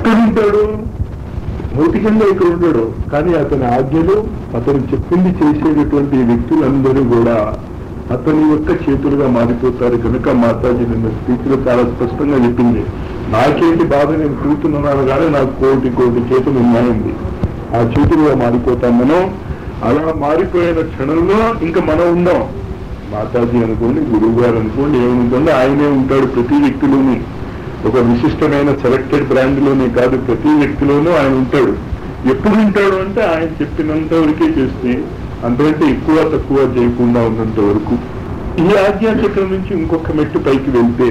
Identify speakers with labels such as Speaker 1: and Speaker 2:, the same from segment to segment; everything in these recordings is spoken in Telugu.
Speaker 1: ఎక్కడుంటాడు భౌతికంగా ఇక్కడ ఉండడు కానీ అతని ఆజ్ఞలు అతను చెప్పింది చేసేటటువంటి వ్యక్తులందరూ కూడా అతని యొక్క చేతులుగా మారిపోతారు కనుక మాతాజీ నిన్న స్పీచ్ లో చాలా స్పష్టంగా చెప్పింది నాకేంటి బాధ నేను కూర్చున్నాను కానీ నాకు కోటి కోటి చేతులు ఉన్నాయండి ఆ చేతులుగా మారిపోతాం మనం అలా మారిపోయిన క్షణంలో ఇంకా మనం ఉందాం మాతాజీ అనుకోండి గురువు గారు అనుకోండి ఏమనుకోండి ఆయనే ఉంటాడు ప్రతి వ్యక్తిలోనూ ఒక విశిష్టమైన సెలెక్టెడ్ బ్రాండ్ లోనే కాదు ప్రతి వ్యక్తిలోనూ ఆయన ఉంటాడు ఎప్పుడు ఉంటాడు అంటే ఆయన చెప్పినంత వరకే చేస్తే అంతకంటే ఎక్కువ తక్కువ చేయకుండా ఉన్నంత వరకు ఈ ఆధ్యాత్మికం నుంచి ఇంకొక మెట్టు పైకి వెళ్తే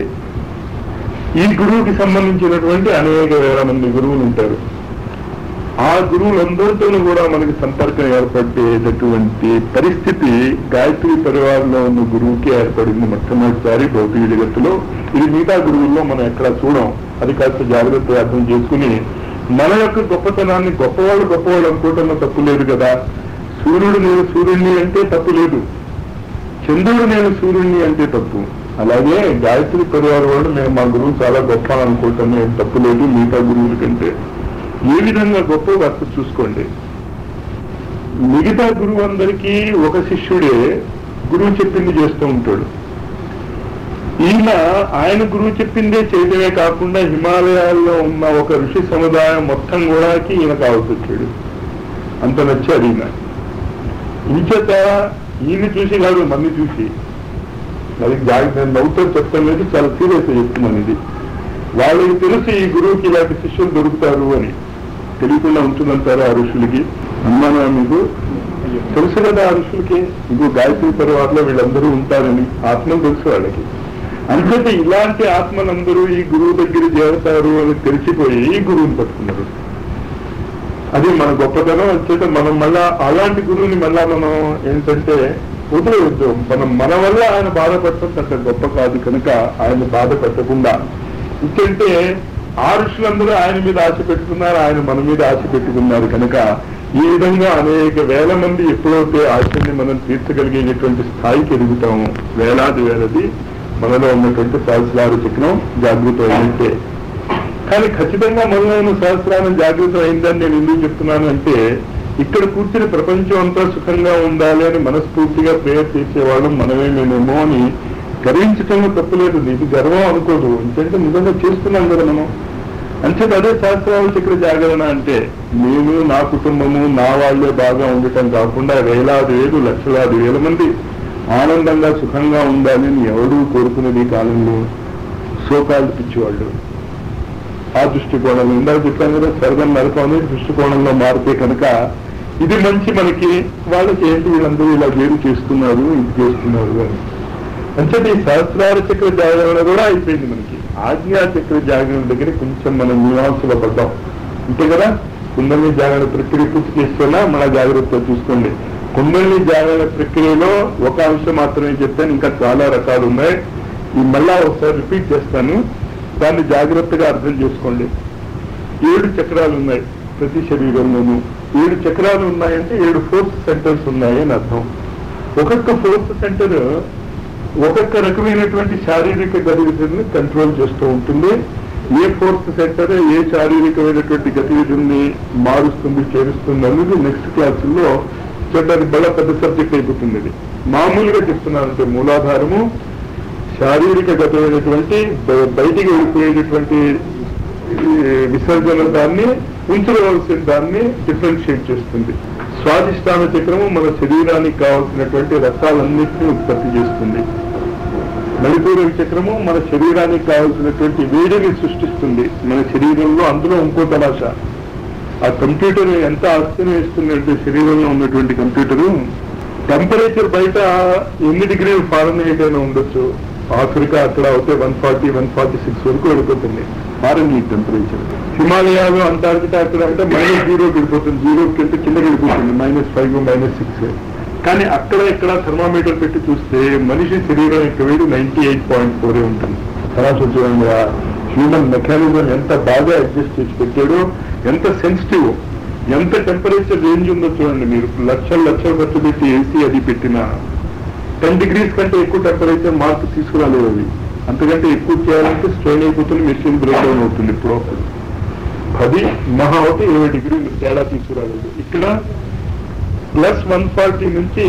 Speaker 1: ఈ గురువుకి సంబంధించినటువంటి అనేక వేల మంది గురువులు ఉంటారు ఆ గురువులందరితోనూ కూడా మనకి సంపర్కం ఏర్పడేటటువంటి పరిస్థితి గాయత్రి పరివారంలో ఉన్న గురువుకి ఏర్పడింది మొట్టమొదటిసారి భౌతిక జగత్తులో ఇది మిగతా గురువుల్లో మనం ఎక్కడ చూడం అది కాస్త జాగ్రత్తగా అర్థం చేసుకుని మన యొక్క గొప్పతనాన్ని గొప్పవాళ్ళు గొప్పవాళ్ళు అనుకోవటంలో తప్పు లేదు కదా సూర్యుడు నేను సూర్యుడిని అంటే తప్పు లేదు చంద్రుడు నేను సూర్యుడిని అంటే తప్పు అలాగే గాయత్రి పరివారం వాళ్ళు నేను మా గురువు చాలా గొప్ప అనుకోవటం ఏం తప్పు లేదు మిగతా గురువుల కంటే ఏ విధంగా గొప్ప వర్క్ చూసుకోండి మిగతా గురువు అందరికీ ఒక శిష్యుడే గురువు చెప్పింది చేస్తూ ఉంటాడు ఈయన ఆయన గురువు చెప్పిందే చేయడమే కాకుండా హిమాలయాల్లో ఉన్న ఒక ఋషి సముదాయం మొత్తం కూడాకి ఈయన కావాల్సి వచ్చాడు అంత నచ్చాడు ఈయన ఇంచేత ఈయన చూసి కాదు మంది చూసి అది జాగ్రత్త నేను నవ్వుతో చెప్తాను లేదు చాలా సీరియస్ చెప్తున్నాను ఇది వాళ్ళకి తెలుసు ఈ గురువుకి ఇలాంటి శిష్యులు దొరుకుతారు అని తెలియకుండా ఉంటుందంటారు ఆ ఋషులకి అనుమానం మీకు తెలుసు కదా ఆ ఋషులకి ఇంకో గాయత్రి పరివారంలో వీళ్ళందరూ ఉంటారని ఆత్మలు తెలుసు వాళ్ళకి అంచేత ఇలాంటి ఆత్మలందరూ ఈ గురువు దగ్గర చేరతారు అని తెలిసిపోయి ఈ గురువుని పట్టుకున్నారు అది మన గొప్పతనం అంచేత మనం మళ్ళా అలాంటి గురువుని మళ్ళా మనం ఏంటంటే వదిలేయొద్దు మనం మన వల్ల ఆయన బాధపడటం అంత గొప్ప కాదు కనుక ఆయన బాధ పెట్టకుండా ఇంకంటే ఆ ఋషులందరూ ఆయన మీద ఆశ పెట్టుకున్నారు ఆయన మన మీద ఆశ పెట్టుకున్నారు కనుక ఈ విధంగా అనేక వేల మంది ఎప్పుడైతే ఆశని మనం తీర్చగలిగేటటువంటి స్థాయికి ఎదుగుతాము వేలాది వేలది మనలో ఉన్నటువంటి సహస్రాలు చక్రం జాగృత అయినట్టే కానీ ఖచ్చితంగా మనలో ఉన్న సహస్రానం జాగృతం అయిందని నేను ఎందుకు చెప్తున్నాను అంటే ఇక్కడ కూర్చుని ప్రపంచం అంతా సుఖంగా ఉండాలి అని మనస్ఫూర్తిగా ప్రేయర్ చేసేవాళ్ళం మనమేమేమో అని గర్వించటంలో తప్పులేదు ఇది గర్వం అనుకోదు ఎందుకంటే నిజంగా చేస్తున్నాం కదా మనం అంచేత అదే శాస్త్రాల చక్ర జాగరణ అంటే నేను నా కుటుంబము నా వాళ్ళే బాగా ఉండటం కాకుండా వేలాది వేలు లక్షలాది వేల మంది ఆనందంగా సుఖంగా ఉండాలి అని ఎవడూ కోరుకునేది ఈ కాలంలో శోకాలు పిచ్చివాళ్ళు ఆ దృష్టికోణంలో ఇందాక చెప్పాను కదా స్వర్గం నరకం అనేది దృష్టికోణంలో మారితే కనుక ఇది మంచి మనకి వాళ్ళకి ఏంటి వీళ్ళందరూ ఇలా వేరు చేస్తున్నారు ఇది చేస్తున్నారు అని అంచేత ఈ సహస్రార చక్ర జాగరణ కూడా అయిపోయింది మనకి ఆజ్ఞా చక్ర జాగరణ దగ్గర కొంచెం మనం న్యూనాన్సులో పడ్డాం అంతే కదా కుండలి జాగరణ ప్రక్రియ పూర్తి చేస్తున్నా మన జాగ్రత్తగా చూసుకోండి కుండలి జాగరణ ప్రక్రియలో ఒక అంశం మాత్రమే చెప్పాను ఇంకా చాలా రకాలు ఉన్నాయి ఈ మళ్ళా ఒకసారి రిపీట్ చేస్తాను దాన్ని జాగ్రత్తగా అర్థం చేసుకోండి ఏడు చక్రాలు ఉన్నాయి ప్రతి శరీరంలోనూ ఏడు చక్రాలు ఉన్నాయంటే ఏడు ఫోర్స్ సెంటర్స్ ఉన్నాయి అని అర్థం ఒక్కొక్క ఫోర్స్ సెంటర్ ఒక్కొక్క రకమైనటువంటి శారీరక గతివిధుల్ని కంట్రోల్ చేస్తూ ఉంటుంది ఏ ఫోర్స్ సెంటర్ ఏ శారీరకమైనటువంటి గతివిధుల్ని మారుస్తుంది చేరుస్తుంది అనేది నెక్స్ట్ క్లాసుల్లో చూడడానికి బల పెద్ద సబ్జెక్ట్ అయిపోతుంది ఇది మామూలుగా చెప్తున్నానంటే మూలాధారము శారీరక గతమైనటువంటి బ- బయటికి వెళ్ళిపోయేటటువంటి ఈ విసర్జన దాన్ని ఉంచవలసిన దాన్ని డిఫరెన్షియేట్ చేస్తుంది స్వాధిష్టాన చక్రము మన శరీరానికి కావాల్సినటువంటి రసాలన్నింటినీ ఉత్పత్తి చేస్తుంది మణిపూర చక్రము మన శరీరానికి కావాల్సినటువంటి వేడిని సృష్టిస్తుంది మన శరీరంలో అందులో ఇంకో తమాషా ఆ కంప్యూటర్ ఎంత ఆశ్చర్యం ఇస్తుందంటే శరీరంలో ఉన్నటువంటి కంప్యూటరు టెంపరేచర్ బయట ఎన్ని డిగ్రీలు ఫారెన్హీట్ అయినా ఉండొచ్చు ఆఫ్రికా అక్కడ అయితే one forty one forty six వరకు వెళ్ళిపోతుంది ఫారెన్హీట్ టెంపరేచర్ హిమాలయాలు అంటార్కిటా అక్కడ అంటే మైనస్ జీరోకి వెళ్ళిపోతుంది జీరో కంటే కిందకి వెళ్ళిపోతుంది మైనస్ ఫైవ్ మైనస్ సిక్స్ కానీ అక్కడ ఇక్కడ థర్మామీటర్ పెట్టి చూస్తే మనిషి శరీరం యొక్క వేడి నైన్టీ ఎయిట్ పాయింట్ ఫోర్ ఉంటుంది తర్వాత చూడండి హ్యూమన్ మెకానిజం ఎంత బాగా అడ్జస్ట్ చేసి పెట్టాడో ఎంత సెన్సిటివ్ ఎంత టెంపరేచర్ రేంజ్ ఉందో చూడండి మీరు లక్షలు లక్షలు ఖర్చు పెట్టి ఏసీ అది పెట్టినా టెన్ డిగ్రీస్ కంటే ఎక్కువ టెంపరేచర్ మార్పు తీసుకురాలేవు అవి అంతకంటే ఎక్కువ చేయాలంటే స్ట్రెయిన్ అయిపోతుంది మెషిన్ బ్రేక్ డౌన్ అవుతుంది ఇప్పుడు పది మహా ఒకటి ఇరవై డిగ్రీలు తేడా తీసుకురాగలదు ఇక్కడ ప్లస్ వన్ ఫార్టీ నుంచి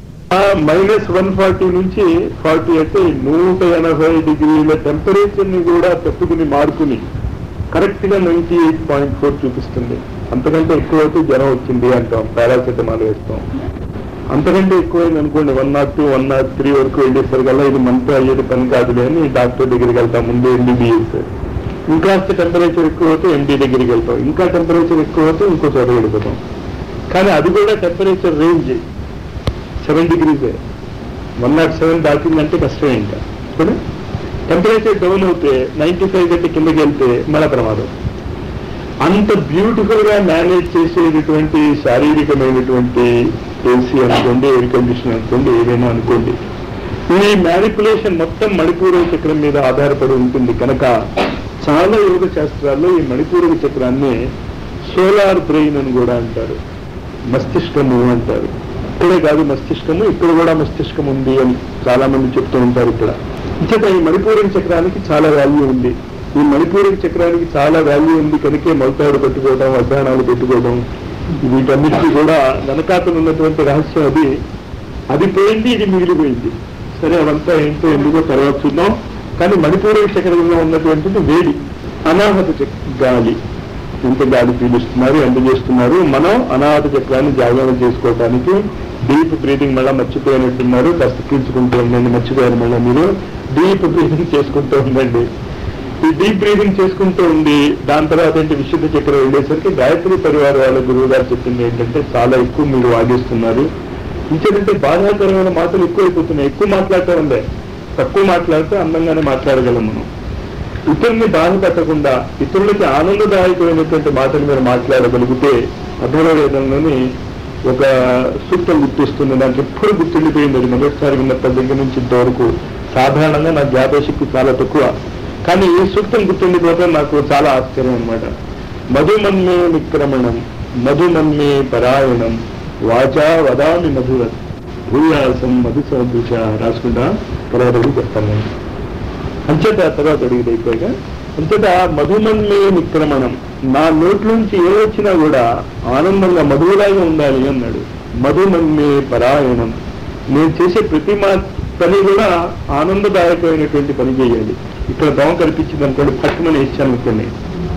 Speaker 1: మైనస్ వన్ ఫార్టీ నుంచి ఫార్టీ అంటే నూట ఎనభై డిగ్రీల టెంపరేచర్ ని కూడా తప్పుకుని మార్కుని కరెక్ట్ గా నైన్టీ ఎయిట్ పాయింట్ ఫోర్ చూపిస్తుంది అంతకంటే ఎక్కువ అయితే జ్వరం వచ్చింది అంటాం పారాసెటమాల్ వేస్తాం అంతకంటే ఎక్కువైంది అనుకోండి one naught two one naught three వరకు వెళ్ళేసరికల్లా ఇది మనతో అయ్యేది పని కాదులే అని డాక్టర్ దగ్గరికి వెళ్తాం ముందు ఎంబీబీఎస్ ఇంకాస్త టెంపరేచర్ ఎక్కువ అయితే ఎండీ దగ్గరికి వెళ్తాం ఇంకా టెంపరేచర్ ఎక్కువ అయితే ఇంకో చోట వెళ్ళిపోతాం కానీ అది కూడా టెంపరేచర్ రేంజ్ సెవెన్ డిగ్రీసే వన్ నాట్ సెవెన్ దాటిందంటే కష్టమే ఇంకా కదా టెంపరేచర్ డౌన్ అవుతే నైన్టీ ఫైవ్ కంటే కిందకి వెళ్తే మళ్ళా ప్రమాదం అంత బ్యూటిఫుల్ గా మేనేజ్ చేసేటటువంటి శారీరకమైనటువంటి ఏసీ అనుకోండి ఎయిర్ కండిషన్ అనుకోండి ఏదైనా అనుకోండి ఈ మ్యానిపులేషన్ మొత్తం మణిపూరక చక్రం మీద ఆధారపడి ఉంటుంది కనుక చాలా యోగ శాస్త్రాల్లో ఈ మణిపూరక చక్రాన్ని సోలార్ బ్రెయిన్ అని కూడా అంటారు మస్తిష్కము అంటారు ఇక్కడే కాదు మస్తిష్కము ఇక్కడ కూడా మస్తిష్కం ఉంది అని చాలా మంది చెప్తూ ఉంటారు ఇక్కడ ఇచ్చట ఈ మణిపూరక చక్రానికి చాలా వాల్యూ ఉంది ఈ మణిపూరక చక్రానికి చాలా వాల్యూ ఉంది కనుకే మొలతాడు పెట్టుకోవడం వడ్డాణాలు పెట్టుకోవడం వీటన్నిటికీ కూడా వెనకాతలు ఉన్నటువంటి రహస్యం అది అది పోయింది ఇది మిగిలిపోయింది సరే అవంతా ఏంటో ఎందుకో తర్వాత చూద్దాం కానీ మణిపూరక చక్రంలో ఉన్నటువంటిది వేడి అనాహత చక్ గాలి ఎంత గాలి పీలుస్తున్నారు ఎంత చేస్తున్నారు మనం అనాహత చక్రాన్ని జాగరణ చేసుకోవడానికి డీప్ బ్రీతింగ్ మళ్ళీ మర్చిపోయినట్టున్నారు కాస్త పీల్చుకుంటూ ఉండండి మర్చిపోయారు మళ్ళీ మీరు డీప్ బ్రీతింగ్ చేసుకుంటూ ఉండండి ఈ డీప్ బ్రీతింగ్ చేసుకుంటూ ఉండి దాని తర్వాత ఏంటి విశుద్ధ చక్రం వెళ్ళేసరికి గాయత్రి పరివార వాళ్ళ గురువు గారు చెప్పింది ఏంటంటే చాలా ఎక్కువ మీరు వాగేస్తున్నారు ఇంకేంటంటే బాధాకరమైన మాటలు ఎక్కువైపోతున్నాయి ఎక్కువ మాట్లాడటం ఉందే తక్కువ మాట్లాడితే అందంగానే మాట్లాడగలం మనం ఇతరుల్ని బాధ పెట్టకుండా ఇతరులకి ఆనందదాయకమైనటువంటి మాటలు మీరు మాట్లాడగలిగితే అధోరవేదంలోని ఒక సూక్తం గుర్తిస్తుంది దాంట్లో ఎప్పుడు గుర్తుండిపోయింది అది మొదటిసారి విన్నప్పటి దగ్గర నుంచి ఇంతవరకు సాధారణంగా నా జ్ఞాపశక్తి చాలా తక్కువ కానీ ఈ సూక్తం గుర్తుండిపోవడం నాకు చాలా ఆశ్చర్యం అనమాట మధుమన్మే నిక్రమణం మధుమన్మే పరాయణం వాచా వదామి మధువత్ భూయాసం మధు సదృశ రాసుకుంటా తర్వాత అడిగి చెప్తాను నేను అంచేత తర్వాత అడిగితే అయిపోయాక అంచేత మధుమన్మే నిక్రమణం నా నోట్లోంచి ఏ వచ్చినా కూడా ఆనందంగా మధువులాగా ఉండాలి అన్నాడు మధుమన్మే పరాయణం నేను చేసే ప్రతి మా పని కూడా ఆనందదాయకమైనటువంటి పని చేయాలి ఇక్కడ దోమ కనిపించింది అనుకోండి పట్టుమని ఇచ్చాను అనుకోండి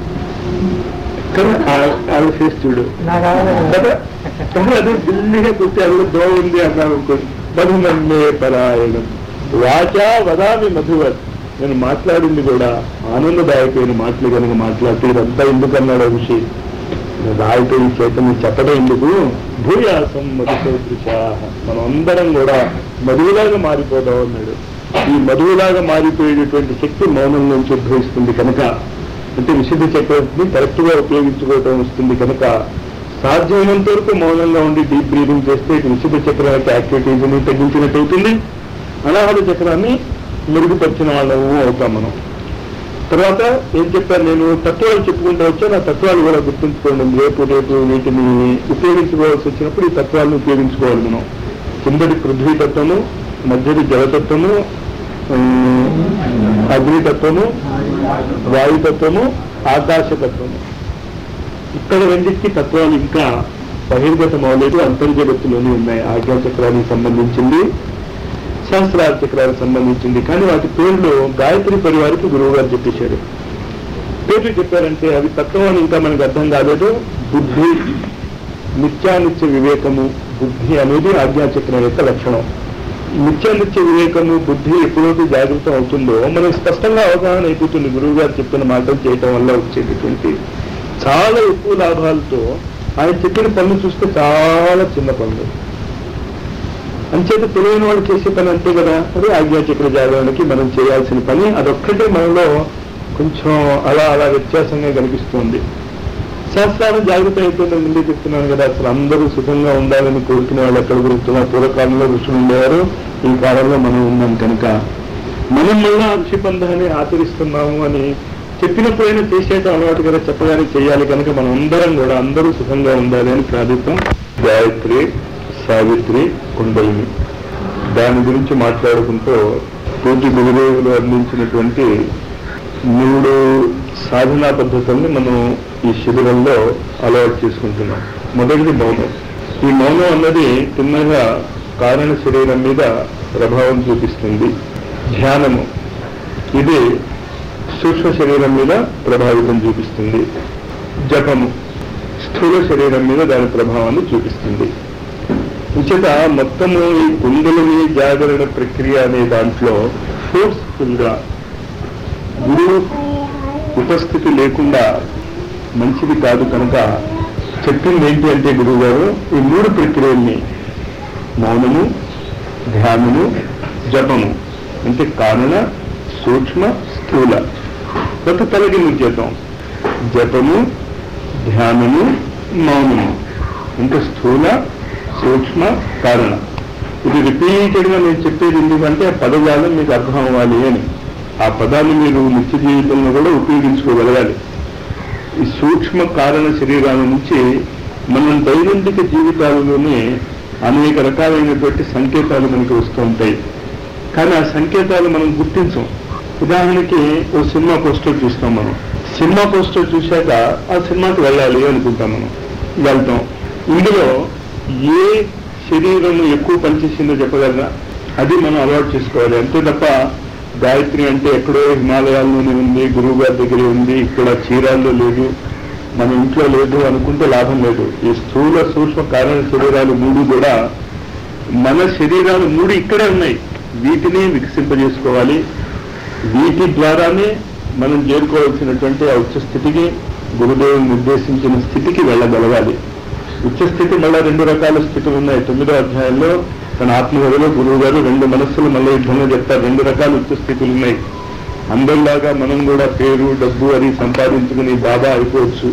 Speaker 1: కానీ ఆ- ఆవిడ ఫేస్ చూడు కదా కానీ అదే ఢిల్లీగా కొట్టి అల్లు దోమ ఉంది అన్నాను అనుకోండి మధుమన్మే పరాయణం వాచా వదామి మధువత్ నేను మాట్లాడింది కూడా ఆనందదాయకమైన మాటలు కనుక మాట్లాడితే ఇదంతా ఎందుకు అన్నాడు ఆ విషయం రాయితో ఈ చైతన్యం చెప్పడం ఎందుకు భూయాసం మధుసదృశ మనం అందరం కూడా మధువులాగా మారిపోదాం అన్నాడు ఈ మధువులాగా మారిపోయేటటువంటి శక్తి మౌనం నుంచి ఉద్భవిస్తుంది కనుక అంటే విశుద్ధ చక్రవర్తిని కరెక్ట్ గా ఉపయోగించుకోవటం వస్తుంది కనుక సాధ్యమైనంత వరకు మౌనంగా ఉండి డీప్ బ్రీదింగ్ చేస్తే ఇటు విశుద్ధ చక్రం యొక్క యాక్టివిటీస్ ని తగ్గించినట్టు అవుతుంది అనాహత చక్రాన్ని మెరుగుపరిచిన వాళ్ళము అవుతాం మనం తర్వాత ఏం చెప్పాను నేను తత్వాలు చెప్పుకుంటూ వచ్చాను ఆ తత్వాలు కూడా గుర్తుంచుకోండి రేపు రేపు వీటిని ఉపయోగించుకోవాల్సి వచ్చినప్పుడు ఈ తత్వాలను ఉపయోగించుకోవాలి మనం కిందటి పృథ్వీ తత్వము మధ్యది జలతత్వము ఉమ్, అగ్నితత్వము వాయుతత్వము ఆకాశతత్వము ఇక్కడ రెండింటికి తత్వాలు ఇంకా బహిర్గతం అవ్వలేదు అంతర్జగత్తులోనే ఉన్నాయి ఆజ్ఞా చక్రానికి సంబంధించింది శాస్త్రాల చక్రాలకు సంబంధించింది కానీ వాటి పేర్లు గాయత్రి పరివారికి గురువు గారు చెప్పేశారు పేర్లు చెప్పారంటే అవి తత్వం అని ఇంకా మనకు అర్థం కాలేదు బుద్ధి నిత్యానిత్య వివేకము బుద్ధి అనేది ఆజ్ఞాచక్రం యొక్క లక్షణం నిత్యానిత్య వివేకము బుద్ధి ఎప్పుడైతే జాగృతం అవుతుందో మనకు స్పష్టంగా అవగాహన అయిపోతుంది గురువు గారు చెప్పిన మాటలు చేయటం వల్ల వచ్చేటటువంటి చాలా ఎక్కువ లాభాలతో ఆయన చెప్పిన పనులు చూస్తే చాలా చిన్న పనులు అంచేత తెలియని వాళ్ళు చేసే పని అంతే కదా అదే ఆజ్ఞాచక్ర జాగరణకి మనం చేయాల్సిన పని అదొక్కటే మనలో కొంచెం అలా అలా వ్యత్యాసంగా కనిపిస్తుంది శాస్త్రాలు జాగ్రత్త అయిపోయిందని ముందే చెప్తున్నాను కదా అసలు అందరూ సుఖంగా ఉండాలని కోరుకునే వాళ్ళు ఎక్కడ గురుతున్నారు పూర్వకాలంలో ఋషులు ఉండేవారు ఈ కాలంలో మనం ఉన్నాం కనుక మనం మళ్ళా అక్షిబంధాన్ని ఆచరిస్తున్నాము అని చెప్పినప్పుడైనా చేసేట అలవాటు కదా చెప్పగానే చేయాలి కనుక మనం అందరం కూడా అందరూ సుఖంగా ఉండాలి అని ప్రార్థిస్తాం గాయత్రి సావిత్రి కుండలిని దాని గురించి మాట్లాడుకుంటూ పూజ గురుదేవులు అందించినటువంటి మూడు సాధనా పద్ధతుల్ని మనం ఈ శిబిరంలో అలవాటు చేసుకుంటున్నాం మొదటిది మౌనం ఈ మౌనం అన్నది తిన్నగా కారణ శరీరం మీద ప్రభావం చూపిస్తుంది ధ్యానము ఇది సూక్ష్మ శరీరం మీద ప్రభావితం చూపిస్తుంది జపము స్థూల శరీరం మీద దాని ప్రభావాన్ని చూపిస్తుంది ఉచిత మొత్తము ఈ కుండలిని జాగరణ ప్రక్రియ అనే దాంట్లో ఫోర్స్ఫుల్ గా గురువు ఉపస్థితి లేకుండా మంచిది కాదు కనుక చెప్పింది ఏంటి అంటే గురువు గారు ఈ మూడు ప్రక్రియల్ని మౌనము ధ్యానము జపము అంటే కారణ సూక్ష్మ స్థూల కొత్త తలకి చేద్దాం జపము ధ్యానము మౌనము ఇంకా స్థూల సూక్ష్మ కారణ ఇది రిపీటెడ్ గా నేను చెప్పేది ఎందుకంటే ఆ పదజాలం మీకు అర్థం అవ్వాలి అని ఆ పదాన్ని మీరు నిత్య జీవితంలో కూడా ఉపయోగించుకోగలగాలి ఈ సూక్ష్మ కారణ శరీరాల నుంచి మనం దైనందిక జీవితాలలోనే అనేక రకాలైనటువంటి సంకేతాలు మనకి వస్తూ ఉంటాయి కానీ ఆ సంకేతాలు మనం గుర్తించం ఉదాహరణకి ఓ సినిమా పోస్టర్ చూస్తాం మనం సినిమా పోస్టర్ చూశాక ఆ సినిమాకి వెళ్ళాలి అనుకుంటాం మనం వెళ్తాం ఇందులో ఏ శరీరం ఎక్కువ పనిచేసిందో చెప్పగలరా అది మనం అలవాటు చేసుకోవాలి అంతే తప్ప గాయత్రి అంటే ఎక్కడో హిమాలయాల్లోనే ఉంది గురువు గారి దగ్గరే ఉంది ఇక్కడ చీరాల్లో లేదు మన ఇంట్లో లేదు అనుకుంటే లాభం లేదు ఈ స్థూల సూక్ష్మ కారణ శరీరాలు మూడు కూడా మన శరీరాలు మూడు ఇక్కడే ఉన్నాయి వీటిని వికసింపజేసుకోవాలి వీటి ద్వారానే మనం చేరుకోవాల్సినటువంటి ఆ ఉచ్చ స్థితికి గురుదేవుని నిర్దేశించిన స్థితికి వెళ్ళగలగాలి ఉచ్చ స్థితి మళ్ళా రెండు రకాల స్థితులు ఉన్నాయి తొమ్మిదో అధ్యాయంలో తన ఆత్మకథలో గురువు గారు రెండు మనస్సులు మళ్ళీ యుద్ధంలో చెప్తారు రెండు రకాల ఉచ్చ స్థితులు ఉన్నాయి అందరిలాగా మనం కూడా పేరు డబ్బు అది సంపాదించుకుని బాబా అయిపోవచ్చు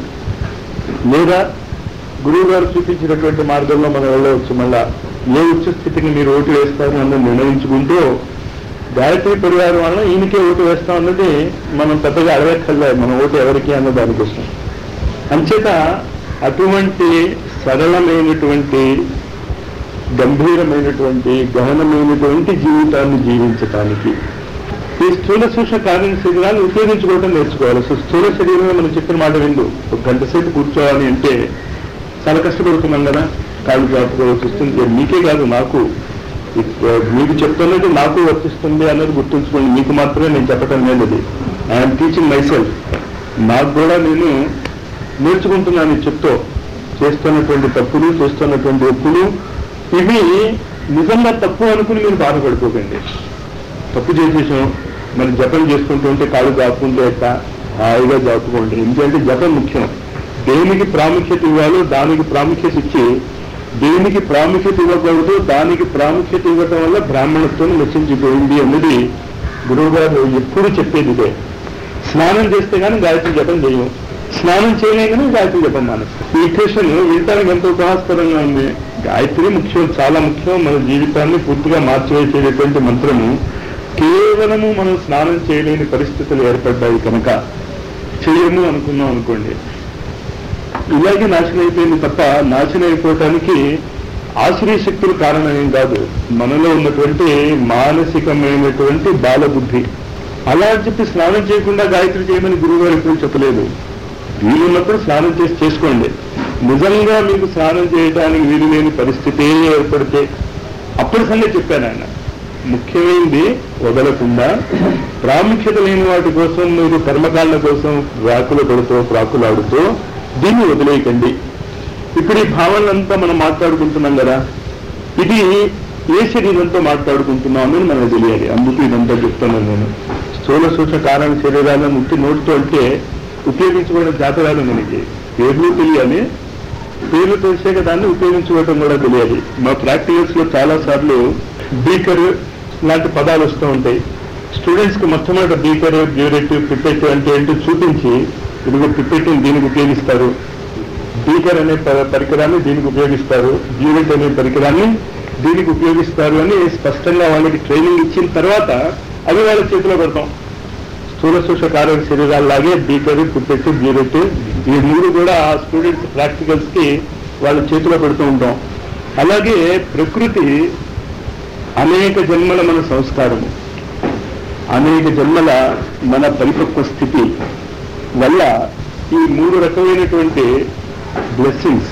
Speaker 1: లేదా గురువు గారు చూపించినటువంటి మార్గంలో మనం వెళ్ళవచ్చు మళ్ళా ఏ ఉచ్చ స్థితికి మీరు ఓటు వేస్తారు అన్నది నిర్ణయించుకుంటూ గాయత్రి పరివారం వలన ఈయనకే ఓటు వేస్తాం అన్నది మనం పెద్దగా అడగక్కర్లేదు మన ఓటు ఎవరికి అన్న దానికోసం అంచేత అటువంటి సరళమైనటువంటి గంభీరమైనటువంటి గహనమైనటువంటి జీవితాన్ని జీవించటానికి ఈ స్థూల సూక్ష్మ కార్య శరీరాన్ని ఉపయోగించుకోవడం నేర్చుకోవాలి సో స్థూల శరీరంలో మనం చెప్పిన మాట విందు ఒక గంట సేపు కూర్చోవాలి అంటే చాలా కష్టపడుతున్నాం కదా కాళ్ళు జాపుకోవాల్సి వస్తుంది మీకే కాదు నాకు ఇప్- మీకు చెప్తున్నది నాకు వర్తిస్తుంది అన్నది గుర్తుంచుకోండి మీకు మాత్రమే నేను చెప్పటం లేదు అది ఐఎమ్ టీచింగ్ మై సెల్ఫ్ నాకు కూడా నేను నేర్చుకుంటున్నాను ఈ చెప్తూ చేస్తున్నటువంటి తప్పులు చేస్తున్నటువంటి ఒప్పులు ఇవి నిజంగా తప్పు అనుకుని మీరు బాధపడిపోకండి తప్పు చేసేసాం మరి జపం చేసుకుంటూ ఉంటే కాళ్ళు జాపుకుంటే ఎట్ట హాయిగా జాపుకోండి ఎందుకంటే జపం ముఖ్యం దేనికి ప్రాముఖ్యత ఇవ్వాలో దానికి ప్రాముఖ్యత ఇచ్చి దేనికి ప్రాముఖ్యత ఇవ్వకూడదు దానికి ప్రాముఖ్యత ఇవ్వటం వల్ల బ్రాహ్మణత్వం నశించిపోయింది అన్నది గురువు గారు ఎప్పుడు చెప్పేది ఇదే స్నానం చేస్తే కానీ గాయత్రి జపం చేయం స్నానం చేయలేగానే గాయత్రి జపం మానేస్తాం ఈ క్వశ్చన్ వినటానికి ఎంతో ఉపహాస్కరంగా ఉంది గాయత్రి ముఖ్యం చాలా ముఖ్యం మన జీవితాన్ని పూర్తిగా మార్చివేసేటటువంటి మంత్రము కేవలము మనం స్నానం చేయలేని పరిస్థితులు ఏర్పడ్డాయి కనుక చేయము అనుకున్నాం అనుకోండి ఇలాగే నాశనం అయిపోయింది తప్ప నాశనం అయిపోవటానికి ఆశ్రయ శక్తులు కారణం ఏం కాదు మనలో ఉన్నటువంటి మానసికమైనటువంటి బాలబుద్ధి అలా అని చెప్పి స్నానం చేయకుండా గాయత్రి చేయమని గురువు గారు ఎప్పుడు చెప్పలేదు వీలున్నప్పుడు స్నానం చేసి చేసుకోండి నిజంగా మీకు స్నానం చేయడానికి వీలు లేని పరిస్థితి ఏర్పడితే అప్పుడు సంగతి చెప్పాను ఆయన ముఖ్యమైనది వదలకుండా ప్రాముఖ్యత లేని వాటి కోసం మీరు కర్మకాండ కోసం రాకులు పడుతూ ప్రాకులాడుతూ దీన్ని వదిలేయకండి ఇప్పుడు ఈ భావనలంతా మనం మాట్లాడుకుంటున్నాం కదా ఇది ఏ శరీరంతో మాట్లాడుకుంటున్నాం అని మనకు తెలియాలి అందుకు ఇదంతా చెప్తున్నాను నేను స్థూల సూక్ష్మ కారణ శరీరాలను ఉట్టి నోటితో అంటే ఉపయోగించుకోవడం జాతరాలు మనకి పేర్లు తెలియాలి పేర్లు తెలిసాక దాన్ని ఉపయోగించుకోవడం కూడా తెలియాలి మా ప్రాక్టికల్స్ లో చాలా సార్లు బీకర్ లాంటి పదాలు వస్తూ ఉంటాయి స్టూడెంట్స్ కి మొట్టమొదటి బీకర్ బ్యూరెట్ పిపెట్ అంటే ఏంటో చూపించి ఇదిగో పిపెట్ దీనికి ఉపయోగిస్తారు బీకర్ అనే ప- పరికరాన్ని దీనికి ఉపయోగిస్తారు బ్యూరెట్ అనే పరికరాన్ని దీనికి ఉపయోగిస్తారు అని స్పష్టంగా వాళ్ళకి ట్రైనింగ్ ఇచ్చిన తర్వాత అవి వాళ్ళ చేతిలో పెడతాం స్థూల సూక్ష్మ కార్య శరీరాల్లాగే బీకర్ పుట్టెట్టు బ్యూరెట్ ఈ మూడు కూడా ఆ స్టూడెంట్స్ ప్రాక్టికల్స్ కి వాళ్ళ చేతిలో పెడుతూ ఉంటాం అలాగే ప్రకృతి అనేక జన్మల మన సంస్కారము అనేక జన్మల మన పరిపక్వ స్థితి వల్ల ఈ మూడు రకమైనటువంటి బ్లెస్సింగ్స్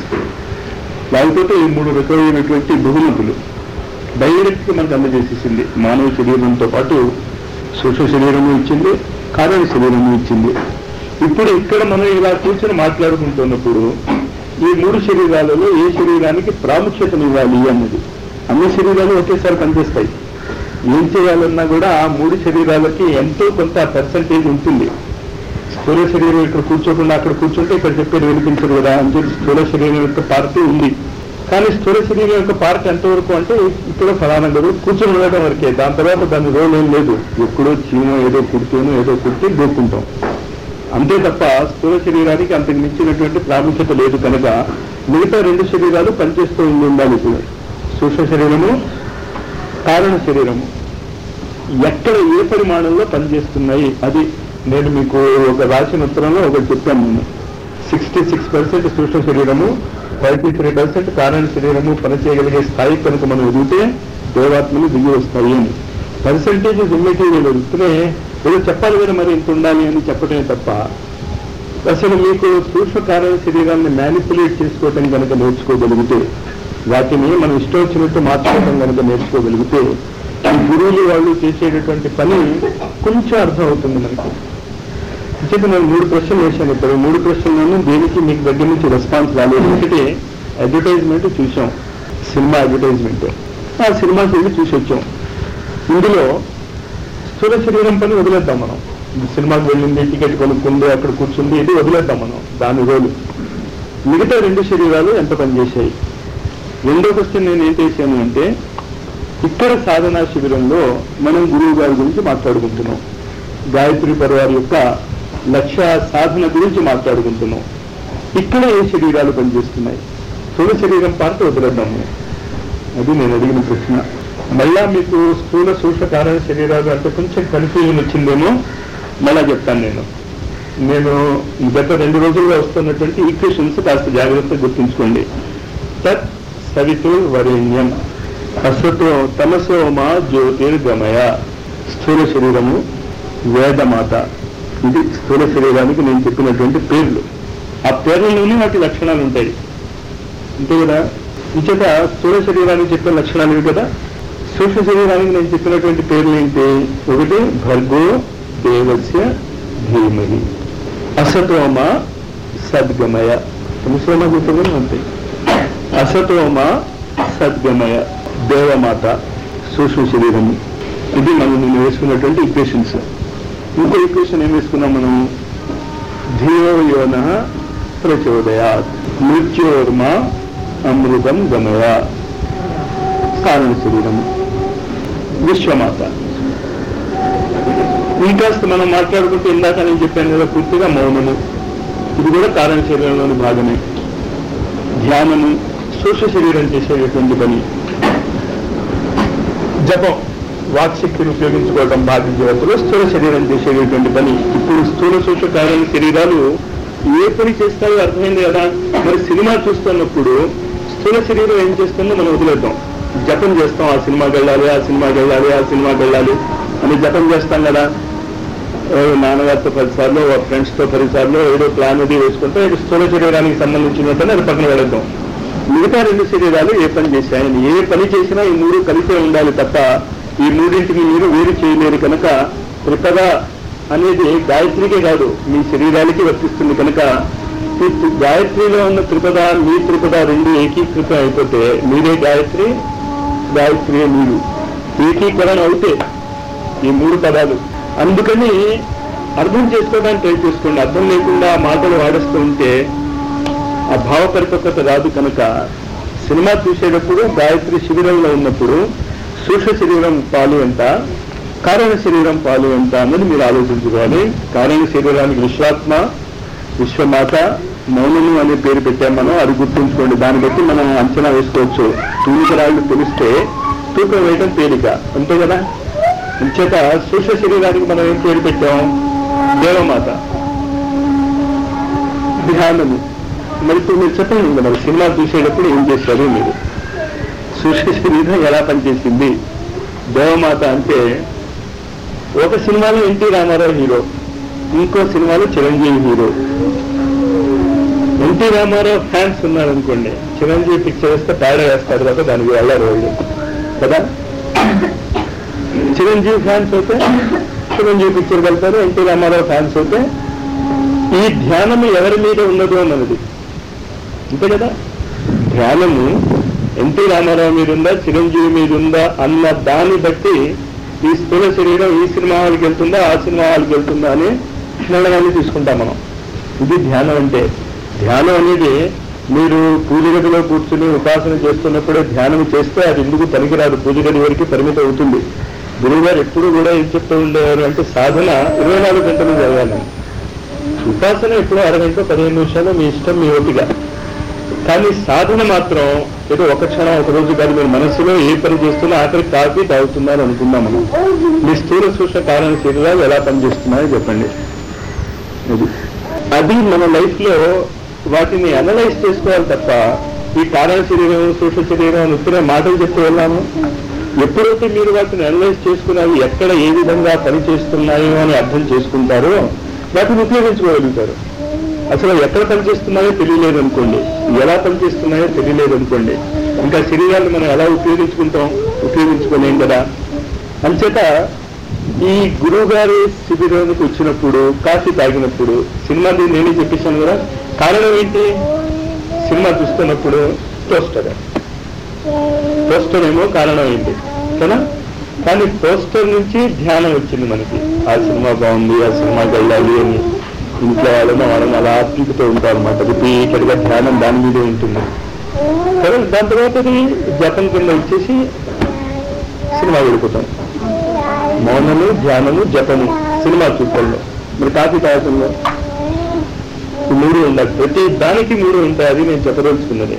Speaker 1: లేకపోతే ఈ మూడు రకమైనటువంటి బహుమతులు డైరెక్ట్ గా మనకు అందజేసేసింది మానవ శరీరంతో పాటు సూక్ష్మ శరీరము ఇచ్చింది కారణ శరీరము ఇచ్చింది ఇప్పుడు ఇక్కడ మనం ఇలా కూర్చొని మాట్లాడుకుంటున్నప్పుడు ఈ మూడు శరీరాలలో ఏ శరీరానికి ప్రాముఖ్యతనివ్వాలి అన్నది అన్ని శరీరాలు ఒకేసారి పనిచేస్తాయి ఏం చేయాలన్నా కూడా ఆ మూడు శరీరాలకి ఎంతో కొంత పర్సంటేజ్ ఉంటుంది స్థూల శరీరం ఇక్కడ కూర్చోకుండా అక్కడ కూర్చుంటే ఇక్కడ చెప్పేది వినిపించదు కదా అని చెప్పి స్థూల శరీరం యొక్క పార్టీ ఉంది కానీ స్థూల శరీరం యొక్క పార్ట్ ఎంతవరకు అంటే ఇక్కడ ఫలానా గదువు కూర్చొని ఉండడం వరకే దాని తర్వాత దాని రోల్ ఏం లేదు ఎక్కడో చీమ ఏదో కుడుతూనో ఏదో కుడితే దూకుంటాం అంతే తప్ప స్థూల శరీరానికి అంతకు మించినటువంటి ప్రాముఖ్యత లేదు కనుక మిగతా రెండు శరీరాలు పనిచేస్తూ ఉండి ఉండాలి ఇప్పుడు సూక్ష్మ శరీరము కారణ శరీరము ఎక్కడ ఏ పరిమాణంలో పనిచేస్తున్నాయి అది నేను మీకు ఒక రాసిన ఉత్తరంలో ఒకటి చెప్పాను నేను సిక్స్టీ సిక్స్ పర్సెంట్ సూక్ష్మ శరీరము థర్టీ త్రీ పర్సెంట్ కారణ శరీరము పనిచేయగలిగే స్థాయి కనుక మనం ఎదిగితే దేవాత్మలు దిగి వస్తాయి అని పర్సెంటేజ్ ఇమ్మెటీరియల్ వస్తూనే ఏదో చెప్పాలి కదా మరి ఇంత ఉండాలి అని చెప్పడమే తప్ప అసలు మీకు సూక్ష్మ కారణ శరీరాన్ని మ్యానిపులేట్ చేసుకోవటం కనుక నేర్చుకోగలిగితే వాటిని మనం ఇష్టం వచ్చినట్టు మార్చుకోవటం కనుక నేర్చుకోగలిగితే ఈ గురువులు వాళ్ళు చేసేటటువంటి పని కొంచెం అర్థం అవుతుంది మనకి చెప్పి నేను మూడు ప్రశ్నలు వేశాను ఇప్పుడు మూడు ప్రశ్నలను దేనికి మీకు దగ్గర నుంచి రెస్పాన్స్ రాలేదు ఒకటి అడ్వర్టైజ్మెంట్ చూసాం సినిమా అడ్వర్టైజ్మెంట్ ఆ సినిమాకి వెళ్ళి చూసి వచ్చాం ఇందులో స్థూల శరీరం పని వదిలేద్దాం మనం సినిమాకి వెళ్ళింది టికెట్ కొనుక్కుంది అక్కడ కూర్చుంది ఇది వదిలేద్దాం మనం దాని రోలు మిగతా రెండు శరీరాలు ఎంత పనిచేశాయి రెండో క్వశ్చన్ నేను ఏం చేశాను అంటే ఇక్కడ సాధనా శిబిరంలో మనం గురువు గారి గురించి మాట్లాడుకుంటున్నాం గాయత్రి పరివార్ యొక్క లక్ష్య సాధన గురించి మాట్లాడుకుంటున్నాం ఇక్కడ ఏ శరీరాలు పనిచేస్తున్నాయి స్థూల శరీరం పార్ట్ వదిలేద్దాము అది నేను అడిగిన ప్రశ్న మళ్ళా మీకు స్థూల సూక్ష్మ కారణ శరీరాలు అంటే కొంచెం కన్ఫ్యూజన్ వచ్చిందేమో మళ్ళా చెప్తాను నేను నేను గత రెండు రోజుల్లో వస్తున్నటువంటి ఈక్వేషన్స్ కాస్త జాగ్రత్తగా గుర్తుంచుకోండి తత్ సవితుర్ వరేణ్యం అసతో తమసో మా జ్యోతిర్గమయ స్థూల శరీరము వేదమాత ఇది స్థూల శరీరానికి నేను చెప్పినటువంటి పేర్లు ఆ పేర్లలోనే వాటి లక్షణాలు ఉంటాయి అంతే కదా ఇంచేత స్థూల శరీరానికి చెప్పిన లక్షణాలు ఇవి కదా సూక్ష్మ శరీరానికి నేను చెప్పినటువంటి పేర్లు ఏంటి ఒకటి భర్గో దేవస్య ధీమహి అసతోమ సద్గమయ తమసోమ చెప్పడం అంతే అసతోమ సద్గమయ దేవమాత సూక్ష్మ శరీరము ఇది మనం నేను వేసుకున్నటువంటి ఈక్వేషన్స్ ఇంకో ఈక్వేషన్ ఏం వేసుకున్నాం మనం ధియో యోన ప్రచోదయాత్ మృత్యోర్మ అమృతం గమయ కారణ శరీరము విశ్వమాత ఇంకాస్త మనం మాట్లాడుకుంటే ఇందాక నేను చెప్పాను కదా పూర్తిగా మౌనము ఇది కూడా కారణ శరీరంలోని భాగమే ధ్యానము సూక్ష్మ శరీరం చేసేటటువంటి పని జపం వాక్శక్తిని ఉపయోగించుకోవడం బాధ్య జగత్తులో స్థూల శరీరం చేసేటటువంటి పని ఇప్పుడు స్థూల సూక్ష్మ కారణ శరీరాలు ఏ పని చేస్తారో అర్థమైంది కదా మరి సినిమా చూస్తున్నప్పుడు స్థూల శరీరం ఏం చేస్తుందో మనం వదిలేద్దాం జపం చేస్తాం ఆ సినిమాకి వెళ్ళాలి ఆ సినిమాకి వెళ్ళాలి ఆ సినిమాకి వెళ్ళాలి అని జపం చేస్తాం కదా ఓ నాన్నగారితో పదిసార్లు ఓ ఫ్రెండ్స్తో పదిసార్లు ఏదో ప్లాన్ అది వేసుకుంటే ఇది స్థూల శరీరానికి సంబంధించినట్టు అది పక్కన వెళదాం మిగతా రెండు శరీరాలు ఏ పని చేశాయని ఏ పని చేసినా ఈ మూడు కలిసే ఉండాలి తప్ప ఈ మూడింటిని మీరు వేరు చేయలేరు కనుక త్రిపద అనేది గాయత్రికే కాదు మీ శరీరానికి వర్తిస్తుంది కనుక ఈ త్రి- గాయత్రిలో ఉన్న త్రిపద మీ త్రిపద రెండు ఏకీకృతం అయిపోతే మీరే గాయత్రి గాయత్రి మీరు ఏకీకరణ అవుతే ఈ మూడు పదాలు అందుకని అర్థం చేసుకోవడానికి ట్రై చేసుకోండి అర్థం లేకుండా ఆ మాటలు వాడేస్తూ ఉంటే ఆ భావ పరిపక్వత రాదు కనుక సినిమా చూసేటప్పుడు గాయత్రి శిబిరంలో ఉన్నప్పుడు సూక్ష్మ శరీరం పాలు ఎంత కారణ శరీరం పాలు ఎంత అన్నది మీరు ఆలోచించుకోవాలి కారణ శరీరానికి విశ్వాత్మ విశ్వమాత మౌనము అనే పేరు పెట్టాం మనం అది గుర్తుంచుకోండి దాన్ని బట్టి మనం అంచనా వేసుకోవచ్చు తూనికరాళ్ళు తెలిస్తే తూకం వేయడం తేలిక అంతే కదా ఇంచేత సూక్ష్మ శరీరానికి మనం ఏం పేరు పెట్టాం దేవమాత ధ్యానము మరి ఇప్పుడు మీరు చెప్పండి ఇంకా మరి సినిమా చూసేటప్పుడు ఏం చేశారు మీరు సూక్ష్మ శరీరం ఎలా పనిచేసింది దేవమాత అంటే ఒక సినిమాలో ఎన్టీ రామారావు హీరో ఇంకో సినిమాలో చిరంజీవి హీరో ఎన్టీ రామారావు ఫ్యాన్స్ ఉన్నారనుకోండి చిరంజీవి పిక్చర్ వేస్తే పేడ వేస్తారు కదా దానికి వెళ్ళారు వాళ్ళు కదా చిరంజీవి ఫ్యాన్స్ అయితే చిరంజీవి పిక్చర్ వెళ్తారు ఎన్టీ రామారావు ఫ్యాన్స్ అయితే ఈ ధ్యానము ఎవరి మీద ఉన్నదో అన్నది అంతే కదా ధ్యానము ఎన్టీ రామారావు మీద ఉందా చిరంజీవి మీద ఉందా అన్న దాన్ని బట్టి ఈ స్థూల శరీరం ఈ సినిమా హాల్కి వెళ్తుందా ఆ సినిమా హాల్కి వెళ్తుందా అని నిర్ణయాన్ని తీసుకుంటాం మనం ఇది ధ్యానం అంటే ధ్యానం అనేది మీరు పూజ గదిలో కూర్చుని ఉపాసన చేస్తున్నప్పుడే ధ్యానం చేస్తే అది ఎందుకు పనికిరాదు పూజ గది వరకు పరిమితం అవుతుంది గురువు గారు ఎప్పుడు కూడా ఏం చెప్తూ ఉండేవారు అంటే సాధన ఇరవై నాలుగు గంటలు జరగాలి ఉపాసన ఎప్పుడో అరగంట పదిహేను నిమిషాలు మీ ఇష్టం మీ ఓపిక కానీ సాధన మాత్రం ఏదో ఒక క్షణం ఒక రోజు కాదు మీరు మనస్సులో ఏ పని చేస్తున్నా ఆఖరి కాఫీ తాగుతున్నారు అనుకుందాం మనం మీ స్థూల సూక్ష్మ కారణ శరీరాలు ఎలా పనిచేస్తున్నాయో చెప్పండి అది అది మన లైఫ్ లో వాటిని అనలైజ్ చేసుకోవాలి తప్ప ఈ కారణ శరీరం సూక్ష్మ శరీరం అని ఉత్తరే మాటలు చెప్తూ వెళ్ళాము ఎప్పుడైతే మీరు వాటిని అనలైజ్ చేసుకుని అవి ఎక్కడ ఏ విధంగా పనిచేస్తున్నాయో అని అర్థం చేసుకుంటారో వాటిని ఉపయోగించుకోగలుగుతారు అసలు ఎక్కడ పనిచేస్తున్నాయో తెలియలేదు అనుకోండి ఎలా పనిచేస్తున్నాయో తెలియలేదు అనుకోండి ఇంకా శరీరాన్ని మనం ఎలా ఉపయోగించుకుంటాం ఉపయోగించుకోలేం కదా అంచేత ఈ గురువు గారి శిబిరానికి వచ్చినప్పుడు కాఫీ తాగినప్పుడు సినిమా దీన్ని నేనే చెప్పేశాను కదా కారణం ఏంటి సినిమా చూస్తున్నప్పుడు పోస్టర్ పోస్టర్ ఏమో కారణం ఏంటి కదా కానీ పోస్టర్ నుంచి ధ్యానం వచ్చింది మనకి ఆ సినిమా బాగుంది ఆ సినిమాకి వెళ్ళాలి అని ఇంట్లో వాళ్ళని వాళ్ళని అలా పీకుతూ ఉంటాం అనమాట రిపీటెడ్ గా ధ్యానం దాని మీదే ఉంటుంది సరే దాని తర్వాత అది జపం కింద వచ్చేసి సినిమా వెళ్ళిపోతాం మౌనము ధ్యానము జపము సినిమా చూపంలో మరి కాఫీ తాగటంలో ఈ మూడు ఉండాలి ప్రతి దానికి మూడు ఉంటాయి అది నేను చెప్పదలుచుకున్నది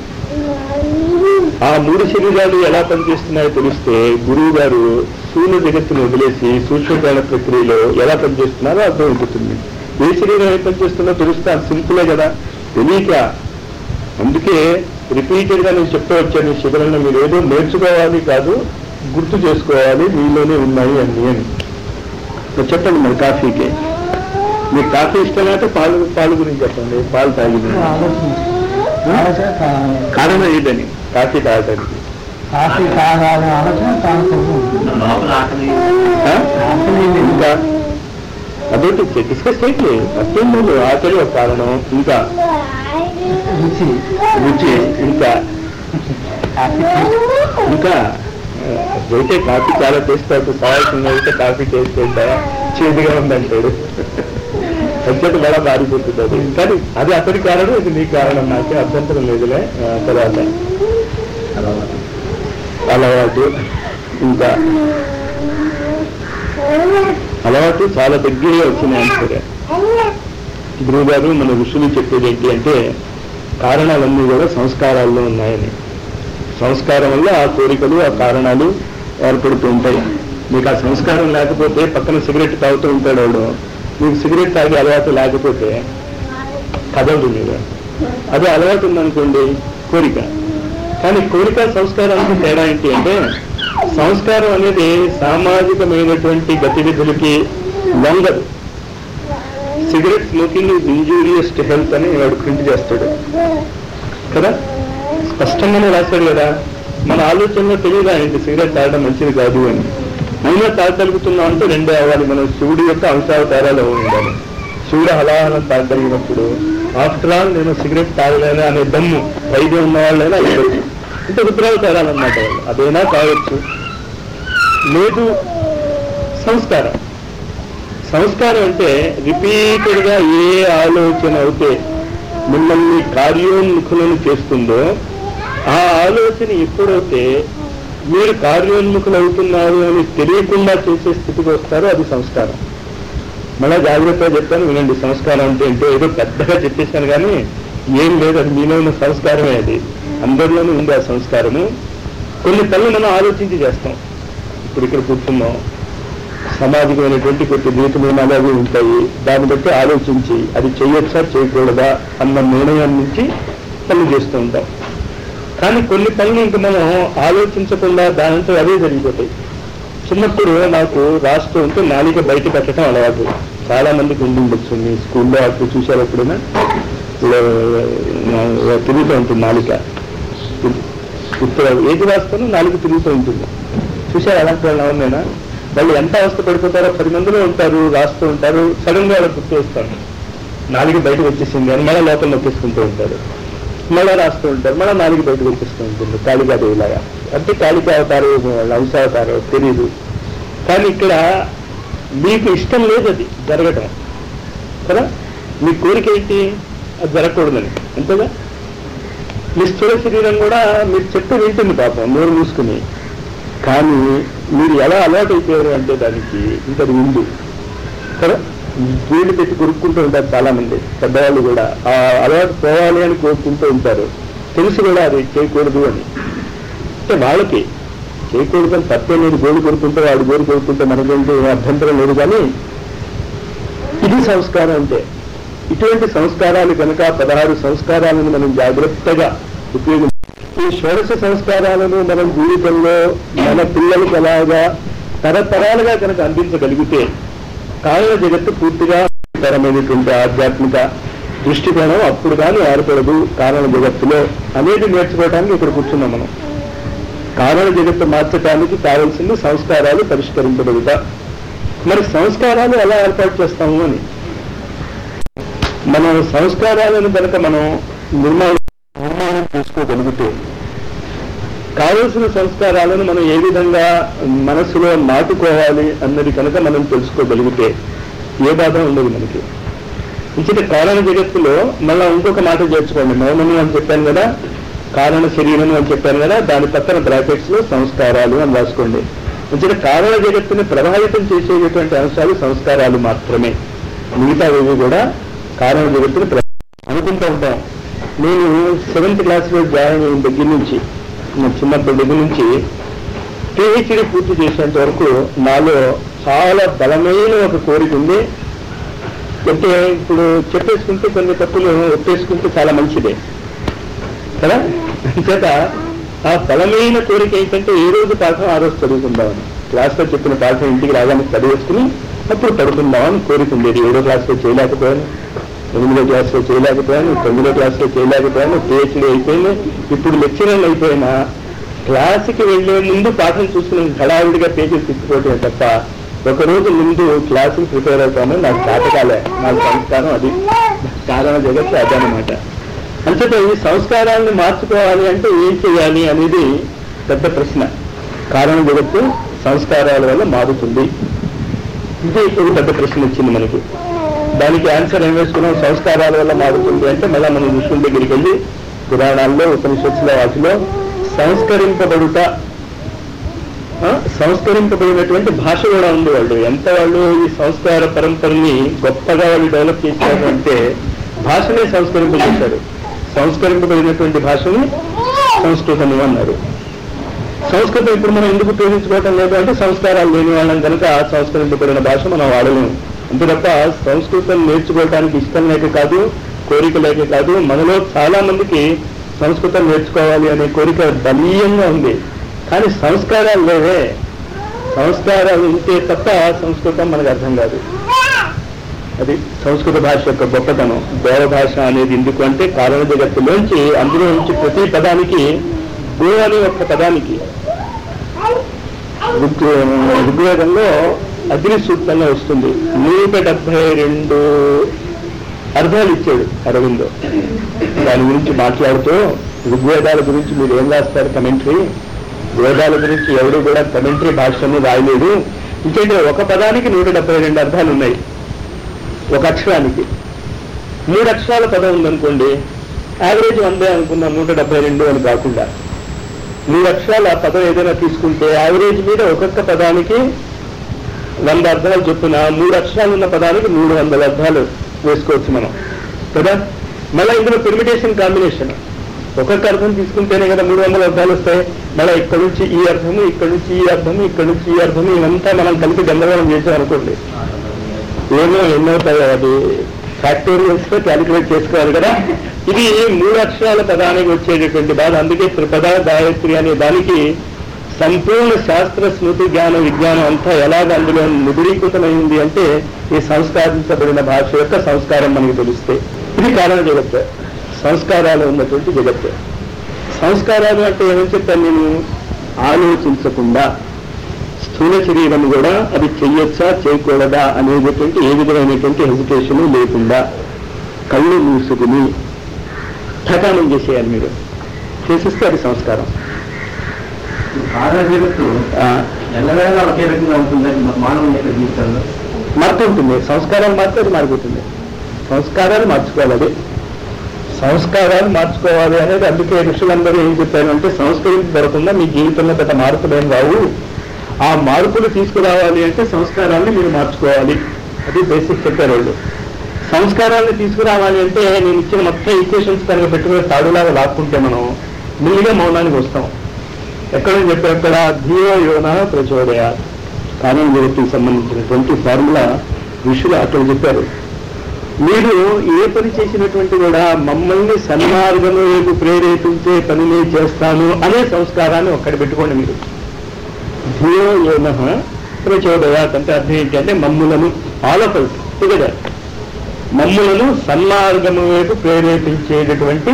Speaker 1: ఆ మూడు శరీరాలు ఎలా పనిచేస్తున్నాయో తెలిస్తే గురువు గారు స్థూల జగత్తును వదిలేసి సూక్ష్మకాల ప్రక్రియలో ఎలా పనిచేస్తున్నారో అర్థమైపోతుంది ఏ శరీరం ఏ పనిచేస్తుందో తెలిస్తే అది సింపులే కదా తెలియక అందుకే రిపీటెడ్ గా నేను చెప్తూ వచ్చాను ఈ శిబిరంలో మీరు ఏదో నేర్చుకోవాలి కాదు గుర్తు చేసుకోవాలి మీలోనే ఉన్నాయి అన్ని అని మరి చెప్పండి మరి కాఫీకి మీకు కాఫీ ఇష్టమైతే పాలు పాలు గురించి చెప్పండి పాలు తాగింది
Speaker 2: ఆలోచన తా-
Speaker 1: కారణం ఏంటని కాఫీ తాగడానికి
Speaker 2: కాఫీ తాగాలి ఆలోచన తాగుతుంది
Speaker 3: లోపల ఆకలి
Speaker 1: ఆ? ఇంకా అదొకటి డిస్కస్ చేయండి అర్థం లేదు ఆకలి ఒక కారణం ఇంకా
Speaker 2: రుచి
Speaker 1: రుచి ఇంకా
Speaker 2: కాఫీ
Speaker 1: ఇంకా ఆ, అయితే కాఫీ చాలా టేస్ట్ అవుతుంది కావాల్సింది అయితే కాఫీ టేస్ట్ ఏంటా చేదుగా ఉందంటాడు అంచేత బాగా మారిపోతుంది అది కానీ అది అతని కారణం ఇది నీ కారణం నాకే అభ్యంతరం లేదులే ఆ, తర్వాత అలవాటు ఇంకా అలవాటు చాలా దగ్గరగా వచ్చిన ఆన్సర్ గురువు గారు మన ఋషులు చెప్పేది ఏంటి అంటే కారణాలన్నీ కూడా సంస్కారాల్లో ఉన్నాయని సంస్కారం వల్ల ఆ కోరికలు ఆ కారణాలు ఏర్పడుతూ ఉంటాయి మీకు ఆ సంస్కారం లేకపోతే పక్కన సిగరెట్ తాగుతూ ఉంటాడు వాడు మీకు సిగరెట్ తాగే అలవాటు లేకపోతే కదలదు మీరు అదే అలవాటు ఉందనుకోండి కోరిక కానీ కోరిక సంస్కారానికి తేడా ఏంటి అంటే సంస్కారం అనేది సామాజికమైనటువంటి గతివిధులకి లొంగదు cigarette smoking is injurious to health అని వాడు ప్రింట్ చేస్తాడు కదా స్పష్టంగానే రాశాడు కదా మన ఆలోచనలో తెలియదా ఏంటి సిగరెట్ తాగడం మంచిది కాదు అని అయినా తాగగలుగుతున్నాం అంటే రెండే అవ్వాలి మనం శివుడి యొక్క అంశావతారాలు ఉండాలి శివుడు హలాహలం తాగగలిగినప్పుడు ఆఫ్టర్ ఆల్ నేను సిగరెట్ తాగలేను అనే దమ్ము ధైర్యం ఉన్న వాళ్ళైనా ఇవ్వచ్చు అంటే రుద్రావతారాలన్నమాట వాళ్ళు అదైనా తాగొచ్చు లేదు సంస్కారం సంస్కారం అంటే రిపీటెడ్ గా ఏ ఆలోచన అయితే మిమ్మల్ని కార్యోన్ముఖులను చేస్తుందో ఆ ఆలోచన ఎప్పుడైతే మీరు కార్యోన్ముఖులు అవుతున్నారు అని తెలియకుండా చేసే స్థితికి వస్తారో అది సంస్కారం మళ్ళా జాగ్రత్తగా చెప్తాను వినండి సంస్కారం అంటే ఏంటో ఏదో పెద్దగా చెప్పేశాను కానీ ఏం లేదు అది మీలో ఉన్న సంస్కారమే అది అందరిలోనూ ఉంది ఆ సంస్కారము కొన్ని పనులు మనం ఆలోచించి చేస్తాం ఇప్పుడు ఇక్కడ కూర్చున్నాం సామాజికమైనటువంటి కొన్ని నీతి నియమాలు అవి ఉంటాయి దాన్ని బట్టి ఆలోచించి అది చేయొచ్చా చేయకూడదా అన్న నిర్ణయం నుంచి పనులు చేస్తూ ఉంటాం కానీ కొన్ని పనులు ఇంక మనం ఆలోచించకుండా దానితో అవే జరిగిపోతాయి చిన్నప్పుడు నాకు రాస్తూ ఉంటే నాలిక బయట పెట్టడం అలవాటు చాలా మందికి ఉండి ఉండొచ్చు మీ స్కూల్లో అప్పుడు చూశారు ఎప్పుడైనా
Speaker 3: లో- తిరుగుతూ ఉంటుంది నాలిక ఇప్పుడు ఏది రాస్తానో నాలుగు తిరుగుతూ ఉంటుంది చూశారు అలాంటి వాళ్ళు ఎవరినైనా వాళ్ళు ఎంత అవస్థ పడిపోతారో పది మందిలో ఉంటారు రాస్తూ ఉంటారు సడన్ గా వాళ్ళకి గుర్తు వస్తారు నాలుగు బయటకు వచ్చేసింది అని మళ్ళీ లోపల నొక్కేసుకుంటూ ఉంటారు మళ్ళీ రాస్తూ ఉంటారు మళ్ళీ నాలుగు బయటకు వచ్చేస్తూ ఉంటుంది కాళికాదేవిలాగా అంటే కాళిక అవతారు అంశ అవతారు తెలియదు కానీ ఇక్కడ మీకు ఇష్టం లేదు అది జరగటం కదా మీ కోరిక ఏంటి అది జరగకూడదని అంతేగా మీ స్థూల శరీరం కూడా మీరు చెప్పు వింటుంది పాపం నోరు మూసుకుని కానీ మీరు ఎలా అలవాటు అయిపోయారు అంటే దానికి ఇంతది ముందు కదా వీళ్ళు పెట్టి కొరుక్కుంటూ ఉంటారు చాలా మంది పెద్దవాళ్ళు కూడా ఆ అలవాటు పోవాలి అని కోరుకుంటూ ఉంటారు తెలిసి కూడా అది చేయకూడదు అని అంటే వాళ్ళకి చేయకూడదు అని తప్పే లేదు గోడు కొరుకుంటే వాడు గోడు కొరుకుంటే మనకేంటి ఏం అభ్యంతరం లేదు కానీ ఇది సంస్కారం అంటే ఇటువంటి సంస్కారాలు కనుక పదహారు సంస్కారాలను మనం జాగ్రత్తగా ఉపయోగించి ఈ షోడశ సంస్కారాలను మనం జీవితంలో మన పిల్లలకు ఎలాగా తరతరాలుగా కనుక అందించగలిగితే కారణ జగత్తు పూర్తిగా పరమైనటువంటి ఆధ్యాత్మిక దృష్టికోణం అప్పుడు కానీ ఏర్పడదు కారణ జగత్తులో అనేది నేర్చుకోవడానికి ఇక్కడ కూర్చున్నాం మనం కారణ జగత్తు మార్చడానికి కావాల్సింది సంస్కారాలు పరిష్కరించబడుట మరి సంస్కారాలు ఎలా ఏర్పాటు చేస్తాము అని మన సంస్కారాలను కనుక మనం నిర్మాణం నిర్మాణం చేసుకోగలిగితే కావలసిన సంస్కారాలను మనం ఏ విధంగా మనసులో నాటుకోవాలి అన్నది కనుక మనం తెలుసుకోగలిగితే ఏ బాధ ఉండదు మనకి ఇచ్చిన కారణ జగత్తులో మళ్ళా ఇంకొక మాట చేర్చుకోండి మౌనము అని చెప్పాను కదా కారణ శరీరం అని చెప్పాను కదా దాని పక్కన బ్రాకెట్స్ లో సంస్కారాలు అని రాసుకోండి ఇచ్చిన కారణ జగత్తుని ప్రభావితం చేసేటటువంటి అంశాలు సంస్కారాలు మాత్రమే మిగతా ఏవి కూడా కారణ జగత్తుని ప్ర- అనుకుంటూ ఉంటాం నేను సెవెంత్ క్లాస్లో జాయిన్ అయిన దగ్గర నుంచి నా చిన్నప్పటి దగ్గర నుంచి పిహెచ్డి పూర్తి చేసేంత వరకు నాలో చాలా బలమైన ఒక కోరిక ఉంది అంటే ఇప్పుడు చెప్పేసుకుంటే కొన్ని తప్పులు ఒప్పేసుకుంటే చాలా మంచిదే కదా చేత ఆ బలమైన కోరిక ఏంటంటే ఏ రోజు పాఠం ఆ రోజు చదువుకుందామని క్లాస్లో చెప్పిన పాఠం ఇంటికి రాగానే చదివేసుకుని అప్పుడు పడుకుందామని కోరిక ఉండేది ఏడో క్లాస్లో చేయలేకపోయాను ఎనిమిదో క్లాస్లో చేయలేకపోయాను తొమ్మిదో క్లాస్లో చేయలేకపోయాను పిహెచ్డీ అయిపోయింది ఇప్పుడు లెక్చరర్ అయిపోయినా క్లాస్కి వెళ్లే ముందు పాఠం చూసుకుని హడావిడిగా పేజీలు తిప్పుకోవటమే తప్ప ఒక రోజు ముందు క్లాసుకి ప్రిపేర్ అవుతాను నాకు జాతకాలే నాకు సంస్కారం అది కారణ జగత్తు అదనమాట అంతేత ఈ సంస్కారాలను మార్చుకోవాలి అంటే ఏం చేయాలి అనేది పెద్ద ప్రశ్న కారణ జగత్తు సంస్కారాల వల్ల మారుతుంది ఇది ఇప్పుడు పెద్ద ప్రశ్న వచ్చింది మనకి దానికి ఆన్సర్ ఏం వేసుకున్నాం సంస్కారాల వల్ల మారుతుంది అంటే మళ్ళీ మనం ఋషుల దగ్గరికి వెళ్ళి పురాణాల్లో ఉపనిషత్తుల వాటిలో సంస్కరింపబడుట ఆ, సంస్కరింపబడినటువంటి భాష కూడా ఉంది వాళ్ళు ఎంత వాళ్ళు ఈ సంస్కార పరంపరని గొప్పగా వాళ్ళు డెవలప్ చేశారు అంటే భాషనే సంస్కరింపజేశారు సంస్కరింపబడినటువంటి భాషని సంస్కృతము అన్నారు సంస్కృతం ఇప్పుడు మనం ఎందుకు ఉపయోగించుకోవటం లేదు అంటే సంస్కారాలు లేని వాళ్ళం కనుక సంస్కరింపబడిన భాష మనం వాడలేము అంతే తప్ప సంస్కృతం నేర్చుకోవడానికి ఇష్టం లేక కాదు కోరిక లేక కాదు మనలో చాలా మందికి సంస్కృతం నేర్చుకోవాలి అనే కోరిక బలీయంగా ఉంది కానీ సంస్కారాలు లేవే సంస్కారాలు ఉంటే తప్ప సంస్కృతం మనకు అర్థం కాదు అది సంస్కృత భాష యొక్క గొప్పతనం దేవ భాష అనేది ఎందుకు అంటే కారణ జగత్తులోంచి అందులో నుంచి ప్రతి పదానికి గో అనే ఒక్క పదానికి ఋగ్- ఋగ్వేదంలో అగ్ని సూక్తంగా వస్తుంది నూట డెబ్బై రెండు అర్థాలు ఇచ్చాడు అరవిందో దాని గురించి మాట్లాడుతూ ఋగ్వేదాల గురించి మీరు ఏం రాస్తారు కమెంటరీ వేదాల గురించి ఎవరు కూడా కమెంటరీ భాషను రాయలేదు ఇంకేంటే ఒక పదానికి నూట డెబ్బై రెండు అర్థాలు ఉన్నాయి ఒక అక్షరానికి మూడు అక్షరాల పదం ఉందనుకోండి యావరేజ్ వందే అనుకున్నాం నూట డెబ్బై రెండు అని కాకుండా మూడు అక్షరాల పదం ఏదైనా తీసుకుంటే యావరేజ్ మీద ఒక్కొక్క పదానికి వంద అర్థాలు చొప్పున మూడు అక్షరాలు ఉన్న పదానికి మూడు వందల అర్థాలు వేసుకోవచ్చు మనం కదా మళ్ళీ ఇందులో పెర్మిటేషన్ కాంబినేషన్ ఒక్కొక్క అర్థం తీసుకుంటేనే కదా మూడు వందల అర్థాలు వస్తాయి మళ్ళీ ఇక్కడ నుంచి ఈ అర్థము ఇక్కడ నుంచి ఈ అర్థము ఇక్కడ నుంచి ఈ అర్థము ఇవంతా మనం కలిపి గందరగోళం చేసాం అనుకోండి ఏమో ఎన్నవుతాయో అది ఫ్యాక్టోరియల్స్ తో క్యాలిక్యులేట్ చేసుకోవాలి కదా ఇది మూడు అక్షరాల పదానికి వచ్చేటటువంటి బాధ అందుకే త్రిపద గాయత్రి అనే దానికి సంపూర్ణ శాస్త్ర స్మృతి జ్ఞాన విజ్ఞానం అంతా ఎలాగ అందులో నిబిడీకృతమైంది అంటే ఈ సంస్కరించబడిన భాష యొక్క సంస్కారం మనకి తెలిస్తే ఇది కారణ జగత్తు సంస్కారాలు ఉన్నటువంటి జగత్తు సంస్కారాలు అంటే ఏమని చెప్పాను నేను ఆలోచించకుండా స్థూల శరీరం కూడా అది చెయ్యొచ్చా చేయకూడదా అనేటటువంటి ఏ విధమైనటువంటి హెజిటేషన్ లేకుండా కళ్ళు మూసుకుని ఠకానం చేసేయాలి మీరు చేసిస్తే అది సంస్కారం
Speaker 2: కారణ జగత్తు
Speaker 3: ఆ,
Speaker 2: ఎల్లవేళ ఒకే రకంగా ఉంటుందని మానవుని యొక్క జీవితంలో
Speaker 3: మారుతూ ఉంటుంది సంస్కారాలు మాత్రం అది మారిపోతుంది సంస్కారాలు మార్చుకోవాలి అది సంస్కారాలు మార్చుకోవాలి అనేది అందుకే ఋషులందరూ ఏం చెప్పారంటే సంస్కరించబడకుండా మీ జీవితంలో పెద్ద మార్పులు ఏం రావు ఆ మార్పులు తీసుకురావాలి అంటే సంస్కారాన్ని మీరు మార్చుకోవాలి అది బేసిక్ చెప్పారు వాళ్ళు సంస్కారాన్ని తీసుకురావాలి అంటే నేను ఇచ్చిన మొత్తం ఈక్వేషన్స్ కనుక పెట్టుకుని తాడులాగా లాక్కుంటే మనం మెల్లిగా మౌనానికి వస్తాం ఎక్కడ చెప్పారు అక్కడ ధీరో యోన ప్రచోదయ కారణం జగత్తుకు సంబంధించినటువంటి ఫార్ములా ఋషులు అక్కడ చెప్పారు మీరు ఏ పని చేసినటువంటి కూడా మమ్మల్ని సన్మార్గం వైపు ప్రేరేపించే పనినే చేస్తాను అనే సంస్కారాన్ని ఒక్కటి పెట్టుకోండి మీరు ధియో యోన ప్రచోదయాత్ అంటే అర్థం ఏంటి అంటే మమ్ములను ఆల్ ఆఫ్ టుగెదర్ మమ్ములను సన్మార్గము వైపు ప్రేరేపించేటటువంటి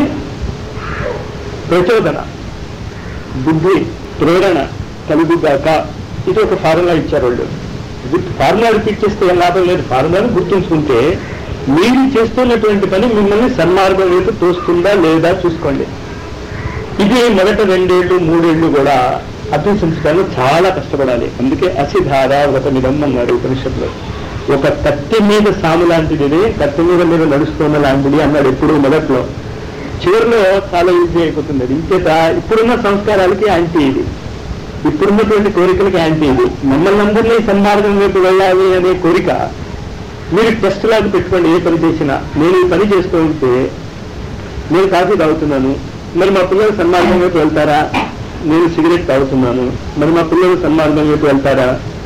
Speaker 3: ప్రచోదన బుద్ధి ప్రేరణ కలుగుగాక ఇది ఒక ఫార్ములా ఇచ్చారు వాళ్ళు గుర్తు ఫార్ములా రిపీట్ చేస్తే ఏం లాభం లేదు ఫార్ములాను గుర్తుంచుకుంటే మీరు చేస్తున్నటువంటి పని మిమ్మల్ని సన్మార్గం వైపు తోస్తుందా లేదా చూసుకోండి ఇది మొదట రెండేళ్లు మూడేళ్లు కూడా అభ్యసించడానికి చాలా కష్టపడాలి అందుకే అసిధార వ్రతమిదం అన్నాడు ఉపనిషత్తులో ఒక కత్తి మీద సాము లాంటిది ఇది, కత్తి మీద మీరు నడుస్తున్న లాంటిది అన్నాడు ఎప్పుడు మొదట్లో చివరిలో చాలా ఈజీ అయిపోతుంది అది ఇంకేత ఇప్పుడున్న సంస్కారాలకి యాంటీ ఇది ఇప్పుడున్నటువంటి కోరికలకి యాంటీ ఇది మమ్మల్ని అందరినీ సన్మార్గం వైపు వెళ్ళాలి అనే కోరిక మీరు టెస్ట్ లాగా పెట్టుకోండి ఏ పని చేసినా నేను ఈ పని చేస్తూ ఉంటే నేను కాఫీ తాగుతున్నాను మరి మా పిల్లలు సన్మార్గం వైపు వెళ్తారా నేను సిగరెట్ తాగుతున్నాను మరి మా పిల్లలు సన్మార్గం వైపు వెళ్తారా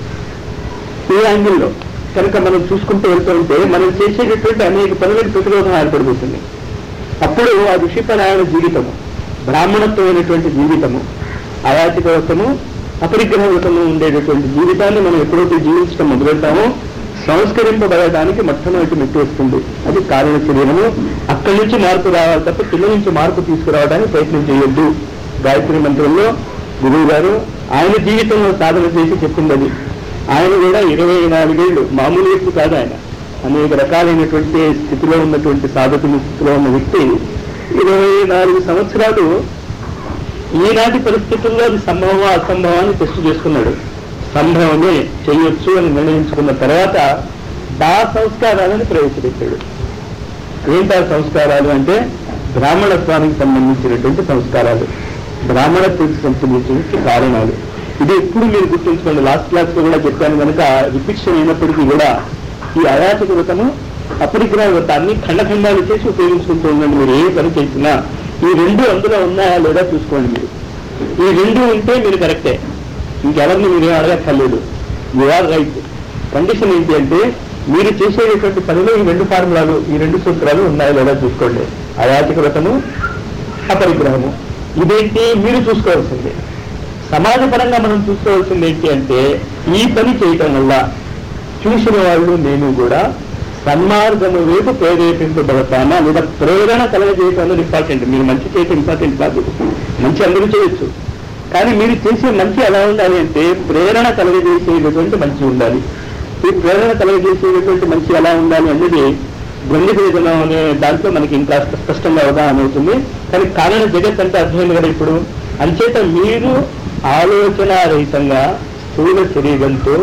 Speaker 3: ఈ యాంగిల్లో కనుక మనం చూసుకుంటూ వెళ్తూ ఉంటే మనం చేసేటటువంటి అనేక పనులకు ప్రతిరోధం ఏర్పడిపోతుంది అప్పుడు ఆ ఋషిపరాయణ జీవితము బ్రాహ్మణత్వమైనటువంటి జీవితము అయాచిక వ్రతము అపరిగ్రహ వ్రతము ఉండేటటువంటి జీవితాన్ని మనం ఎప్పుడైతే జీవించడం మొదలెడతామో సంస్కరింపబడడానికి మొట్టమొదటి మెట్టు వస్తుంది అది కారణ శరీరము అక్కడి నుంచి మార్పు రావాలి తప్ప పిల్లల నుంచి మార్పు తీసుకురావడానికి ప్రయత్నం చేయొద్దు గాయత్రి మంత్రంలో గురువు గారు ఆయన జీవితంలో సాధన చేసి చెప్పింది అది ఆయన కూడా ఇరవై నాలుగేళ్లు మామూలు వ్యక్తి కాదు ఆయన అనేక రకాలైనటువంటి స్థితిలో ఉన్నటువంటి సాధకుని స్థితిలో ఉన్న వ్యక్తి ఇరవై నాలుగు సంవత్సరాలు ఈనాటి పరిస్థితుల్లో అది సంభవమా అసంభవాన్ని టెస్ట్ చేసుకున్నాడు సంభవమే చేయొచ్చు అని నిర్ణయించుకున్న తర్వాత దా సంస్కారాలను ప్రవేశపెట్టాడు ఏంటా సంస్కారాలు అంటే బ్రాహ్మణత్వానికి సంబంధించినటువంటి సంస్కారాలు బ్రాహ్మణత్వానికి సంబంధించినటువంటి కారణాలు ఇది ఎప్పుడు మీరు గుర్తుంచుకోండి లాస్ట్ క్లాస్ లో కూడా చెప్పాను కనుక రిపిక్షన్ అయినప్పటికీ కూడా ఈ అయాచక వ్రతము అపరిగ్రహ వ్రతాన్ని ఖండఖండాలు చేసి ఉపయోగించుకుంటూ ఉండండి మీరు ఏ పని చేసినా ఈ రెండు అందులో ఉన్నాయా లేదా చూసుకోండి మీరు ఈ రెండు ఉంటే మీరు కరెక్టే ఇంకెవరిని మీరు ఏం అడగక్కర్లేదు యు ఆర్ రైట్ కండిషన్ ఏంటి అంటే మీరు చేసేటటువంటి పనిలో ఈ రెండు ఫార్ములాలు ఈ రెండు సూత్రాలు ఉన్నాయా లేదా చూసుకోండి అయాచక వ్రతము అపరిగ్రహము ఇదేంటి మీరు చూసుకోవాల్సింది సమాజపరంగా మనం చూసుకోవాల్సింది ఏంటి అంటే ఈ పని చేయటం వల్ల చూసిన వాళ్ళు నేను కూడా సన్మార్గము వైపు ప్రేరేపింపబడతానా లేదా ప్రేరణ కలగజేయటం అనేది ఇంపార్టెంట్ మీరు మంచి చేయటం ఇంపార్టెంట్ కాదు మంచి అందరూ చేయొచ్చు కానీ మీరు చేసే మంచి ఎలా ఉండాలి అంటే ప్రేరణ కలగజేసేటటువంటి మంచి ఉండాలి ఈ ప్రేరణ కలగజేసేటటువంటి మంచి ఎలా ఉండాలి అనేది గంగవేదనం అనే దాంట్లో మనకి ఇంకా స్పష్టంగా అవగాహన అవుతుంది కానీ కారణ జగత్ అంటే అర్థమైంది కదా ఇప్పుడు అంచేత మీరు ఆలోచన రహితంగా స్థూల శరీరంతో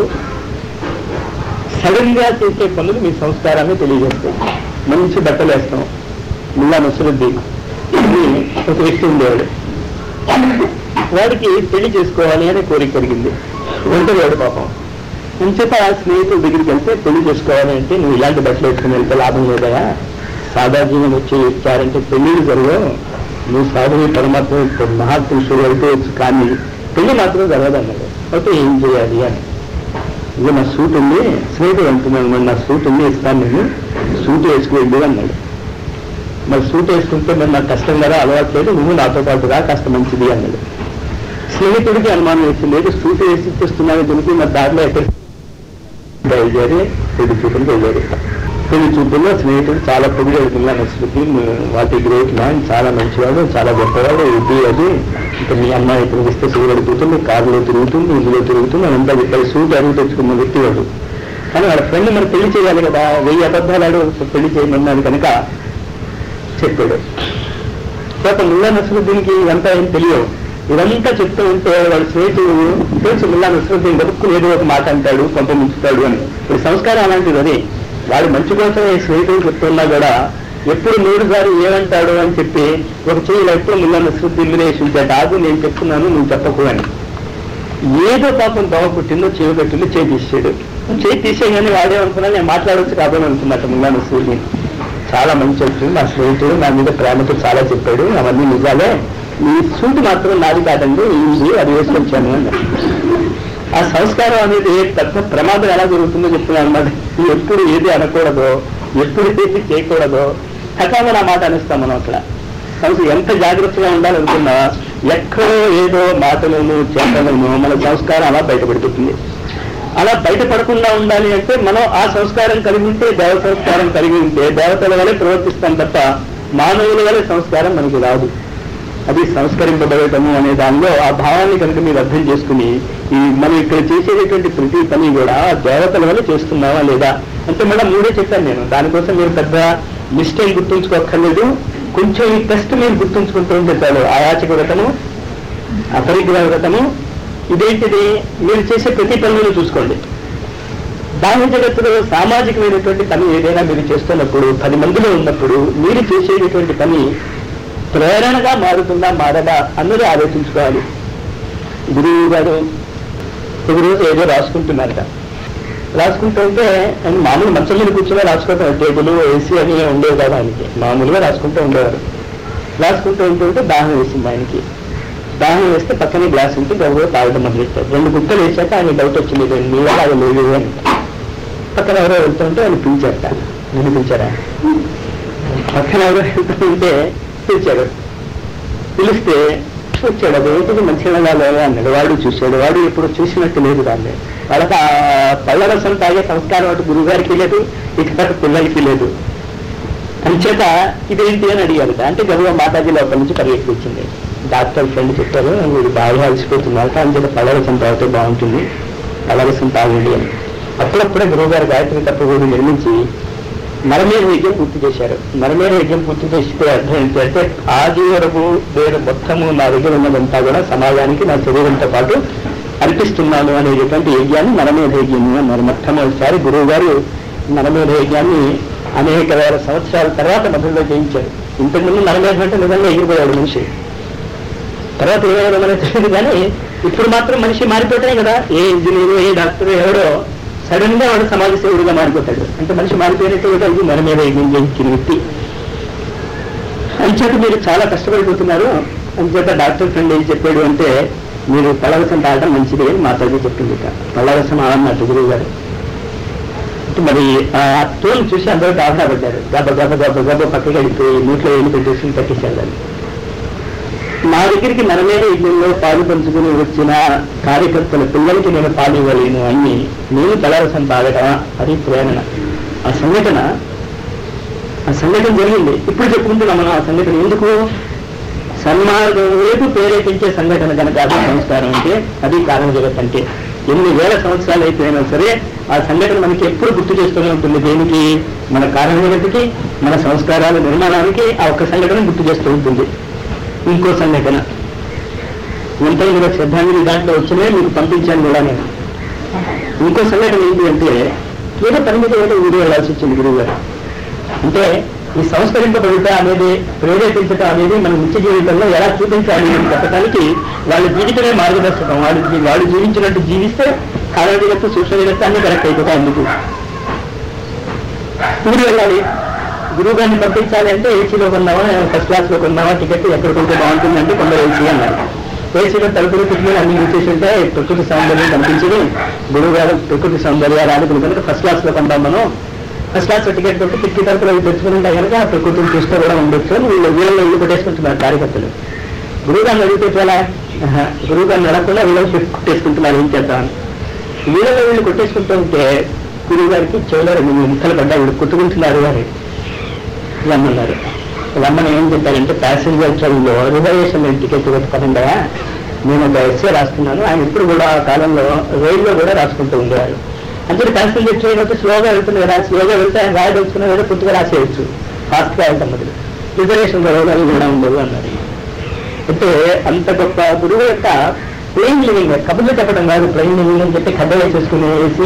Speaker 3: సడన్ గా చేసే పనులు మీ సంస్కారాన్ని తెలియజేస్తాయి మంచి బట్టలు వేస్తాం ముల్లా నసరుద్దీన్ ఇది ఒక వ్యక్తి ఉండేవాడు వాడికి పెళ్లి చేసుకోవాలి అనే కోరిక కలిగింది ఒంటరివాడు పాపం ఇంచేత ఆ స్నేహితుల దగ్గరికి వెళ్తే పెళ్లి చేసుకోవాలి అంటే నువ్వు ఇలాంటి బట్టలు వేసుకుని వెళ్తే లాభం లేదా సాదా జీవనం వచ్చి ఇచ్చారంటే పెళ్లిళ్ళు జరగవు నువ్వు సాధువు పరమాత్మ మహాపురుషుడు అయిపోవచ్చు కానీ పెళ్లి మాత్రం జరగదు అన్నాడు అయితే ఏం చేయాలి అని ఇక నా సూట్ ఉంది స్నేహితుడు అంటున్నాను మరి నా సూట్ ఉంది ఇస్తాను నేను సూట్ వేసుకువెళ్ళి అన్నాడు మరి సూట్ వేసుకుంటే మరి నాకు కష్టం కదా అలవాటు లేదు నువ్వు నాతో పాటు రా కాస్త మంచిది అన్నాడు స్నేహితుడికి అనుమానం వేసింది లేదు సూట్ వేసి ఇచ్చేస్తున్నాను తెలిపి మరి దారిలో ఎక్కడ బయలుదేరి పెళ్లి చూపులకు వెళ్ళారు తొలి చూపుల్లో స్నేహితుడు చాలా పొగిడాడు పిల్ల నచ్చుతుంది వాటి గ్రేట్ మ్యాన్ చాలా మంచివాడు చాలా గొప్పవాడు ఇది అది ఇంకా మీ అమ్మాయి ఇప్పుడు ఇస్తే సూర్యుడుతుంది కారులో తిరుగుతుంది ఇందులో తిరుగుతుంది అదంతా చెప్పాడు సూట్ అడుగు తెచ్చుకున్న వ్యక్తి వాడు కానీ వాళ్ళ ఫ్రెండ్ మరి పెళ్లి చేయాలి కదా వెయ్యి అబద్ధాలు ఆడు పెళ్లి చేయమన్నాడు కనుక చెప్పాడు తర్వాత ముల్లా నసరుద్దీన్కి ఇదంతా ఏం తెలియదు ఇదంతా చెప్తూ ఉంటే వాడు స్నేహితుడు తెలుసు ముల్లా నసరుద్దీన్ గడుపుకుని ఏదో ఒక మాట అంటాడు కొంత ముంచుతాడు అని ఇప్పుడు సంస్కారం అలాంటిది అది వాడు మంచి కోసమే స్నేహితుడు చెప్తున్నా కూడా ఎప్పుడు మూడు సార్లు ఏమంటాడు అని చెప్పి ఒక చెయ్యి ఎప్పుడు ముల్లా నసరుద్దీన్ మీద వేసి ఉంచాడు ఆగు నేను చెప్తున్నాను నువ్వు చెప్పకు అని ఏదో పాపం దోమ పుట్టిందో చెవి పెట్టిందో చేయి తీసాడు చేయి తీసేయగానే వాడే అనుకున్నా నేను మాట్లాడవచ్చు కాబట్టి అనుకున్నట్టు ముల్లా నసరుద్దీన్ చాలా మంచి వచ్చింది నా స్నేహితుడు నా మీద ప్రేమతో చాలా చెప్పాడు అవన్నీ నిజాలే ఈ సూట్ మాత్రం నాది కాదండి ఇది అది వేసుకొచ్చాను అన్నాడు. ఆ సంస్కారం అనేది పెద్ద ప్రమాదం ఎలా జరుగుతుందో చెప్తున్నాను అన్నమాట ఎప్పుడు ఏది అనకూడదో ఎప్పుడు ఏది చేయకూడదో ఖచ్చితంగా నా మాట అనిస్తాం మనం అక్కడ సంస్కృతి ఎంత జాగ్రత్తగా ఉండాలనుకున్నా ఎక్కడో ఏదో మాటలను చేతలను మన సంస్కారం అలా బయటపడిపోతుంది అలా బయటపడకుండా ఉండాలి అంటే మనం ఆ సంస్కారం కలిగి ఉంటే దేవ సంస్కారం కలిగి ఉంటే దేవతల వలె ప్రవర్తిస్తాం తప్ప మానవుల వలె సంస్కారం మనకి రాదు అది సంస్కరింపబడటము అనే దానిలో ఆ భావాన్ని కనుక మీరు అర్థం చేసుకుని ఈ మనం ఇక్కడ చేసేటటువంటి ప్రతి పని కూడా దేవతల వల్ల చేస్తున్నావా లేదా అంటే మేడం మూడే చెప్పాను నేను దానికోసం మీరు పెద్ద మిస్టేక్ గుర్తుంచుకోక్కర్లేదు కొంచెం ఈ టెస్ట్ మీరు గుర్తుంచుకుంటూ ఉంటే చాలు ఆయాచక వ్రతము అపరిగ్రహ వ్రతము ఇదేంటిది మీరు చేసే ప్రతి పనులను చూసుకోండి బాహ్య జగత్తులో సామాజికమైనటువంటి పని ఏదైనా మీరు చేస్తున్నప్పుడు పది మందిలో ఉన్నప్పుడు మీరు చేసేటటువంటి పని ప్రేరణగా మారుతుందా మారదా అన్నది ఆలోచించుకోవాలి గురువు గారు ఎవరు ఏదో రాసుకుంటున్నారట రాసుకుంటూ ఉంటే ఆయన మామూలు మంచం మీద కూర్చొని రాసుకోవటం టేబుల్ ఏసీ అని ఉండేవి కదా ఆయనకి మామూలుగా రాసుకుంటూ ఉండేవారు రాసుకుంటూ ఉంటూ ఉంటే దాహం వేసింది ఆయనకి దాహం వేస్తే పక్కనే గ్లాస్ ఉంటే గౌరవ తాగడం మొదలెట్టారు రెండు గుట్టలు వేసాక ఆయన డౌట్ వచ్చింది "ఇది నీ వల్ల అది లేదు అని పక్కన ఎవరో వెళ్తుంటే ఆయన పిలిచారట నేను పిలిచారా పక్కన ఎవరో వెళ్తుంటే పిలిచాడు పిలిస్తే వచ్చాడు అది ఏంటిది మంచిగా లేదా అన్నాడు వాడు చూశాడు వాడు ఎప్పుడు చూసినట్టు లేదు దాన్ని వాళ్ళకి ఆ పళ్ళ రసం తాగే సంస్కారం అటు గురుగారికి లేదు ఇక పిల్లలకి లేదు అంచేత ఇదేంటి అని అడిగారు అంటే గర్వ మాతాజీ లోపల నుంచి పరిగెత్తించింది డాక్టర్ ఫ్రెండ్ చెప్పారు మీరు బాగా అలసిపోతున్నారు అంచేత పళ్ళరసం తాగితే బాగుంటుంది పళ్ళరసం తాగండి అని అప్పుడప్పుడే గురువుగారు గాయత్రి తప్పకూడదు నిర్మించి నరమేర యజ్ఞం పూర్తి చేశారు నరమేర యజ్ఞం పూర్తి చేస్తే అర్థం ఏంటంటే ఆది వరకు నేను మొత్తము నా దగ్గర ఉన్నదంతా కూడా సమాజానికి నా శరీరంతో పాటు అర్పిస్తున్నాను అనేటటువంటి యజ్ఞాన్ని నరమేధ యజ్ఞము అన్నారు మొట్టమొదటిసారి గురువు గారు నరమేధ యజ్ఞాన్ని అనేక వేల సంవత్సరాల తర్వాత మధురలో చేయించారు ఇంతకుముందు నరమేధం అంటే నిజంగా ఎగిరిపోయాడు మనిషి తర్వాత ఏమైనా మనకు తెలియదు కానీ ఇప్పుడు మాత్రం మనిషి మారిపోతాయి కదా ఏ ఇంజనీరు ఏ డాక్టర్ ఎవడో సడన్ గా వాడు సమాజ సేవుడిగా మారిపోతాడు అంటే మనిషి మారిపోయినట్టు కూడా ఇది మన మీద యజ్ఞం చేయించిన వ్యక్తి అంచేత మీరు చాలా కష్టపడిపోతున్నారు అంచేత డాక్టర్ ఫ్రెండ్ ఏం చెప్పాడు అంటే మీరు పళ్ళరసం తాగడం మంచిది అని మాతాజీ చెప్పింది ఇక పళ్ళరసం ఆడన్నట్టు గురువు గారు అంటే మరి ఆ తోలు చూసి అందరూ ఆధారపడ్డారు గబ్బ గబ్బ గబ్బ గబ్బ పక్కకి వెళ్ళిపోయి నోట్లో ఏమి పెట్టేసి కట్టేశారు దాన్ని మా దగ్గరికి నరమేర యజ్ఞంలో పాలు పంచుకుని వచ్చిన కార్యకర్తల పిల్లలకి నేను పాలు ఇవ్వలేను అని నేను పలరసం తాగటమా అది ప్రేరణ ఆ సంఘటన ఆ సంఘటన జరిగింది ఇప్పుడు చెప్పుకుంటున్నాం మనం ఆ సంఘటన ఎందుకు సన్మార్గం వైపు ప్రేరేపించే సంఘటన కనుక అది సంస్కారం అంటే అది కారణ జగత్ అంటే ఎన్ని వేల సంవత్సరాలు అయిపోయినా సరే ఆ సంఘటన మనకి ఎప్పుడు గుర్తు చేస్తూనే ఉంటుంది దేనికి మన కారణ జగత్తుకి మన సంస్కారాల నిర్మాణానికి ఆ ఒక్క సంఘటన గుర్తు చేస్తూ ఉంటుంది ఇంకో సంఘటన ఎంతైనా కూడా శ్రద్ధాంజలి దాంట్లో వచ్చినే మీకు పంపించాను కూడా నేను ఇంకో సంఘటన ఏంటి అంటే ఏదో పని మీద ఏదో ఊరు వెళ్ళాల్సి వచ్చింది గురువు గారు అంటే ఈ సంస్కరింపబడుట అనేది ప్రేరేపించటం అనేది మన నిత్య జీవితంలో ఎలా చూపించాలి అని చెప్పడానికి వాళ్ళ జీవితమే మార్గదర్శకం వాళ్ళు జీ- వాళ్ళు జీవించినట్టు జీవిస్తే కారణ జగత్తు సూక్ష్మ జగత్తు అన్ని కరెక్ట్ అయిపోతాయి అందుకు ఊరు వెళ్ళాలి గురువు గారిని పంపించాలి అంటే ఏసీలో కొన్నావా ఫస్ట్ క్లాస్ లో కొన్నావా టికెట్ ఎక్కడ కొంటే బాగుంటుంది అంటే కొందరు ఏసీ అన్నారు ఏసీలో తలుపులు కిటికీలు అన్ని మూసేసి ఉంటే ప్రకృతి సౌందర్యం కనిపించింది గురువు గారు ప్రకృతి సౌందర్యాలు ఆడుకుని కనుక ఫస్ట్ క్లాస్ లో కొంటాం మనం ఫస్ట్ క్లాస్ లో టికెట్ కొట్టి కిటికీ తలుపులు అవి తెచ్చుకుని ఉంటే కనుక ఆ ప్రకృతిని చూస్తూ కూడా ఉండొచ్చు అని వీళ్ళు వీళ్ళలో ఇల్లు కొట్టేసుకుంటున్నారు కార్యకర్తలు గురువు గారిని అడిగితే చాలా గురువు గారిని అడగకుండా వీళ్ళు కొట్టేసుకుంటున్నారు ఏం చేద్దామని వీళ్ళలో వీళ్ళు కొట్టేసుకుంటూ ఉంటే
Speaker 4: గురువు గారికి చెవిలో రెండు ముక్కలు పడ్డాయి వీడు కుట్టుకుంటున్నారు అని రమ్మన్నారు రమ్మని ఏం చెప్పారంటే ప్యాసింజర్ ట్రైన్లో రిజర్వేషన్ టికెట్ పెట్టుకోకుండా నేను ఒక ఎస్ఏ రాస్తున్నాను ఆయన ఇప్పుడు కూడా ఆ కాలంలో రైల్లో కూడా రాసుకుంటూ ఉండేవారు అంటే ప్యాసింజర్ ట్రైన్ అయితే స్లోగా వెళ్తుంది కదా స్లోగా వెళ్తే ఆయన రాయదలుచుకున్న కూడా పుట్టుగా రాసేయచ్చు ఫాస్ట్గా వెళ్తాం బదులు రిజర్వేషన్ గొడవలు కూడా ఉండదు అన్నారు అంటే అంత గొప్ప గురువు యొక్క ప్లెయిన్ లివింగ్ కబుర్లు చెప్పడం కాదు ప్లెయిన్ లివింగ్ అని చెప్పి కథ వేసేసుకునేసి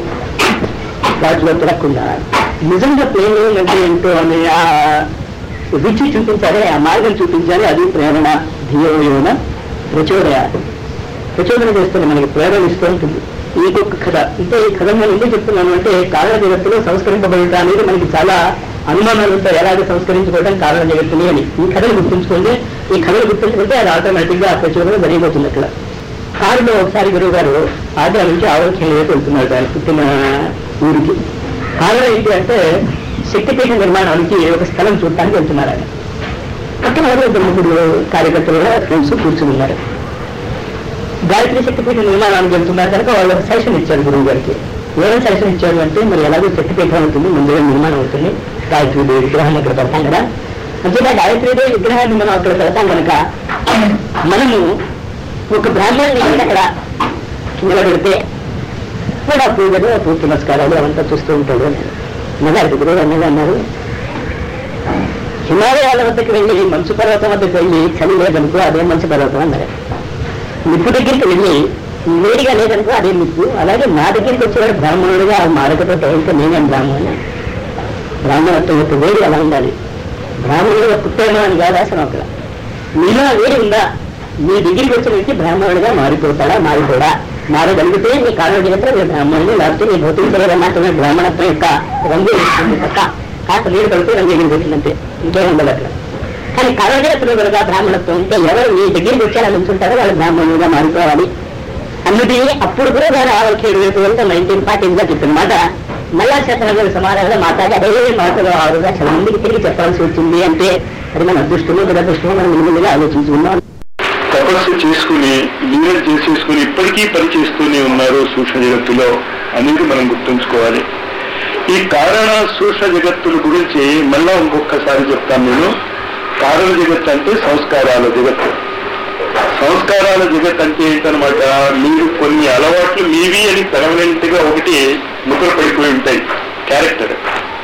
Speaker 4: వాటిలో తిరగకుండా నిజంగా ప్లెయిన్ లివింగ్ అంటే ఏంటో అని ఆ రుచి చూపించాలి ఆ మార్గం చూపించాలి అది ప్రేరణ ధియోయోన ప్రచోదయ ప్రచోదన చేస్తుంది మనకి ప్రేరణ ఇస్తూ ఉంటుంది ఇంకొక కథ అంటే ఈ కథ నేను ఎందుకు చెప్తున్నాను అంటే కారణ జగత్తులో సంస్కరింపబడటం అనేది మనకి చాలా అనుమానాలు ఉంటాయి ఎలాగ సంస్కరించుకోవడం కారణ జగత్తుని అని ఈ కథలు గుర్తుంచుకుంటే ఈ కథలు గుర్తుంచుకుంటే అది ఆటోమేటిక్ గా ఆ ప్రచోదన జరిగిపోతుంది అక్కడ కారులో ఒకసారి గురువు గారు ఆగ్రా నుంచి ఆరోగ్యం వైపు వెళ్తున్నారు ఆయన పుట్టిన ఊరికి కారణం ఏంటి అంటే శక్తిపీఠ నిర్మాణానికి ఒక స్థలం చూడటానికి వెళ్తున్నారు ఆయన పక్కన ఎవరో ఇద్దరు ముగ్గురు కార్యకర్తలు ఫ్రెండ్స్ కూర్చుని ఉన్నారు గాయత్రి శక్తిపీఠ నిర్మాణానికి వెళ్తున్నారు కనుక వాళ్ళు సజెషన్ ఇచ్చారు గురువు గారికి ఏమైనా సజెషన్ ఇచ్చారు అంటే మరి ఎలాగో శక్తిపీఠం అవుతుంది ముందుగా నిర్మాణం అవుతుంది గాయత్రి దేవి విగ్రహాన్ని అక్కడ పెడతాం కదా అంతేగా గాయత్రి దేవి విగ్రహాన్ని మనం అక్కడ పెడతాం కనుక మనము ఒక బ్రాహ్మణుని కనుక అక్కడ నిలబెడితే కూడా పూజలు పూర్తి నమస్కారాలు అవంతా చూస్తూ ఉంటాడు అని అన్నగారు గురువు అన్నగా అన్నారు హిమాలయాల వద్దకు వెళ్ళి మంచు పర్వతం వద్దకు వెళ్ళి చలి లేదనుకో అదే మంచు పర్వతం అన్నారు నిప్పు దగ్గరికి వెళ్ళి వేడిగా లేదనుకో అదే నిప్పు అలాగే నా దగ్గరికి వచ్చేవాడు బ్రాహ్మణుడిగా మారకతో ఇంకా నేనేం బ్రాహ్మణుని బ్రాహ్మణత్వం యొక్క వేడి అలా ఉండాలి బ్రాహ్మణుడిగా పుట్టాను అని కాదు అసలు అక్కడ మీలో ఆ వేడి ఉందా మీ దగ్గరికి వచ్చిన వ్యక్తి బ్రాహ్మణుడిగా మారిపోతాడా మారిపోడా మారగలిగితే మీ కారణ జగత్తులో మీరు బ్రాహ్మణుడు లేకపోతే మీ భౌతిక శరీరం మాత్రమే బ్రాహ్మణత్వం యొక్క రంగు వేస్తుంది తప్ప కాస్త నీరు పడితే రంగు ఎగిరిపోతుందంటే ఇంకేం ఉండదు అక్కడ కానీ కారణ జగత్తులో కనుక బ్రాహ్మణత్వం ఉంటే ఎవరు మీ దగ్గరికి వచ్చేలా నుంచుంటారో వాళ్ళు బ్రాహ్మణుడిగా మారిపోవాలి అన్నది అప్పుడు కూడా నేను ఆరోగ్య వైపు వెళ్తే నైన్టీన్ ఫార్టీన్ గా చెప్పిన మాట మళ్ళా శతనగర సమాధానంలో మాట్లాడి అదే మాటలు ఆరుగా చాలా మందికి తిరిగి చెప్పాల్సి వచ్చింది అంటే అది మన అదృష్టమో దురదృష్టమో మనం ముందుగా ఆలోచించుకున్నాం
Speaker 1: తపస్సు చేసుకుని లీలలు చేసేసుకుని ఇప్పటికీ పని చేస్తూనే ఉన్నారు సూక్ష్మ జగత్తులో అనేది మనం గుర్తుంచుకోవాలి ఈ కారణ సూక్ష్మ జగత్తుల గురించి మళ్ళా ఇంకొకసారి చెప్తాను నేను కారణ జగత్ అంటే సంస్కారాల జగత్తు సంస్కారాల జగత్ అంటే ఏంటనమాట మీరు కొన్ని అలవాట్లు మీవి అని పెర్మనెంట్ గా ఒకటి ముద్ర పడిపోయి ఉంటాయి క్యారెక్టర్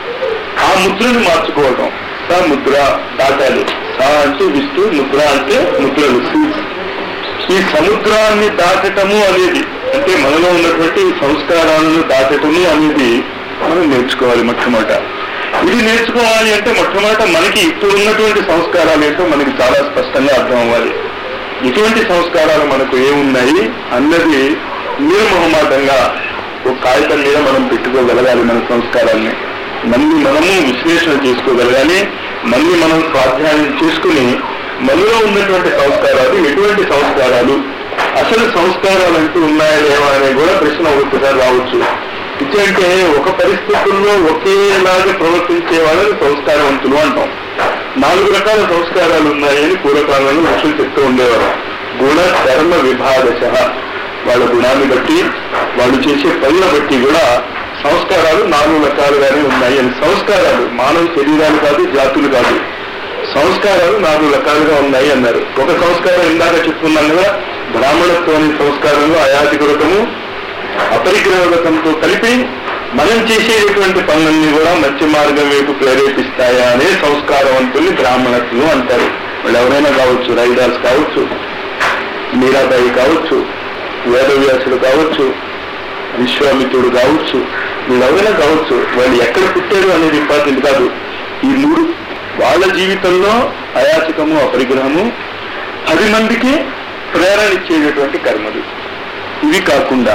Speaker 1: ఆ ముద్రను మార్చుకోవడం స ముద్ర దాటాలి స అంటే విష్ణు ముద్ర అంటే ముద్రలు సీల్స్ ఈ సముద్రాన్ని దాటటము అనేది అంటే మనలో ఉన్నటువంటి సంస్కారాలను దాటటము అనేది మనం నేర్చుకోవాలి మొట్టమొదట ఇది నేర్చుకోవాలి అంటే మొట్టమొదట మనకి ఇప్పుడు ఉన్నటువంటి సంస్కారాలు ఏంటో మనకి చాలా స్పష్టంగా అర్థం అవ్వాలి ఇటువంటి సంస్కారాలు మనకు ఏమున్నాయి అన్నది నిర్మోహమాటంగా ఒక కాగితం మీద మనం పెట్టుకోగలగాలి మన సంస్కారాన్ని మళ్ళీ మనము విశ్లేషణ చేసుకోగలగాలి మళ్ళీ మనం స్వాధ్యాయం చేసుకుని మనలో ఉన్నటువంటి సంస్కారాలు ఎటువంటి సంస్కారాలు అసలు సంస్కారాలు అంటూ ఉన్నాయా లేవా అనే కూడా ప్రశ్న ఒకసారి రావచ్చు ఇచ్చంటే ఒక పరిస్థితుల్లో ఒకేలాగా ప్రవర్తించే వాళ్ళని సంస్కారవంతులు అంటాం నాలుగు రకాల సంస్కారాలు ఉన్నాయని పూర్వకాలంలో ఋషులు చెప్తూ ఉండేవారు గుణ కర్మ విభాగశ వాళ్ళ గుణాన్ని బట్టి వాళ్ళు చేసే పనుల బట్టి కూడా సంస్కారాలు నాలుగు రకాలుగానే ఉన్నాయి అని సంస్కారాలు మానవ శరీరాలు కాదు జాతులు కాదు సంస్కారాలు నాలుగు రకాలుగా ఉన్నాయి అన్నారు ఒక సంస్కారం ఇందాక చెప్పుకున్నాం కదా బ్రాహ్మణత్వం అనే సంస్కారంలో అయాతికృతము అపరిగ్రహగతంతో కలిపి మనం చేసేటువంటి పనులన్నీ కూడా మంచి మార్గం వైపు ప్రేరేపిస్తాయా అనే సంస్కారవంతుల్ని బ్రాహ్మణత్వం అంటారు వాళ్ళు ఎవరైనా కావచ్చు రైదాస్ కావచ్చు మీరాబాయి కావచ్చు వేదవ్యాసుడు కావచ్చు విశ్వామిత్రుడు కావచ్చు వీళ్ళెవరైనా కావచ్చు వాళ్ళు ఎక్కడ పుట్టారు అనేది ఇంపార్టెంట్ కాదు ఈ మూడు వాళ్ళ జీవితంలో అయాచకము అపరిగ్రహము పది మందికి ప్రేరణ ఇచ్చేటటువంటి కర్మలు ఇవి కాకుండా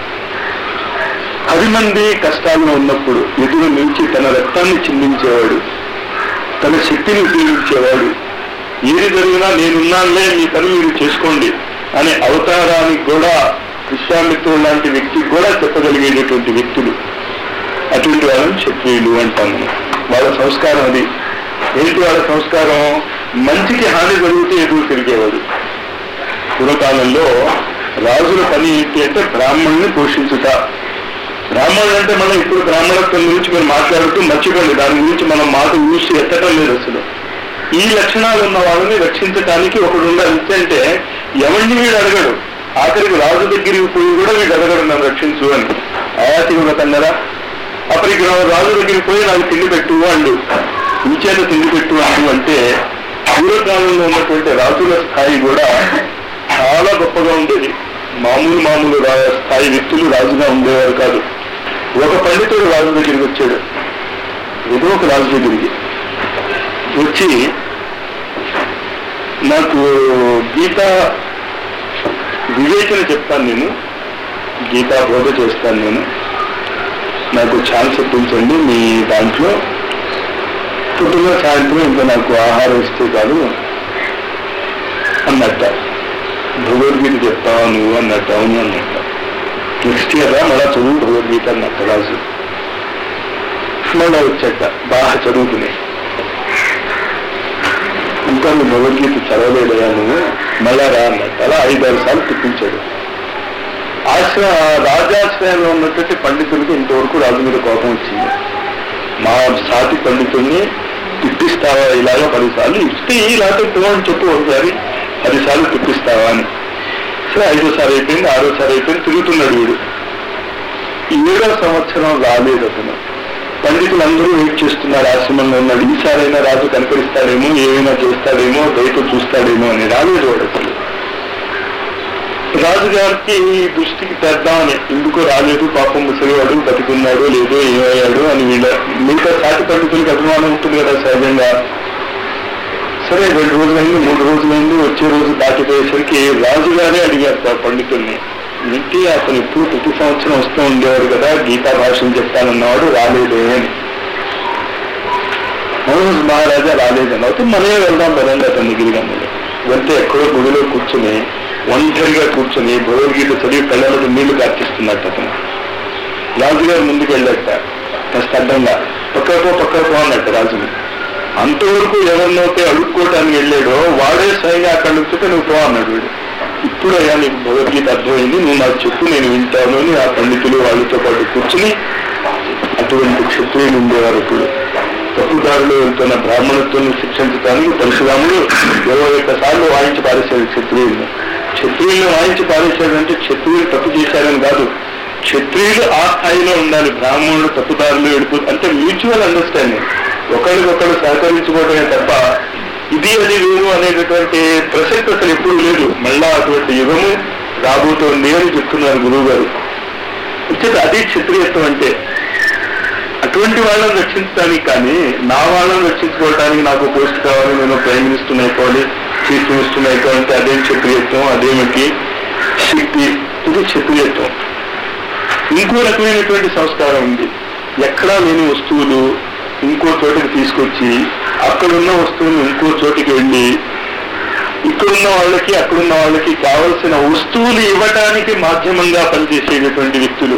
Speaker 1: పది మంది కష్టాల్లో ఉన్నప్పుడు ఎదురు నుంచి తన రక్తాన్ని చిందించేవాడు తన శక్తిని ఉపయోగించేవాడు ఏది జరిగినా నేనున్నానులే మీ పని మీరు చేసుకోండి అనే అవతారానికి కూడా విశ్వామిత్రుడు లాంటి వ్యక్తికి కూడా చెప్పగలిగేటటువంటి వ్యక్తులు అటువంటి వాళ్ళని క్షత్రియులు అంటాం మనం వాళ్ళ సంస్కారం అది ఏంటి వాళ్ళ సంస్కారం మంచికి హాని జరిగితే ఎదురు తిరిగేవాడు పూర్వకాలంలో రాజుల పని ఏంటి అంటే బ్రాహ్మణుని పోషించుట
Speaker 3: బ్రాహ్మణుడు అంటే మనం ఇప్పుడు బ్రాహ్మణత్వం గురించి మీరు మాట్లాడుతూ మర్చిపోండి దాని గురించి మనం మాట యూస్ ఎత్తడం లేదు అసలు ఈ లక్షణాలు ఉన్న వాళ్ళని రక్షించడానికి ఒకడు ఉండాలి అంటే ఎవరిని వీడు అడగడు ఆఖరికి రాజు దగ్గరికి పోయి కూడా వీడు అడగడు నన్ను రక్షించు అని ఆయాతి వ్రతంగరా అప్పటికి రాజు దగ్గరికి పోయి నాకు తిండి పెట్టు అండు ఇంచేత తిండి పెట్టు అండు అంటే పూర్వకాలంలో ఉన్నటువంటి రాజుల స్థాయి కూడా చాలా గొప్పగా ఉండేది మామూలు మామూలు రా- స్థాయి వ్యక్తులు రాజుగా ఉండేవారు కాదు ఒక పండితుడు రాజు దగ్గరికి వచ్చాడు ఏదో ఒక రాజు దగ్గరికి వచ్చి నాకు గీత వివేచన చెప్తాను నేను గీతా బోధ చేస్తాను నేను నాకు ఛాన్స్ ఇప్పించండి మీ దాంట్లో పొద్దున్న సాయంత్రం ఇంకా నాకు ఆహారం ఇస్తే కాదు అన్నట్ట భగవద్గీత చెప్తావా నువ్వు అన్నట్టు అవును అన్నట్ట నెక్స్ట్ ఇయర్ రా మళ్ళా చదువు భగవద్గీత అన్నట్ట రాజు మళ్ళా వచ్చాక బాగా చదువుకునే ఇంకా నువ్వు భగవద్గీత చదవలేదయా నువ్వు మళ్ళా రా అన్నట్టు అలా ఐదారు సార్లు తిప్పించాడు ఆశ్ర రాజాశ్రయంలో ఉన్నటువంటి పండితులకి ఇంతవరకు రాజు మీద కోపం వచ్చింది మా సాటి పండితుల్ని తిప్పిస్తావా ఇలాగా పదిసార్లు ఇస్తే ఇలాగే పో అని చెప్పు ఒకసారి పదిసార్లు తిప్పిస్తావా అని సరే ఐదోసారి అయిపోయింది ఆరోసారి అయిపోయింది తిరుగుతున్నాడు వీడు ఏడో సంవత్సరం రాలేదు అతను పండితులందరూ వెయిట్ చేస్తున్నారు ఆశ్రమంలో ఉన్నాడు ఈసారైనా రాజు కనపడిస్తాడేమో ఏమైనా చేస్తాడేమో దయతో చూస్తాడేమో అని రాలేదు వాడు అసలు రాజుగారికి దృష్టికి తెద్దామని ఎందుకు రాలేదు పాపం ముసలివాడు బతికున్నాడు లేదో ఏమయ్యాడు అని వీళ్ళ మిగతా సాటి పండితులకి అభిమానం ఉంటుంది కదా సహజంగా సరే రెండు రోజులైంది మూడు రోజులైంది వచ్చే రోజు దాటిపోయేసరికి రాజుగారే అడిగారు ఆ పండితుల్ని ఇంటి అతను ఎప్పుడు ప్రతి సంవత్సరం వస్తూ ఉండేవాడు కదా గీతా భాషను చెప్తానన్నవాడు రాలేదే అని మహోజ్ మహారాజా రాలేదని అయితే మనమే వెళ్దాం పదండి అతని దగ్గరికి అన్నది వెళ్తే ఎక్కడో గుడిలో కూర్చుని ఒంటరిగా కూర్చుని భగవద్గీత చదివి కళ్ళలో నీళ్లు కార్చిస్తున్నట్టు అతను రాజుగారు ముందుకు వెళ్ళాక కాస్త అడ్డంగా పక్కకో పక్కకో అన్నట్టు రాజుని అంతవరకు ఎవరినైతే అడుక్కోవటానికి వెళ్ళాడో వాడే స్వయంగా అక్కడ నుంచి నువ్వు పో అన్నాడు వీడు ఇప్పుడు అయ్యా నీకు భగవద్గీత అర్థమైంది నువ్వు నాకు చెప్పు నేను వింటాను అని ఆ పండితులు వాళ్ళతో పాటు కూర్చుని అటువంటి క్షత్రియులు ఉండేవారు ఇప్పుడు తప్పుదారిలో వెళ్తున్న బ్రాహ్మణత్వాన్ని శిక్షించడానికి పరశురాముడు ఇరవై ఒక్క సార్లు వాయించి పారేశాడు క్షత్రియుల్ని క్షత్రియుల్ని వాయించి పారేశాడంటే క్షత్రియులు తప్పు చేశారని కాదు క్షత్రియులు ఆ స్థాయిలో ఉండాలి బ్రాహ్మణులు తప్పుదారులు వెళ్ళిపో అంటే మ్యూచువల్ అండర్స్టాండింగ్ ఒకరికొకరు సహకరించుకోవడమే తప్ప ఇది అది వేరు అనేటటువంటి ప్రసక్తి అసలు ఎప్పుడు లేదు మళ్ళా అటువంటి యుగము రాబోతోంది అని చెప్తున్నారు గురువు గారు ఇచ్చేది అది క్షత్రియత్వం అంటే అటువంటి వాళ్ళని రక్షించడానికి కానీ నా వాళ్ళని రక్షించుకోవడానికి నాకు పోస్ట్ కావాలి నేను ప్రైమ్ మినిస్టర్ అయిపోవాలి చీఫ్ మినిస్టర్ అయిపోవాలి అంటే అదేం క్షత్రియత్వం అదేమిటి శక్తి ఇది క్షత్రియత్వం ఇంకో రకమైనటువంటి సంస్కారం ఉంది ఎక్కడా లేని వస్తువులు ఇంకో చోటికి తీసుకొచ్చి అక్కడున్న వస్తువులు ఇంకో చోటికి వెళ్ళి ఇక్కడున్న వాళ్ళకి అక్కడున్న వాళ్ళకి కావలసిన వస్తువులు ఇవ్వటానికి మాధ్యమంగా పనిచేసేటటువంటి వ్యక్తులు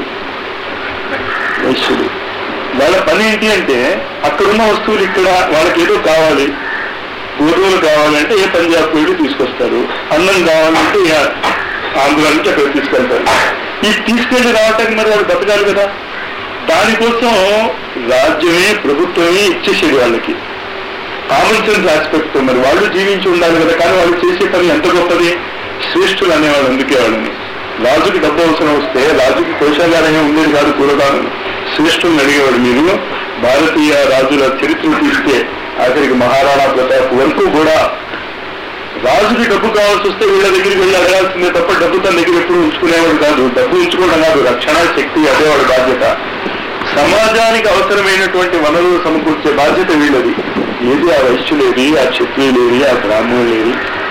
Speaker 3: వైశ్యులు వాళ్ళ పని ఏంటి అంటే అక్కడున్న వస్తువులు ఇక్కడ వాళ్ళకి ఏదో కావాలి గోధుమలు కావాలంటే ఏ పంజాబ్ వెళ్ళి తీసుకొస్తారు అన్నం కావాలంటే ఏ ఆంధ్ర నుంచి అక్కడ తీసుకెళ్తారు ఈ తీసుకెళ్లి రావటానికి మరి వాళ్ళు బతకాలి కదా దానికోసం రాజ్యమే ప్రభుత్వమే ఇచ్చేసేది వాళ్ళకి కామన్ సెన్స్ ఆస్పెక్ట్ మరి వాళ్ళు జీవించి ఉండాలి కదా కానీ వాళ్ళు చేసే పని ఎంత గొప్పది శ్రేష్ఠులు అనేవాళ్ళు అందుకే వాళ్ళని రాజుకి డబ్బు అవసరం వస్తే రాజుకి కోశాగారమే ఉండేది కాదు పూర్వకాలం శ్రేష్ఠుల్ని అడిగేవాడు మీరు భారతీయ రాజుల చరిత్ర తీస్తే ఆఖరికి మహారాణా ప్రతాప్ వరకు కూడా రాజుకి డబ్బు కావాల్సి వస్తే వీళ్ళ దగ్గరికి వెళ్ళి అడగాల్సిందే తప్ప డబ్బు తన దగ్గర ఎప్పుడు ఉంచుకునేవాడు కాదు డబ్బు ఉంచుకోవడం కాదు రక్షణ శక్తి అదేవాడు బాధ్యత సమాజానికి అవసరమైనటువంటి వనరులు సమకూర్చే బాధ్యత వీళ్ళది ఏది ఆ వైశ్యులేది ఆ క్షత్రియులేది ఆ బ్రాహ్మణులేది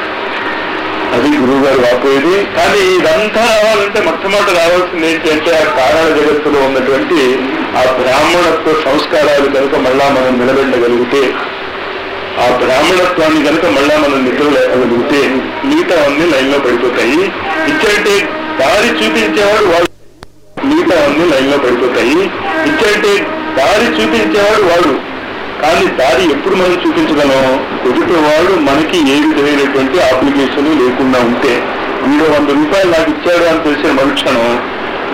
Speaker 3: అది గురువు గారు వాపోయేది కానీ ఇదంతా రావాలంటే మొట్టమొదటి రావాల్సింది ఏంటి అంటే ఆ కారణ జగత్తులో ఉన్నటువంటి ఆ బ్రాహ్మణత్వ సంస్కారాలు కనుక మళ్ళా మనం నిలబెట్టగలిగితే ఆ బ్రాహ్మణత్వాన్ని కనుక మళ్ళా మనం నిద్రలేకగలిగితే మిగతా అన్ని లైన్లో పడిపోతాయి ఇచ్చంటే దారి చూపించేవాడు వాడు మిగతా అన్ని లైన్లో పడిపోతాయి ఇచ్చంటే దారి చూపించేవాడు వాడు కానీ దారి ఎప్పుడు మనం చూపించగలం ఎదుటివాడు మనకి ఏ విధమైనటువంటి అప్లికేషన్ లేకుండా ఉంటే వీడు వంద రూపాయలు నాకు ఇచ్చాడు అని తెలిసిన మరుక్షణం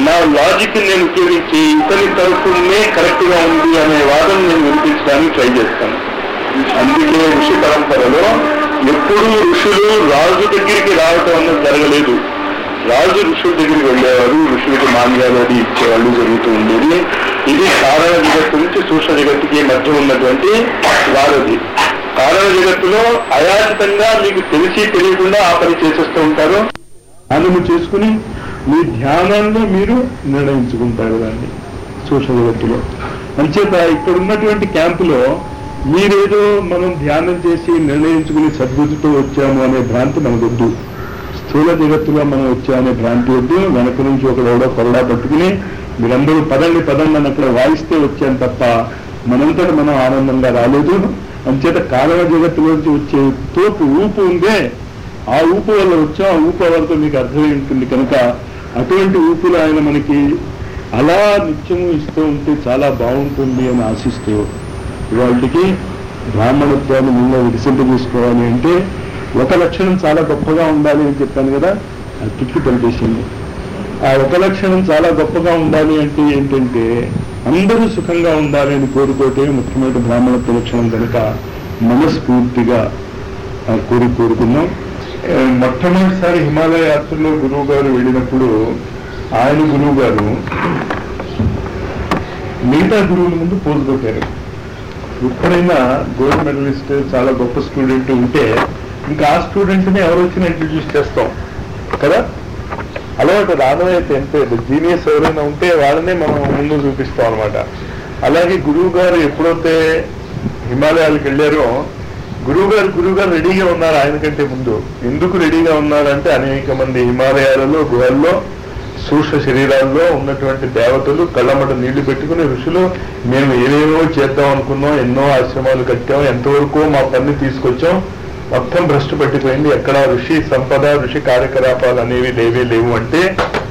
Speaker 3: నా లాజిక్ నేను ఉపయోగించి ఇతని తరఫునే కరెక్ట్ గా ఉంది అనే వాదన నేను వినిపించడానికి ట్రై చేస్తాను అందుకే ఋషి పరంపరలో ఎప్పుడూ ఋషులు రాజు దగ్గరికి రావటం అన్నది జరగలేదు రాజు ఋషుల దగ్గరికి వెళ్ళేవారు ఋషులకి మాన్యాలు అది ఇచ్చేవాళ్ళు జరుగుతూ ఉండేది ఇది కారణ జగత్తు నుంచి సూక్ష్మ జగత్తుకి మధ్య ఉన్నటువంటి వారధి కారణ జగత్తులో అయాచితంగా మీకు తెలిసి తెలియకుండా ఆ పని చేసేస్తూ ఉంటారు ధ్యానము చేసుకుని మీ ధ్యానాన్ని మీరు నిర్ణయించుకుంటారు దాన్ని సూక్ష్మ జగత్తులో అంచేత ఇక్కడ ఉన్నటువంటి క్యాంపులో మీరేదో మనం ధ్యానం చేసి నిర్ణయించుకుని సద్బుద్ధితో వచ్చాము అనే భ్రాంతి మనకొద్దు స్థూల జగత్తులో మనం వచ్చామనే భ్రాంతి వద్దు వెనక నుంచి ఒకడెవడో కొరడా పట్టుకుని మీరందరూ పదండి పదండి అని అక్కడ వాయిస్తే వచ్చాం తప్ప మనంతట మనం ఆనందంగా రాలేదు అంచేత కాలవ జగత్తులోంచి వచ్చే తోపు ఊపు ఉందే ఆ ఊపు వల్ల వచ్చాం ఆ ఊపు వల్ల మీకు అర్థమై ఉంటుంది కనుక అటువంటి ఊపులు ఆయన మనకి అలా నిత్యము ఇస్తూ ఉంటే చాలా బాగుంటుంది అని ఆశిస్తూ ఇవాళకి బ్రాహ్మణత్వాన్ని ముందు వికసింపజేసుకోవాలి అంటే ఒక లక్షణం చాలా గొప్పగా ఉండాలి అని చెప్పాను కదా అది టిక్కి పనిచేసింది ఆ ఒక లక్షణం చాలా గొప్పగా ఉండాలి అంటే ఏంటంటే అందరూ సుఖంగా ఉండాలి అని కోరుకోవటే ముఖ్యమైన బ్రాహ్మణత్వ లక్షణం కనుక మనస్ఫూర్తిగా ఆ కోరి కోరుకున్నాం ఏ, మొట్టమొదటిసారి హిమాలయ యాత్రలో గురువు గారు వెళ్ళినప్పుడు ఆయన గురువు గారు మిగతా గురువుల ముందు పోజు కొట్టారు ఎప్పుడైనా గోల్డ్ మెడలిస్ట్ చాలా గొప్ప స్టూడెంట్ ఉంటే ఇంకా ఆ స్టూడెంట్ ని ఎవరు వచ్చినా ఇంట్రడ్యూస్ చేస్తాం కదా అలవాటు రానవైతే అంతే జీనియస్ ఎవరైనా ఉంటే వాళ్ళనే మనం ముందు చూపిస్తాం అనమాట అలాగే గురువు గారు ఎప్పుడైతే హిమాలయాలకు వెళ్ళారో గురువు గారు గురువు గారు రెడీగా ఉన్నారు ఆయన కంటే ముందు ఎందుకు రెడీగా ఉన్నారంటే అనేక మంది హిమాలయాలలో గుహల్లో సూక్ష్మ శరీరాల్లో ఉన్నటువంటి దేవతలు కళ్ళమట నీళ్లు పెట్టుకుని ఋషులు మేము ఏమేమో చేద్దాం అనుకున్నాం ఎన్నో ఆశ్రమాలు కట్టాం ఎంతవరకు మా పని తీసుకొచ్చాం మొత్తం భ్రష్టు పట్టిపోయింది ఎక్కడ ఋషి సంపద ఋషి కార్యకలాపాలు అనేవి లేవే లేవు అంటే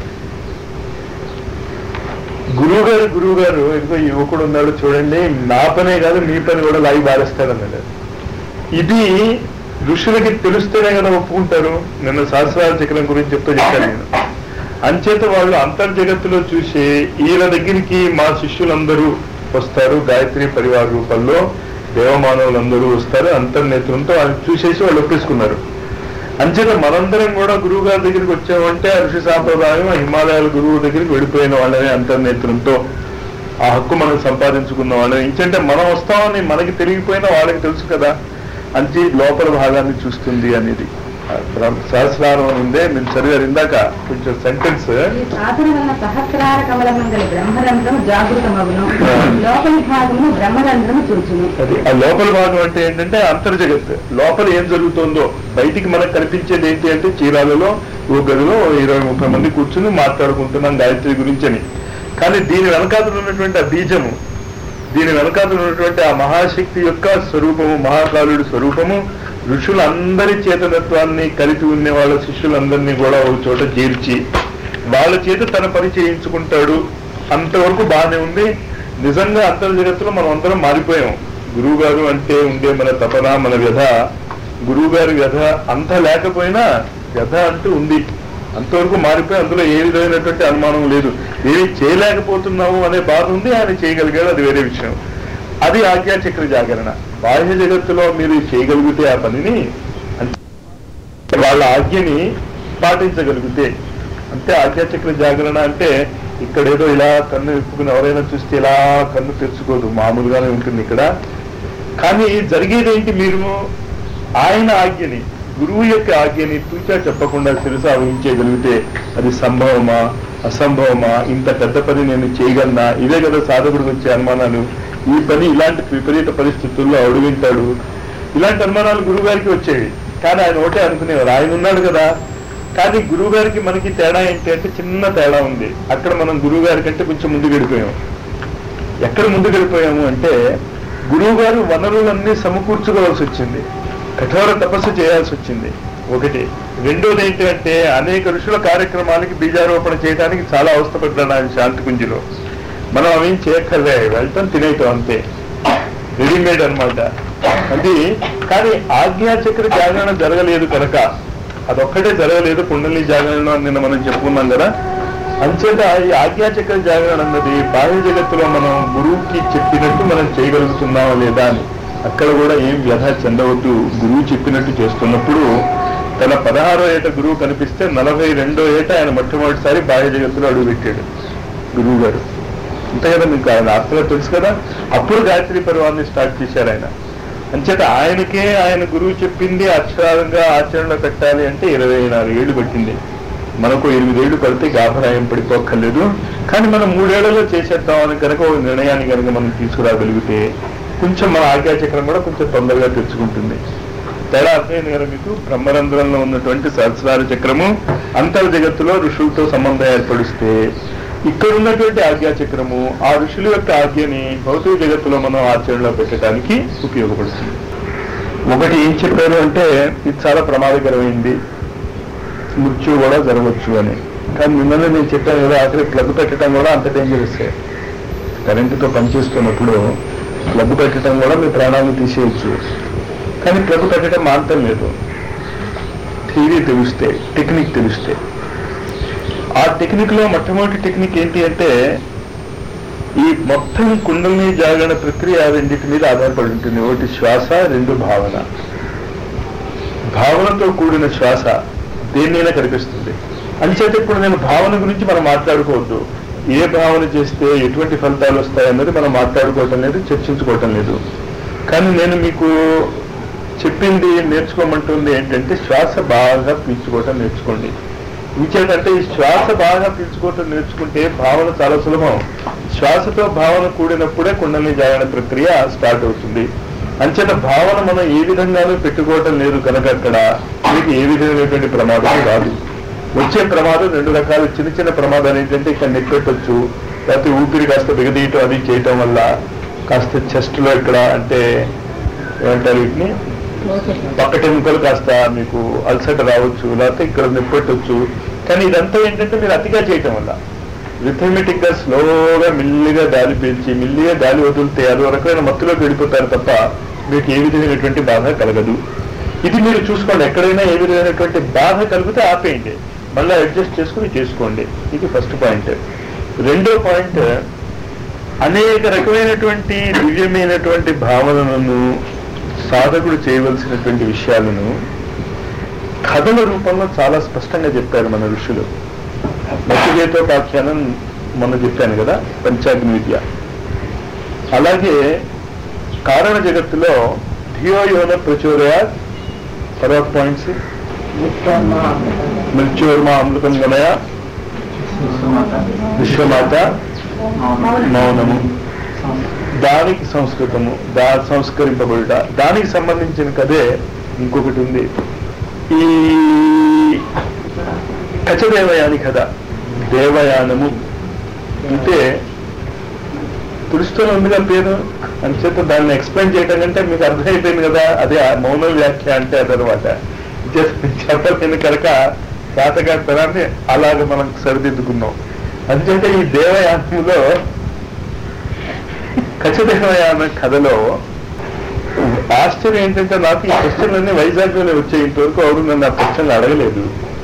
Speaker 3: గురువు గారు గురువు గారు ఇదిగో ఈ యువకుడు ఉన్నాడు చూడండి నా పనే కాదు మీ పని కూడా లాగి బారేస్తాడన్నాడు ఇది ఋషులకి తెలుస్తేనే కదా ఒప్పుకుంటారు నిన్న సహస్రాల చక్రం గురించి చెప్తూ చెప్పాను నేను అంచేత వాళ్ళు అంతర్జగత్తులో చూసి ఈయన దగ్గరికి మా శిష్యులందరూ వస్తారు గాయత్రి పరివార రూపంలో దేవమానవులందరూ వస్తారు అంతర్నేత్రంతో వాళ్ళు చూసేసి వాళ్ళు ఒప్పేసుకున్నారు అంచేత మనందరం కూడా గురువు గారి దగ్గరికి వచ్చామంటే ఆ ఋషి సాంప్రదాయం ఆ హిమాలయాల గురువు దగ్గరికి వెళ్ళిపోయిన వాళ్ళని అంతర్నేత్రంతో ఆ హక్కు మనం సంపాదించుకున్న వాళ్ళని ఇంకంటే మనం వస్తామని మనకి తెలియకపోయినా వాళ్ళకి తెలుసు కదా అంచి లోపల భాగాన్ని చూస్తుంది అనేది ఆ బ్రహ్మ- సహస్రారం అని ఉందే నేను చదివారు ఇందాక కొంచెం సెంటెన్స్
Speaker 5: ఈ సాధన వలన సహస్రార కమలమంగళ బ్రహ్మరంధ్రము జాగృతమగును లోపలి భాగమును బ్రహ్మరంధ్రము చూచును
Speaker 3: అది ఆ లోపల భాగం అంటే ఏంటంటే అంతర్జగత్ లోపల ఏం జరుగుతుందో బయటికి మనకు కనిపించేది ఏంటి అంటే చీరాలలో ఓ గదిలో ఓ ఇరవై ముప్పై మంది కూర్చుని మాట్లాడుకుంటున్నాం గాయత్రి గురించి అని కానీ దీని వెనకాతలు ఉన్నటువంటి ఆ బీజము దీని వెనకాతలు ఉన్నటువంటి ఆ మహాశక్తి యొక్క స్వరూపము మహాకాలుడి స్వరూపము ఋషులందరి చేతనత్వాన్ని కలిపి ఉన్న వాళ్ళ శిష్యులందరినీ కూడా ఒక చోట చేర్చి వాళ్ళ చేత తన పని చేయించుకుంటాడు అంతవరకు బాగానే ఉంది నిజంగా అంతర్జగత్తులో మనం అందరం మారిపోయాం గురువు గారు అంటే ఉండే మన తపన మన వ్యధ గురువు గారి వ్యధ అంత లేకపోయినా వ్యధ అంటూ ఉంది అంతవరకు మారిపోయి అందులో ఏ విధమైనటువంటి అనుమానం లేదు ఏమి చేయలేకపోతున్నాము అనే బాధ ఉంది ఆయన చేయగలిగాడు అది వేరే విషయం అది ఆజ్ఞాచక్ర జాగరణ బాహ్య జగత్తులో మీరు చేయగలిగితే ఆ పనిని అంటే వాళ్ళ ఆజ్ఞని పాటించగలిగితే అంటే ఆజ్ఞాచక్ర జాగరణ అంటే ఇక్కడ ఏదో ఇలా కన్ను విప్పుకుని ఎవరైనా చూస్తే ఇలా కన్ను తెరుచుకోదు మామూలుగానే ఉంటుంది ఇక్కడ కానీ జరిగేది ఏంటి మీరు ఆయన ఆజ్ఞని గురువు యొక్క ఆజ్ఞని తూచా చెప్పకుండా శిరస వహించగలిగితే అది సంభవమా అసంభవమా ఇంత పెద్ద పని నేను చేయగలనా ఇదే కదా సాధకుడికి వచ్చే అనుమానాలు ఈ పని ఇలాంటి విపరీత పరిస్థితుల్లో అడుగుంటాడు ఇలాంటి అనుమానాలు గురువు గారికి వచ్చేవి కానీ ఆయన ఒకటే అనుకునేవారు ఆయన ఉన్నాడు కదా కానీ గురువు గారికి మనకి తేడా ఏంటి అంటే చిన్న తేడా ఉంది అక్కడ మనం గురువు గారి కంటే కొంచెం ముందుకు వెళ్ళిపోయాం ఎక్కడ ముందుకు వెళ్ళిపోయాము అంటే గురువు గారు వనరులన్నీ సమకూర్చుకోవాల్సి వచ్చింది కఠోర తపస్సు చేయాల్సి వచ్చింది ఒకటి రెండోది ఏంటి అంటే అనేక ఋషుల కార్యక్రమాలకి బీజారోపణ చేయడానికి చాలా అవస్థపడ్డాడు ఆయన శాంతి కుంజిలో మనం అవేం చేయక్కర్లే వెళ్తాం తినేయటం అంతే రెడీమేడ్ అన్నమాట అది కానీ ఆజ్ఞాచక్ర జాగరణ జరగలేదు కనుక అదొక్కటే జరగలేదు కుండలి జాగరణ అని నిన్న మనం చెప్పుకున్నాం కదా అంచేత ఈ ఆజ్ఞాచక్ర జాగరణ అన్నది బాహ్య జగత్తులో మనం గురువుకి చెప్పినట్టు మనం చేయగలుగుతున్నామా లేదా అని అక్కడ కూడా ఏం వ్యధ చెందవద్దు గురువు చెప్పినట్టు చేస్తున్నప్పుడు తన పదహారో ఏట గురువు కనిపిస్తే నలభై రెండో ఏట ఆయన మొట్టమొదటిసారి బాహ్య జగత్తులో అడుగుపెట్టాడు గురువు గారు అంతే కదా మీకు ఆయన ఆత్మగా తెలుసు కదా అప్పుడు గాయత్రి పర్వాన్ని స్టార్ట్ చేశారు ఆయన అంచేత ఆయనకే ఆయన గురువు చెప్పింది అక్షరాలంగా ఆచరణలో పెట్టాలి అంటే ఇరవై నాలుగు ఏళ్ళు పట్టింది మనకు ఎనిమిదేళ్లు పడితే గాభరాయం పడిపోక్కర్లేదు కానీ మనం మూడేళ్లలో చేసేద్దామని కనుక ఒక నిర్ణయాన్ని కనుక మనం తీసుకురాగలిగితే కొంచెం మన ఆజ్ఞాచక్రం కూడా కొంచెం తొందరగా తెచ్చుకుంటుంది తేడా అర్థమైంది కదా మీకు బ్రహ్మరంధ్రంలో ఉన్నటువంటి సహస్రార చక్రము అంతర్ జగత్తులో ఋషులతో సంబంధం ఏర్పడిస్తే ఇక్కడ ఉన్నటువంటి ఆజ్ఞా చక్రము ఆ ఋషుల యొక్క ఆజ్ఞని భౌతిక జగత్తులో మనం ఆచరణలో పెట్టడానికి ఉపయోగపడుతుంది ఒకటి ఏం చెప్పారు అంటే ఇది చాలా ప్రమాదకరమైంది మృత్యు కూడా జరగవచ్చు అని కానీ మిమ్మల్ని నేను చెప్పాను కదా ఆఖరి ప్లగ్ పెట్టడం కూడా అంత డేంజరస్ కరెంటుతో పనిచేస్తున్నప్పుడు ప్లగ్ పెట్టడం కూడా మీ ప్రాణాలను తీసేయచ్చు కానీ ప్లగ్ పెట్టడం మాంతం లేదు థియరీ తెలిస్తే టెక్నిక్ తెలిస్తే ఆ టెక్నిక్ లో మొట్టమొదటి టెక్నిక్ ఏంటి అంటే ఈ మొత్తం కుండలిని జాగరణ ప్రక్రియ రెండింటి మీద ఆధారపడి ఉంటుంది ఒకటి శ్వాస రెండు భావన భావనతో కూడిన శ్వాస దేన్నైనా కనిపిస్తుంది అంచేత ఇప్పుడు నేను భావన గురించి మనం మాట్లాడుకోవద్దు ఏ భావన చేస్తే ఎటువంటి ఫలితాలు వస్తాయన్నది మనం మాట్లాడుకోవటం లేదు చర్చించుకోవటం లేదు కానీ నేను మీకు చెప్పింది నేర్చుకోమంటుంది ఏంటంటే శ్వాస బాగా పీల్చుకోవటం నేర్చుకోండి ఇంకేంటంటే ఈ శ్వాస బాగా పీల్చుకోవటం నేర్చుకుంటే భావన చాలా సులభం శ్వాసతో భావన కూడినప్పుడే కుండలిని జాగరణ ప్రక్రియ స్టార్ట్ అవుతుంది అంచేత భావన మనం ఏ విధంగానూ పెట్టుకోవటం లేదు కనుక అక్కడ మీకు ఏ విధమైనటువంటి ప్రమాదం రాదు వచ్చే ప్రమాదం రెండు రకాలు చిన్న చిన్న ప్రమాదాలు ఏంటంటే ఇక్కడ నెప్పెట్టొచ్చు లేకపోతే ఊపిరి కాస్త బిగదీయటం అది చేయటం వల్ల కాస్త చెస్ట్ లో ఇక్కడ అంటే ఏమంటారు వీటిని పక్కటెముకలు కాస్త మీకు అల్సట రావచ్చు లేకపోతే ఇక్కడ నిప్పెట్టొచ్చు కానీ ఇదంతా ఏంటంటే మీరు అతిగా చేయటం వల్ల రిథమెటిక్ గా స్లోగా మెల్లిగా గాలి పీల్చి మెల్లిగా గాలి వదిలితే అది రకమైన మత్తులోకి వెళ్ళిపోతారు తప్ప మీకు ఏ విధమైనటువంటి బాధ కలగదు ఇది మీరు చూసుకోండి ఎక్కడైనా ఏ విధమైనటువంటి బాధ కలిగితే ఆపేయండి మళ్ళీ అడ్జస్ట్ చేసుకుని చేసుకోండి ఇది ఫస్ట్ పాయింట్ రెండో పాయింట్ అనేక రకమైనటువంటి దివ్యమైనటువంటి భావనలను సాధకుడు చేయవలసినటువంటి విషయాలను కథల రూపంలో చాలా స్పష్టంగా చెప్పారు మన ఋషులు నచికేతోపాఖ్యానం మొన్న చెప్పాను కదా పంచాగ్ని విద్య అలాగే కారణ జగత్తులో ధియోయోన ప్రచోదయ తర్వాత పాయింట్స్ మృత్యోర్మ అమృతం గమయ విశ్వమాత మౌనము దానికి సంస్కృతము దా సంస్కరింపబడుట దానికి సంబంధించిన కథే ఇంకొకటి ఉంది ఈ కచదేవయాని కథ దేవయానము అంటే తెలుస్తూనే ఉందిగా పేరు అంచేత దాన్ని ఎక్స్ప్లెయిన్ చేయడం కంటే మీకు అర్థమైపోయింది కదా అదే ఆ మౌన వ్యాఖ్య అంటే అదనమాట చెప్పలేని కనుక శాతకాంతరాన్ని అలాగ మనం సరిదిద్దుకున్నాం అందుకంటే ఈ దేవయానంలో ఖచ్చితమైన కథలో ఆశ్చర్యం ఏంటంటే నాకు ఈ క్వశ్చన్లన్నీ వైజాగ్లోనే వచ్చాయి ఇంతవరకు ఎవరు నన్ను ఆ ప్రశ్నలు అడగలేదు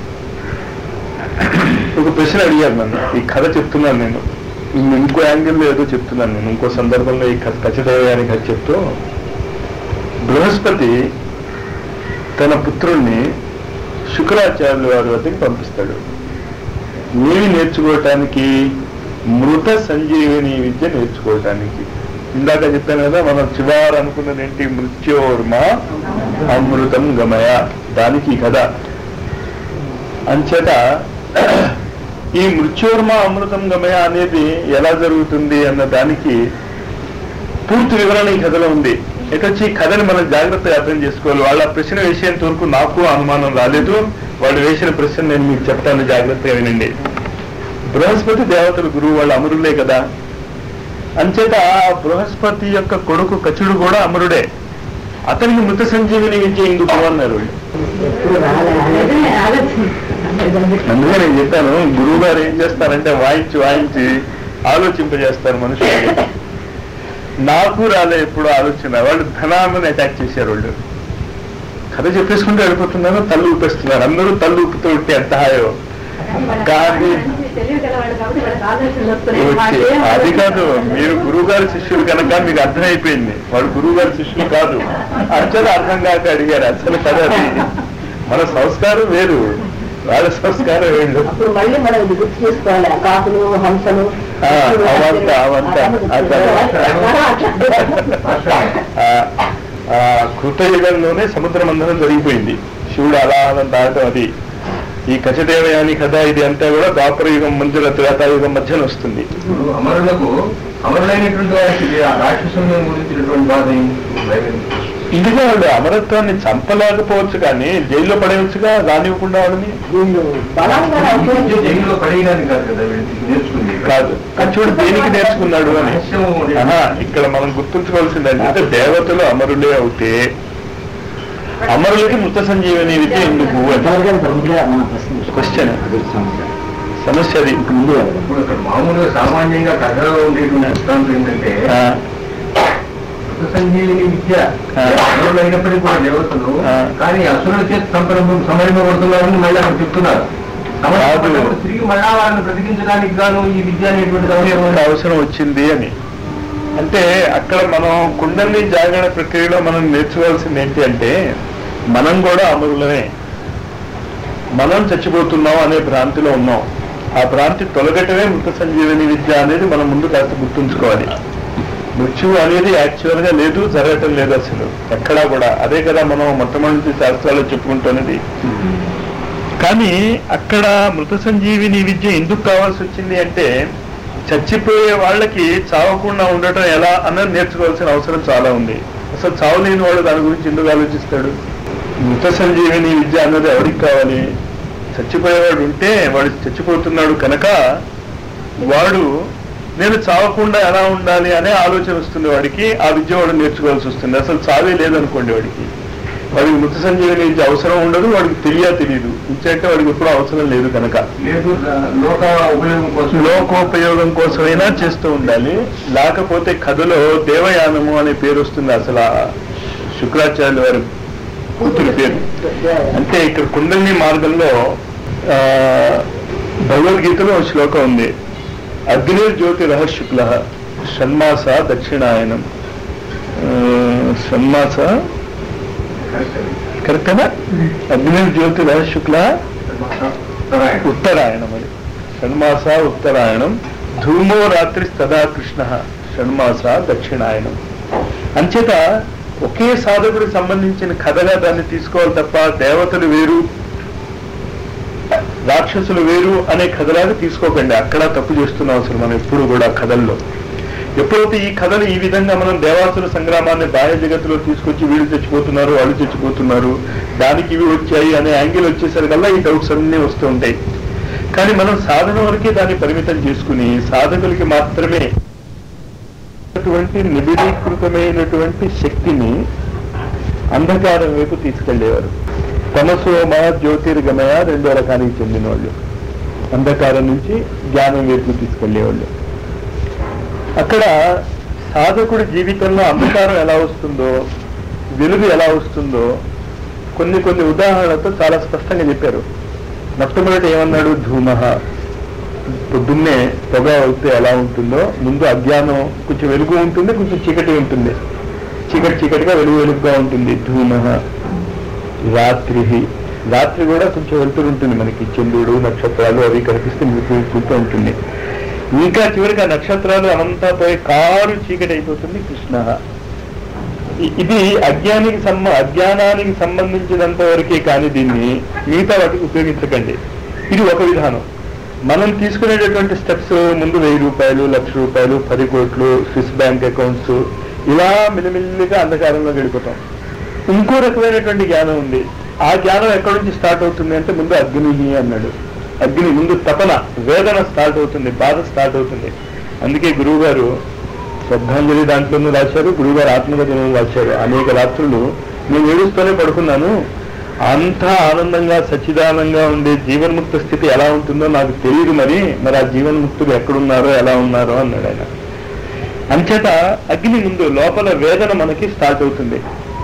Speaker 3: ఒక ప్రశ్న అడిగారు నన్ను ఈ కథ చెప్తున్నాను నేను ఇంకో యాంగిల్లో ఏదో చెప్తున్నాను నేను ఇంకో సందర్భంలో ఈ కథ ఖచ్చితమైన కథ చెప్తూ బృహస్పతి తన పుత్రుణ్ణి శుక్రాచార్యుల వారి వద్దకు పంపిస్తాడు ఏమి నేర్చుకోవటానికి మృత సంజీవిని విద్య నేర్చుకోవటానికి ఇందాక చెప్పాను కదా మనం చివారు అనుకున్నది ఏంటి మృత్యోర్మ అమృతం గమయ దానికి ఈ కథ అంచేత ఈ మృత్యోర్మ అమృతం గమయ అనేది ఎలా జరుగుతుంది అన్న దానికి పూర్తి వివరణ ఈ కథలో ఉంది ఎటొచ్చి ఈ కథని మనం జాగ్రత్తగా అర్థం చేసుకోవాలి వాళ్ళ ప్రశ్న వేసేంత వరకు నాకు అనుమానం రాలేదు వాళ్ళు వేసిన ప్రశ్న నేను మీకు చెప్తాను జాగ్రత్తగా వినండి బృహస్పతి దేవతలు గురువు వాళ్ళు అమరులే కదా అంచేత ఆ బృహస్పతి యొక్క కొడుకు కచుడు కూడా అమరుడే అతనికి మృత సంజీవిని విద్య ఎందుకు అన్నారు వాళ్ళు
Speaker 5: నిజమే, ఆలోచన.
Speaker 3: అందుకే నేను చెప్పాను గురువు గారు ఏం చేస్తారంటే వాయించి వాయించి ఆలోచింపజేస్తారు మనుషులు నాకు రాలే ఎప్పుడు ఆలోచన వాళ్ళు ధనాన్ని అటాక్ చేశారు వాళ్ళు కథ చెప్పేసుకుంటూ వెళ్ళిపోతున్నారు తల్లు ఊపేస్తున్నారు అందరూ తల్లు ఊపుతూ ఉంటే ఎంత హాయో కానీ
Speaker 5: తెలియగలవాడు కాబట్టి వాళ్ళకి ఆలోచనలు వస్తున్నాయి
Speaker 3: వచ్చి
Speaker 5: మాకేం
Speaker 3: అది కాదు మీరు గురువు గారి శిష్యులు కనుక మీకు అర్థమైపోయింది వాడు గురువు గారి శిష్యులు కాదు అసలు అర్థం కాక అడిగారు అసలు కదా అది మన సంస్కారం వేరు వాళ్ళ సంస్కారం వేరు
Speaker 4: అప్పుడు మళ్ళీ మనం ఇది గుర్తు చేసుకోవాలి ఆ కాకులు హంసలు
Speaker 3: ఆ, అవంతా అవంతా అట్లా. ఆ, ఆ కృతయుగంలోనే సముద్ర మంథనం జరిగిపోయింది శివుడు అలా అలా దాటం అది ఈ కచదేవయాని కథ ఇది అంతా కూడా ద్వాపర యుగం మధ్యలో త్రేతాయుగం మధ్యన వస్తుంది
Speaker 2: ఇప్పుడు అమరులకు అమరులైనటువంటి వారికి ఆ రాక్షసులను గురించినటువంటి బాధ ఏం?
Speaker 3: ఇందులో వాళ్ళు అమరత్వాన్ని చంపలేకపోవచ్చు కానీ జైల్లో పడేయచ్చుగా రానివ్వకుండా వాళ్ళని
Speaker 4: వీళ్ళు బలంగా
Speaker 2: విద్య జైల్లో పడేయడానికి కాదు కదా వీళ్ళు నేర్చుకుంది
Speaker 3: కాదు చూడు దేనికి నేర్చుకున్నాడు అని
Speaker 2: రహస్యం ఉండేది.
Speaker 3: ఆహా, ఇక్కడ మనం గుర్తుంచుకోవాల్సింది అంటే దేవతలు అమరులే అవుతే అమరులకి మృత సంజీవని విద్య ఎందుకు అని క్వశ్చన్ సమస్య అది
Speaker 2: ఇప్పుడు ఇక్కడ మామూలుగా సామాన్యంగా కథలో ఉండేటువంటి సిద్ధాంతం ఏంటంటే
Speaker 3: ఆ,
Speaker 2: మృత సంజీవిని విద్య
Speaker 3: ఆ.
Speaker 2: అమరులు అయినప్పటికీ కూడా దేవతలు
Speaker 3: ఆ.
Speaker 2: కానీ అసురుల చేత సంపరింప సంహరింపబడుతున్నారని మళ్ళీ అక్కడ చెప్తున్నారు సంహరింపబడినప్పుడు తిరిగి మళ్ళా వాళ్ళని బ్రతికించడానికి గాను ఈ విద్య అనేటువంటి
Speaker 3: ఒక అవసరం వచ్చింది అని అంటే అక్కడ మనం కుండల్ని జాగరణ ప్రక్రియలో మనం నేర్చుకోవాల్సింది ఏంటి అంటే మనం కూడా అమరులమే మనం చచ్చిపోతున్నాం అనే భ్రాంతిలో ఉన్నాం ఆ భ్రాంతి తొలగటమే మృత సంజీవని విద్య అనేది మనం ముందు కాస్త గుర్తుంచుకోవాలి మృత్యువు అనేది యాక్చువల్ గా లేదు జరగటం లేదు అసలు ఎక్కడా కూడా అదే కదా మనం మొట్టమొదటి శాస్త్రాల్లో చెప్పుకుంటున్నది కానీ అక్కడ మృత సంజీవిని విద్య ఎందుకు కావాల్సి వచ్చింది అంటే చచ్చిపోయే వాళ్ళకి చావకుండా ఉండటం ఎలా అన్నది నేర్చుకోవాల్సిన అవసరం చాలా ఉంది అసలు చావు లేని వాడు దాని గురించి ఎందుకు ఆలోచిస్తాడు మృత సంజీవిని విద్య అన్నది ఎవరికి కావాలి చచ్చిపోయేవాడు ఉంటే వాడు చచ్చిపోతున్నాడు కనుక వాడు నేను చావకుండా ఎలా ఉండాలి అనే ఆలోచన వస్తుంది వాడికి ఆ విద్య వాడు నేర్చుకోవాల్సి వస్తుంది అసలు చావే లేదనుకోండి వాడికి వాడికి మృత సంజీవని విద్య అవసరం ఉండదు వాడికి తెలియ తెలియదు ఇంచేంటే వాడికి ఎప్పుడూ అవసరం లేదు కనుక
Speaker 2: లేదు లోక ఉపయోగం కోసం
Speaker 3: లోకోపయోగం కోసమైనా చేస్తూ ఉండాలి లేకపోతే కథలో దేవయానము అనే పేరు వస్తుంది అసలు ఆ శుక్రాచార్యుల వారి కూతురు పేరు అంటే ఇక్కడ కుండలిని మార్గంలో ఆ, భగవద్గీతలో ఒక శ్లోకం ఉంది అగ్నిర్జ్యోతి రహశుక్ల షణ్మాస దక్షిణాయనం ఆ, షణ్మాస కరెక్టేనా అగ్నిర్జ్యోతి రహశుక్ల ఉత్తరాయణం అది షణ్మాస ఉత్తరాయణం ధూమో రాత్రి తదా కృష్ణ షణ్మాస దక్షిణాయనం అంచేత ఒకే సాధకుడికి సంబంధించిన కథగా దాన్ని తీసుకోవాలి తప్ప దేవతలు వేరు రాక్షసులు వేరు అనే కథలాగా తీసుకోకండి అక్కడ తప్పు చేస్తున్నాం అసలు మనం ఎప్పుడు కూడా కథల్లో ఎప్పుడైతే ఈ కథలు ఈ విధంగా మనం దేవాసుల సంగ్రామాన్ని బాహ్య జగత్తులో తీసుకొచ్చి వీళ్ళు చచ్చిపోతున్నారు వాళ్ళు చచ్చిపోతున్నారు దానికి ఇవి వచ్చాయి అనే యాంగిల్ వచ్చేసరికల్లా ఈ డౌట్స్ అన్నీ వస్తూ ఉంటాయి కానీ మనం సాధన వరకే దాన్ని పరిమితం చేసుకుని సాధకులకి మాత్రమే అటువంటి నిబిడీకృతమైనటువంటి శక్తిని అంధకారం వైపు తీసుకెళ్లేవారు తమసోమ జ్యోతిర్గమయ రెండో రకానికి చెందిన వాళ్ళు అంధకారం నుంచి జ్ఞానం వైపు తీసుకెళ్లేవాళ్ళు అక్కడ సాధకుడి జీవితంలో అంధకారం ఎలా వస్తుందో వెలుగు ఎలా వస్తుందో కొన్ని కొన్ని ఉదాహరణలతో చాలా స్పష్టంగా చెప్పారు మొట్టమొదటి ఏమన్నాడు ధూమహ పొద్దున్నే పొగ అవుతే ఎలా ఉంటుందో ముందు అజ్ఞానం కొంచెం వెలుగు ఉంటుంది కొంచెం చీకటి ఉంటుంది చీకటి చీకటిగా వెలుగు వెలుగుగా ఉంటుంది ధూమహ రాత్రి రాత్రి కూడా కొంచెం వెళ్తూ ఉంటుంది మనకి చంద్రుడు నక్షత్రాలు అవి కనిపిస్తే చూస్తూ ఉంటుంది ఇంకా చివరికి ఆ నక్షత్రాలు అనంతా పోయి కారు చీకటి అయిపోతుంది కృష్ణ ఇ- ఇది అజ్ఞానికి సంబ అజ్ఞానానికి సంబంధించినంత వరకే కానీ దీన్ని మిగతా వాటికి ఉపయోగించకండి ఇది ఒక విధానం మనం తీసుకునేటటువంటి స్టెప్స్ ముందు వెయ్యి రూపాయలు లక్ష రూపాయలు పది కోట్లు స్విస్ బ్యాంక్ అకౌంట్స్ ఇలా మిలిమిల్లిగా అంధకారంలో గడిపోతాం ఇంకో రకమైనటువంటి జ్ఞానం ఉంది ఆ జ్ఞానం ఎక్కడి నుంచి స్టార్ట్ అవుతుంది అంటే ముందు అగ్ని అన్నాడు అగ్ని ముందు తపన వేదన స్టార్ట్ అవుతుంది బాధ స్టార్ట్ అవుతుంది అందుకే గురువు గారు శ్రద్ధాంజలి దాంట్లోనూ రాశారు గురువుగారు ఆత్మకథను రాశారు అనేక రాత్రులు నేను ఏడుస్తూనే పడుకున్నాను అంత ఆనందంగా సచ్చిదానంగా ఉండే జీవన్ముక్త స్థితి ఎలా ఉంటుందో నాకు తెలియదు మరి మరి ఆ జీవన్ముక్తులు ఎక్కడున్నారో ఎలా ఉన్నారో అన్నాడు ఆయన అంచేత అగ్ని ముందు లోపల వేదన మనకి స్టార్ట్ అవుతుంది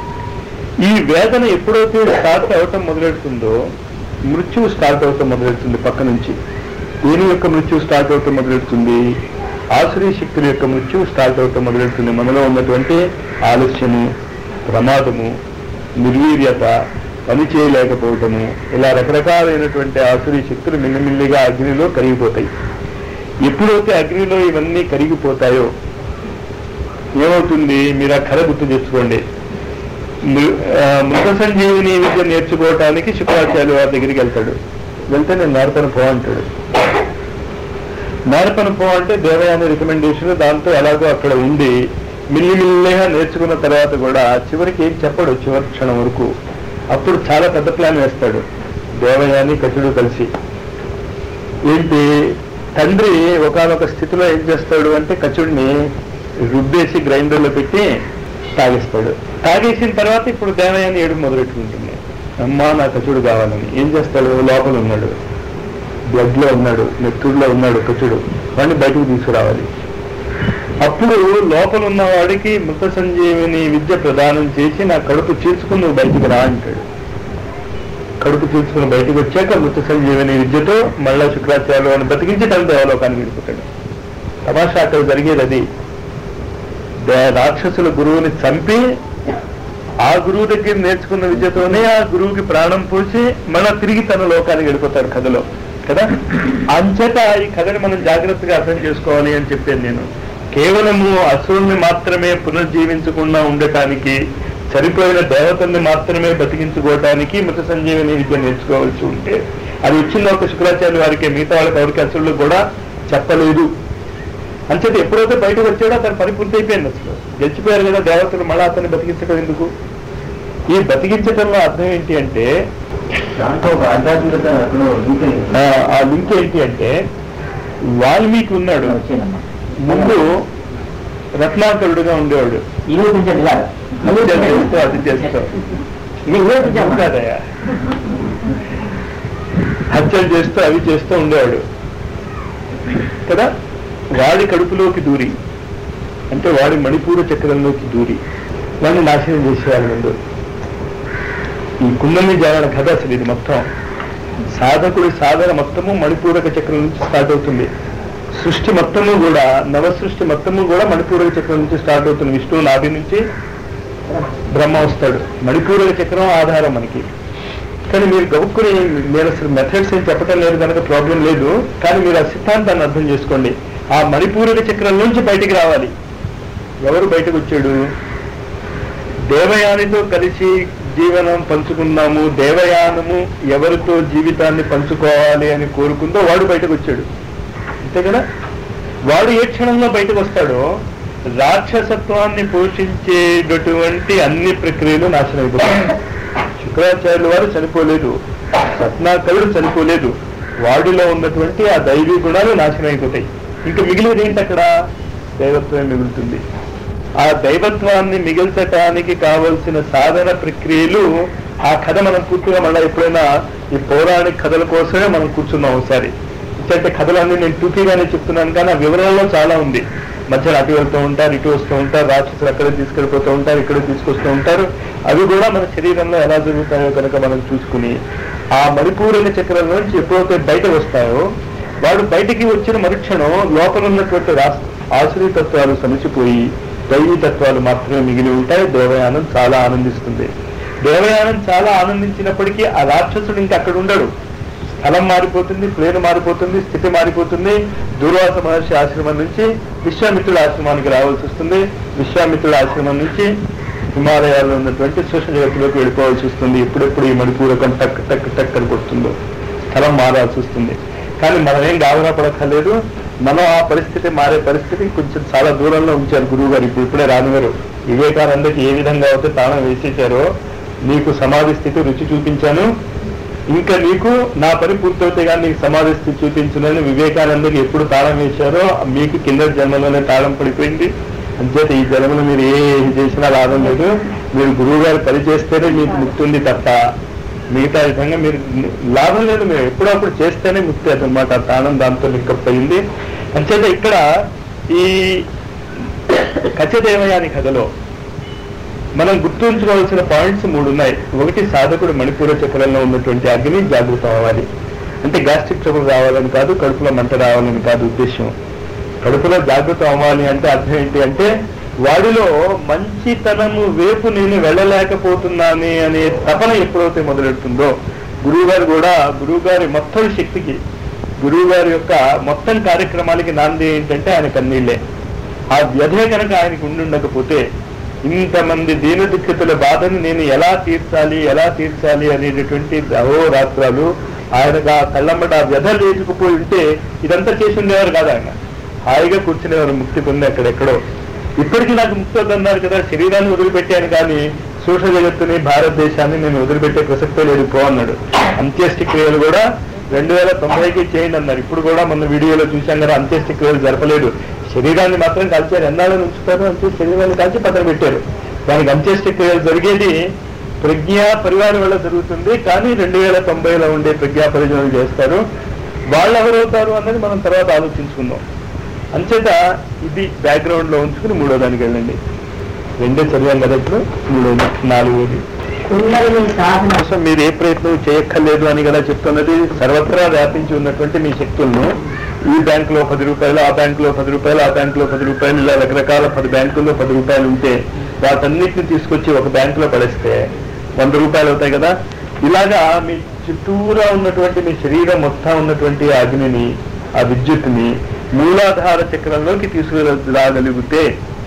Speaker 3: ఈ వేదన ఎప్పుడైతే స్టార్ట్ అవటం మొదలెడుతుందో మృత్యువు స్టార్ట్ అవటం మొదలెడుతుంది పక్క నుంచి దేని యొక్క మృత్యు స్టార్ట్ అవటం మొదలెడుతుంది ఆసురీ శక్తుల యొక్క మృత్యు స్టార్ట్ అవటం మొదలెడుతుంది మనలో ఉన్నటువంటి ఆలస్యము ప్రమాదము నిర్వీర్యత పని చేయలేకపోవటము ఇలా రకరకాలైనటువంటి ఆసురీ శక్తులు మిల్లిమిల్లిగా అగ్నిలో కరిగిపోతాయి ఎప్పుడైతే అగ్నిలో ఇవన్నీ కరిగిపోతాయో ఏమవుతుంది మీరు ఆ కథ గుర్తు తెచ్చుకోండి మృ- ఆ, మృత సంజీవిని విద్య నేర్చుకోవటానికి శుక్రాచార్య వారి దగ్గరికి వెళ్తాడు వెళ్తే నేను నేర్పను పో అంటాడు నేర్పను పో అంటే దేవయాని రికమెండేషన్ దాంతో ఎలాగో అక్కడ ఉండి మిల్లిమిల్లిగా నేర్చుకున్న తర్వాత కూడా చివరికి ఏం చెప్పడు చివరి క్షణం వరకు అప్పుడు చాలా పెద్ద ప్లాన్ వేస్తాడు దేవయాని కచుడు కలిసి ఏంటి తండ్రి ఒకానొక స్థితిలో ఏం చేస్తాడు అంటే కచుడిని రుబ్బేసి గ్రైండర్లో పెట్టి తాగిస్తాడు తాగేసిన తర్వాత ఇప్పుడు దేవయాని ఏడు మొదలెట్టుకుంటుంది అమ్మా నా కచుడు కావాలని ఏం చేస్తాడు లోపల ఉన్నాడు బ్లడ్ లో ఉన్నాడు నెత్తుడిలో ఉన్నాడు కచుడు వాడిని బయటకు తీసుకురావాలి అప్పుడు లోపల ఉన్న వాడికి మృత సంజీవిని విద్య ప్రదానం చేసి నా కడుపు చీల్చుకుని నువ్వు బయటికి రా అంటాడు కడుపు చీల్చుకుని బయటకు వచ్చాక మృత సంజీవిని విద్యతో మళ్ళా శుక్రాచార్యులు అని బతికించి తన దేవలోకానికి వెళ్ళిపోతాడు తమాషా అక్కడ జరిగేది అది దే- రాక్షసుల గురువుని చంపి ఆ గురువు దగ్గర నేర్చుకున్న విద్యతోనే ఆ గురువుకి ప్రాణం పోసి మళ్ళా తిరిగి తన లోకానికి వెళ్ళిపోతాడు కథలో కదా అంచేత ఈ కథని మనం జాగ్రత్తగా అర్థం చేసుకోవాలి అని చెప్పాను నేను కేవలము అసురుల్ని మాత్రమే పునర్జీవించకుండా ఉండటానికి సరిపోయిన దేవతల్ని మాత్రమే బతికించుకోవటానికి మృత సంజీవని విద్య నేర్చుకోవాల్సి ఉంటే అది వచ్చింది ఒక శుక్రాచార్య వారికి మిగతా వాళ్ళకి ఎవరికి అసురులు కూడా చెప్పలేదు అంచేత ఎప్పుడైతే బయటకు వచ్చాడో అతను పని పూర్తి అయిపోయింది అసలు గెలిచిపోయారు కదా దేవతలు మళ్ళా అతన్ని బతికించడం ఎందుకు ఈ బతికించడంలో అర్థం ఏంటి అంటే
Speaker 2: దాంట్లో ఒక ఆధ్యాత్మికత ఎక్కడో లింక్ అయింది.
Speaker 3: ఆ, ఆ లింక్ ఏంటి అంటే వాల్మీకి ఉన్నాడు
Speaker 2: వచ్చేనమ్మా.
Speaker 3: ముందు రత్నాకరుడుగా ఉండేవాడు
Speaker 2: ఈ రోజు నుంచి ఇలా.
Speaker 3: అది చేస్తూ అది చేస్తూ
Speaker 2: ఇది ఈ రోజు నుంచి అమ్మా.
Speaker 3: కాదయ్యా హత్యలు చేస్తూ అవి చేస్తూ ఉండేవాడు కదా వాడి కడుపులోకి దూరి అంటే వాడి మణిపూర చక్రంలోకి దూరి వాడిని నాశనం చేసేవాడు ముందు ఈ కుండలి జాగరణ కథ అసలు ఇది మొత్తం సాధకుడి సాధన మొత్తము మణిపూరక చక్రం నుంచి స్టార్ట్ అవుతుంది సృష్టి మొత్తము కూడా నవ సృష్టి మొత్తము కూడా మణిపూరక చక్రం నుంచి స్టార్ట్ అవుతుంది విష్ణువు నాభి నుంచి బ్రహ్మ వస్తాడు మణిపూరక చక్రం ఆధారం మనకి కానీ మీరు గౌక్కుని నేను అసలు మెథడ్స్ ఏం చెప్పటం లేదు కనుక ప్రాబ్లం లేదు కానీ మీరు ఆ సిద్ధాంతాన్ని అర్థం చేసుకోండి ఆ మణిపూరక చక్రం నుంచి బయటికి రావాలి ఎవరు బయటకు వచ్చాడు దేవయానితో కలిసి జీవనం పంచుకున్నాము దేవయానము ఎవరితో జీవితాన్ని పంచుకోవాలి అని కోరుకుందో వాడు బయటకు వచ్చాడు అంతే కదా వాడు ఏ క్షణంలో బయటకు వస్తాడో రాక్షసత్వాన్ని పోషించేటటువంటి అన్ని ప్రక్రియలు నాశనం అయిపోతాయి శుక్రాచార్యుల వారు చనిపోలేదు రత్నాకరుడు చనిపోలేదు వాడిలో ఉన్నటువంటి ఆ దైవీ గుణాలు నాశనం అయిపోతాయి ఇంకా మిగిలినది ఏంటి అక్కడ దైవత్వమే మిగులుతుంది ఆ దైవత్వాన్ని మిగిల్చటానికి కావలసిన సాధన ప్రక్రియలు ఆ కథ మనం పూర్తిగా మళ్ళీ ఎప్పుడైనా ఈ పౌరాణిక కథల కోసమే మనం కూర్చున్నాం ఒకసారి అంటే కథలన్నీ నేను టూకీగానే చెప్తున్నాను కానీ ఆ వివరణలో చాలా ఉంది మధ్యలో అటు వెళ్తూ ఉంటారు ఇటు వస్తూ ఉంటారు రాక్షసులు అక్కడ తీసుకెళ్ళిపోతూ ఉంటారు ఇక్కడ తీసుకొస్తూ ఉంటారు అవి కూడా మన శరీరంలో ఎలా జరుగుతాయో కనుక మనం చూసుకుని ఆ మణిపూరిన చక్రం నుంచి ఎప్పుడైతే బయట వస్తాయో వాడు బయటికి వచ్చిన మరుక్షణం లోపల ఉన్నటువంటి రాస్- ఆసురీ తత్వాలు సమసిపోయి దైవీ తత్వాలు మాత్రమే మిగిలి ఉంటాయి దేవయానం చాలా ఆనందిస్తుంది దేవయానం చాలా ఆనందించినప్పటికీ ఆ రాక్షసుడు ఇంకా అక్కడ ఉండడు స్థలం మారిపోతుంది ప్లేన్ మారిపోతుంది స్థితి మారిపోతుంది దూర్వాస మహర్షి ఆశ్రమం నుంచి విశ్వామిత్రుల ఆశ్రమానికి రావాల్సి వస్తుంది విశ్వామిత్రుల ఆశ్రమం నుంచి హిమాలయాల్లో ఉన్నటువంటి సూక్ష్మ జగత్తులోకి వెళ్ళిపోవాల్సి వస్తుంది ఎప్పుడెప్పుడు ఈ మణిపూరకం టక్ టక్ టక్ అని కొడుతుందో స్థలం మారాల్సి వస్తుంది కానీ మనం ఏం గాబరా పడక్కర్లేదు మనం ఆ పరిస్థితి మారే పరిస్థితి కొంచెం చాలా దూరంలో ఉంచారు గురువు గారు ఇప్పుడు ఇప్పుడే రానివారు వివేకానందకి ఏ విధంగా అయితే తాళం వేసేసారో నీకు సమాధి స్థితి రుచి చూపించాను ఇంకా నీకు నా పని పూర్తవుతే కానీ నీకు సమాధి స్థితి చూపించునని వివేకానందకి ఎప్పుడు తాళం వేశారో మీకు కింద జన్మలోనే తాళం పడిపోయింది అంచేత ఈ జన్మలో మీరు ఏ చేసినా లాభం లేదు మీరు గురువు గారు పని చేస్తేనే మీకు ముక్తి ఉంది తప్ప మిగతా విధంగా మీరు లాభం లేదు మీరు ఎప్పుడప్పుడు చేస్తేనే ముక్తి అనమాట ఆ తాళం దాంతో లింకప్ అయింది అంచేత ఇక్కడ ఈ కచ్చదేవయాని కథలో మనం గుర్తుంచుకోవాల్సిన పాయింట్స్ మూడు ఉన్నాయి ఒకటి సాధకుడు మణిపూర చక్రంలో ఉన్నటువంటి అగ్ని జాగృతం అవ్వాలి అంటే గ్యాస్ట్రిక్ ట్రబుల్ రావాలని కాదు కడుపులో మంట రావాలని కాదు ఉద్దేశం కడుపులో జాగ్రత్త అవ్వాలి అంటే అర్థం ఏంటి అంటే వాడిలో మంచితనము వైపు నేను వెళ్ళలేకపోతున్నాను అనే తపన ఎప్పుడైతే మొదలెడుతుందో గురువు గారు కూడా గురువు గారి మొత్తం శక్తికి గురువు గారి యొక్క మొత్తం కార్యక్రమాలకి నాంది ఏంటంటే ఆయన కన్నీళ్ళే ఆ వ్యధే కనుక ఆయనకు ఉండి ఉండకపోతే ఇంతమంది దీనదుఖితుల బాధను నేను ఎలా తీర్చాలి ఎలా తీర్చాలి అనేటటువంటి అహోరాత్రాలు ఆయనకు ఆ కళ్ళమ్మట ఆ వ్యధ లేచుకుపోయి ఉంటే ఇదంతా చేసి ఉండేవారు కాదు ఆయన హాయిగా కూర్చునేవారు ముక్తి పొంది అక్కడెక్కడో ఇప్పటికీ నాకు ముక్తి వద్దన్నారు కదా శరీరాన్ని వదిలిపెట్టాను కానీ సూక్ష్మ జగత్తుని భారతదేశాన్ని నేను వదిలిపెట్టే ప్రసక్తే లేదు పో అన్నాడు అంత్యేష్టి క్రియలు కూడా రెండు వేల తొంభైకి చేయండి అన్నారు ఇప్పుడు కూడా మన వీడియోలో చూశాం కదా అంత్యేష్టి క్రియలు జరపలేదు శరీరాన్ని మాత్రం కాల్చారు ఎన్నాళ్ళని ఉంచుతారు అంతే శరీరాన్ని కాల్చి పక్కన పెట్టారు దానికి అంత్యేష్టి క్రియలు జరిగేది ప్రజ్ఞా పరివారం వల్ల జరుగుతుంది కానీ రెండు వేల తొంభైలో ఉండే ప్రజ్ఞా పరిజనులు చేస్తారు వాళ్ళు ఎవరవుతారు అన్నది మనం తర్వాత ఆలోచించుకుందాం అంచేత ఇది బ్యాక్గ్రౌండ్ లో ఉంచుకుని మూడో దానికి వెళ్ళండి రెండే చదివాం కదా ఇప్పుడు మూడోది నాలుగోది
Speaker 5: కుండలిని సాధన
Speaker 3: కోసం మీరు ఏ ప్రయత్నం చేయక్కర్లేదు అని కదా చెప్తున్నది సర్వత్రా వ్యాపించి ఉన్నటువంటి మీ శక్తులను ఈ బ్యాంకులో పది రూపాయలు ఆ బ్యాంకులో పది రూపాయలు ఆ బ్యాంకులో పది రూపాయలు ఇలా రకరకాల పది బ్యాంకుల్లో పది రూపాయలు ఉంటే వాటన్నిటిని తీసుకొచ్చి ఒక బ్యాంకులో పడేస్తే వంద రూపాయలు అవుతాయి కదా ఇలాగా మీ చుట్టూరా ఉన్నటువంటి మీ శరీరం మొత్తం ఉన్నటువంటి ఆ అగ్నిని ఆ విద్యుత్తుని మూలాధార చక్రంలోకి తీసుకురాగలిగితే